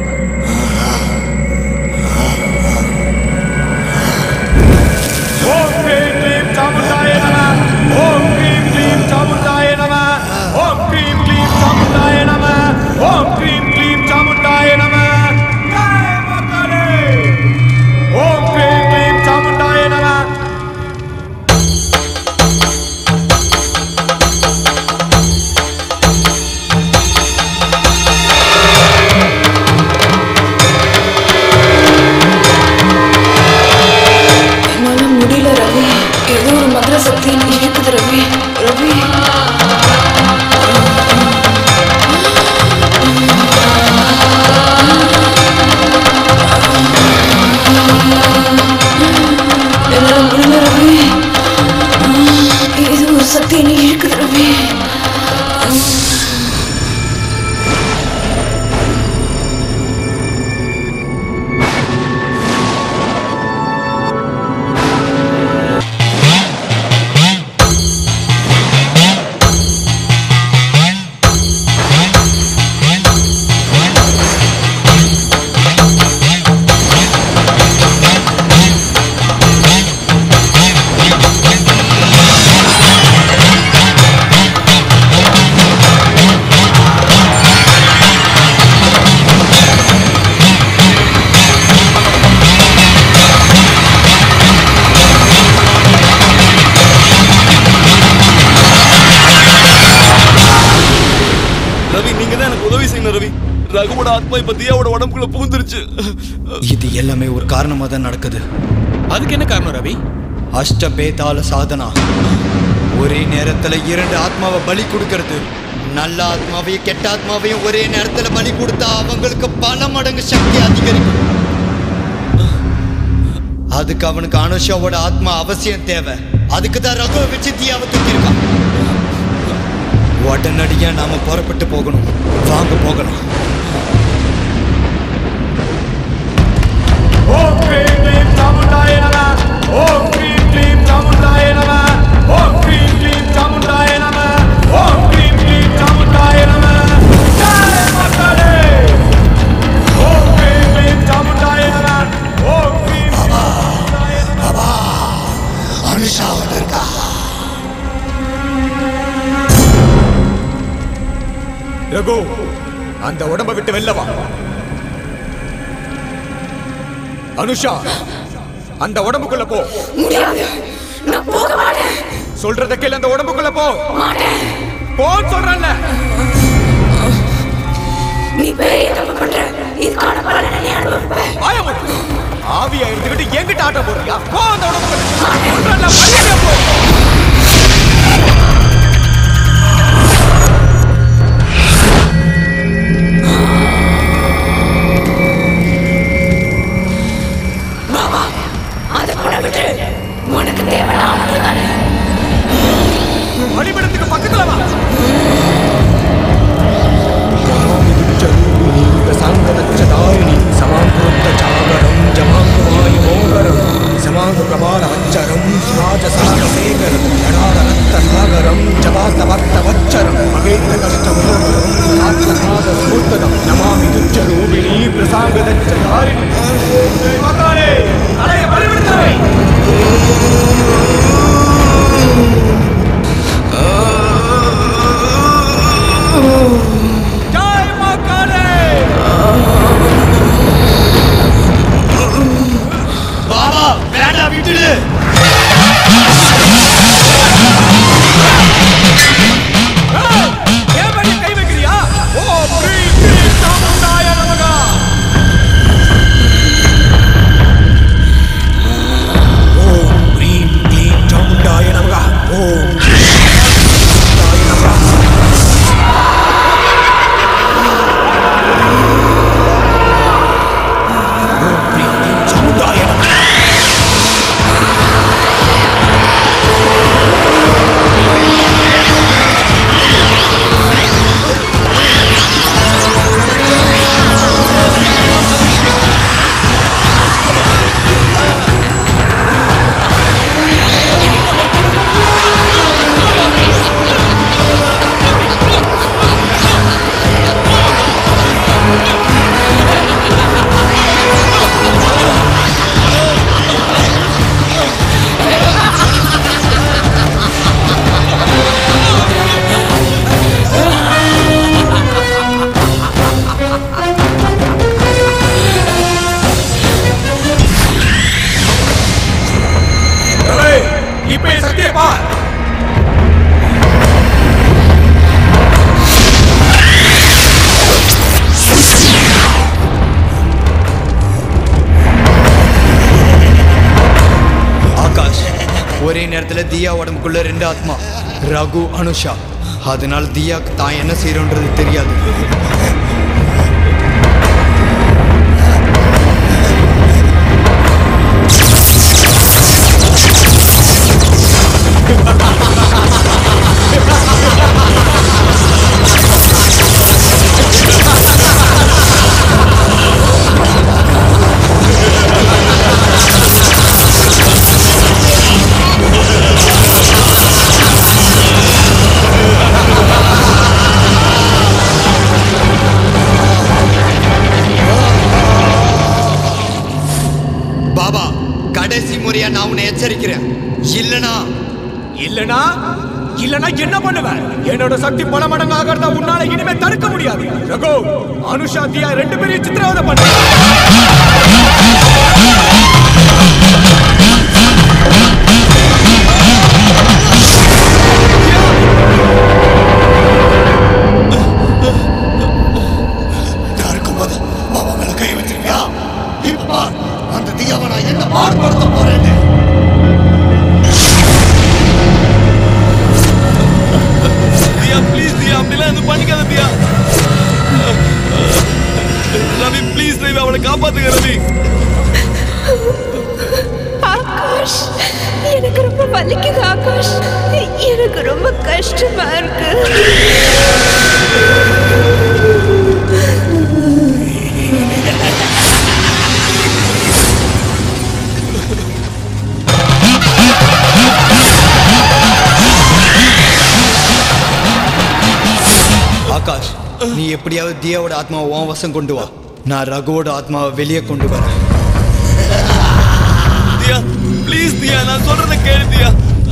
ஓம் க்ரீம் க்ளீம் சாமுண்டாய நம ஓம் க்ரீம் க்ளீம் சாமுண்டாய நம ஓம் க்ரீம் க்ளீம் சாமுண்டாய நம ஓம் க்ரீம் க்ளீம் சாமுண்டாய நம ஜெய் மக்களே ஓம் க்ரீம் க்ளீம் சாமுண்டாய நம என்னால முடியல ரவி ஏதோ ஒரு மந்திர சக்தி என்னை இழுக்குது ரவி ரவி என்னால முடியல ரவி ஏதோ ஒரு சக்தி என்னை இழுக்குது ரவி ரவி நீங்க தான் எனக்கு உதவி செய்யணும் ரவி ரகுவோட ஆத்மா இப்ப தியாவோட உடம்புக்குள்ள புகுந்துருச்சு இது எல்லாமே ஒரு காரணமா தான் நடக்குது அதுக்கு என்ன காரணம் ரவி அஷ்டபேதால சாதனா ஒரே நேரத்துல இரண்டு ஆத்மாவை பலி கொடுக்கறது நல்ல ஆத்மாவையும் கெட்ட ஆத்மாவையும் ஒரே நேரத்துல பலி கொடுத்தா அவங்களுக்கு பல மடங்கு சக்தி அதிகரிக்கும் அதுக்கு அவனுக்கு அனுஷாவோட ஆத்மா அவசியம் தேவை அதுக்கு தான் ரகுவை வச்சு தீயாவை தூக்கியிருக்கான் உடனடியா நாம புறப்பட்டு போகணும் வாங்க போகலாம் ஓம் க்ரீம் க்ளீம் சாமுண்டாய நம ஓம் க்ரீம் க்ளீம் சாமுண்டாய நம ஓம் க்ரீம் க்ளீம் சாமுண்டாய நம ஓம் க்ரீம் க்ளீம் சாமுண்டாய நம ஜெய் மக்களே ஓம் க்ரீம் க்ளீம் சாமுண்டாய நம ஓம் க்ரீம் பாபா அனுஷா வந்திருக்கா ரகு அந்த உடம்ப விட்டு வெளில வா அனுஷா அந்த உடம்புக்குள்ள போ முடியாது நான் போக மாட்டேன் சொல்றத கேளு அந்த உடம்புக்குள்ள போ போன்னு சொல்றேன்ல நீ பெரிய தப்பு பண்ற இதுக்கான பலனை நீ அனுபவிப்ப வாய மூடு. ஆவியா இருந்துகிட்டு எங்கிட்ட ஆட்ட போறியா போ அந்த உடம்புக்குள்ள சொல்றேன்ல மரியாதையா போ பாபா அந்த பொண்ணை விட்டு உனக்கு தேவையான தானே வழிபடத்துக்கு பக்கத்துல வா சாங்கதாரிணி சமாங்குருத்த சாகரம் ஜமாங்குமாய மோகரம் சமாங்கு பிரபால அச்சரம் ராஜசார சேகர நேரத்துல தியா உடம்புக்குள்ள ரெண்டு ஆத்மா ரகு அனுஷா அதனால தியாக்கு தான் என்ன செய்யறோன்றது தெரியாது பாபா கடைசி முறையா நான் உன்னை எச்சரிக்கிறேன் இல்லனா இல்லனா இல்லனா என்ன பண்ணுவ என்னோட சக்தி பல மடங்கு ஆகிறத உன்னால இனிமே தடுக்க முடியாது ரகு அனுஷா தியா ரெண்டு பேரையும் சித்திரவதை பண்ண இருக்கும்போது பாபா மேல கை வச்சிருக்கியா இப்ப பார், அந்த தியாவை நான் என்ன பாடுபடுத்த போறேன்னு தியா ப்ளீஸ் தியா அப்படிலாம் எதுவும் பண்ணிக்காத தியா ரவி ப்ளீஸ் ரவி அவளை காப்பாத்துங்க ரவி ஆகாஷ் எனக்கு ரொம்ப வலிக்குது ஆகாஷ் எனக்கு ரொம்ப கஷ்டமா இருக்கு ஆகாஷ் நீ எப்படியாவது தியாவோட ஆத்மாவை உன் வசம் கொண்டு வா நான் ரகுவோட ஆத்மாவை வெளியே கொண்டு வரேன் தியா ப்ளீஸ் தியா நான் சொல்றத கேளு தியா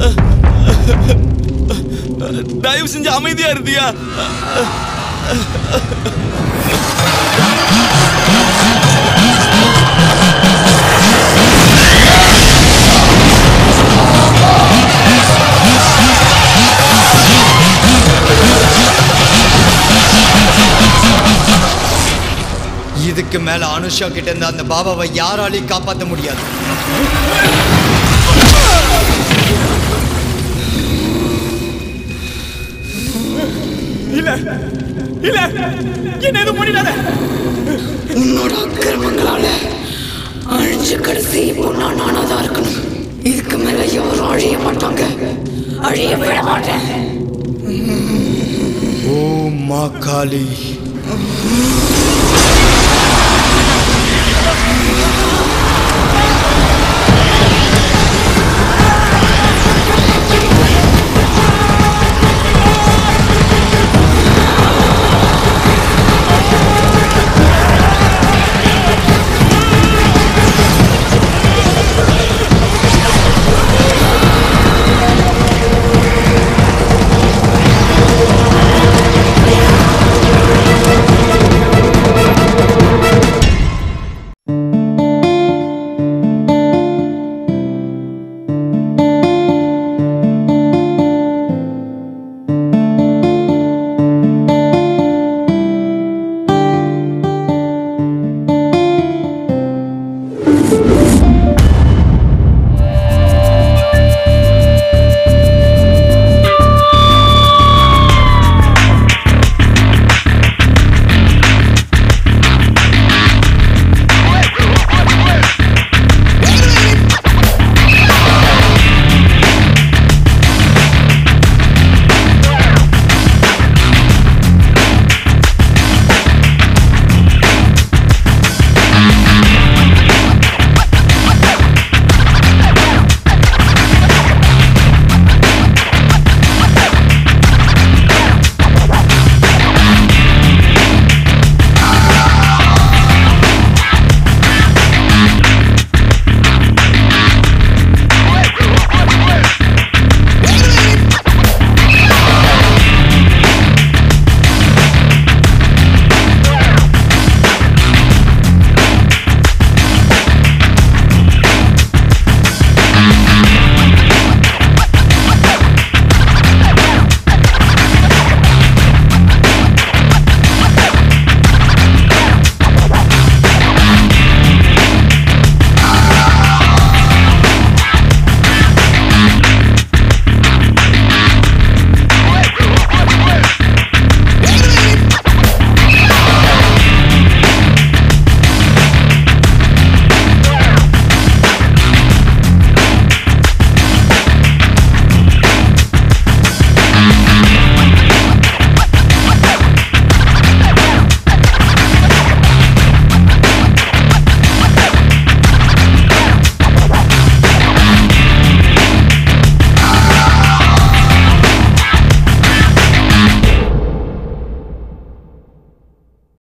தயவு செஞ்சு அமைதியா இரு தியா இதுக்கு மேல அனுஷா கிட்ட இருந்து அந்த பாபாவை யாராலையும் காப்பாற்ற முடியாது இல்ல இல்ல என்ன எதுவும் பண்ணிடாத உன்னோட அக்கிரமங்களால அழிஞ்ச கடைசி பொண்ணா நானா தான் இருக்கணும் இதுக்கு மேல யாரும் அழிய மாட்டாங்க அழிய விட மாட்டேன் ஓ மா காளி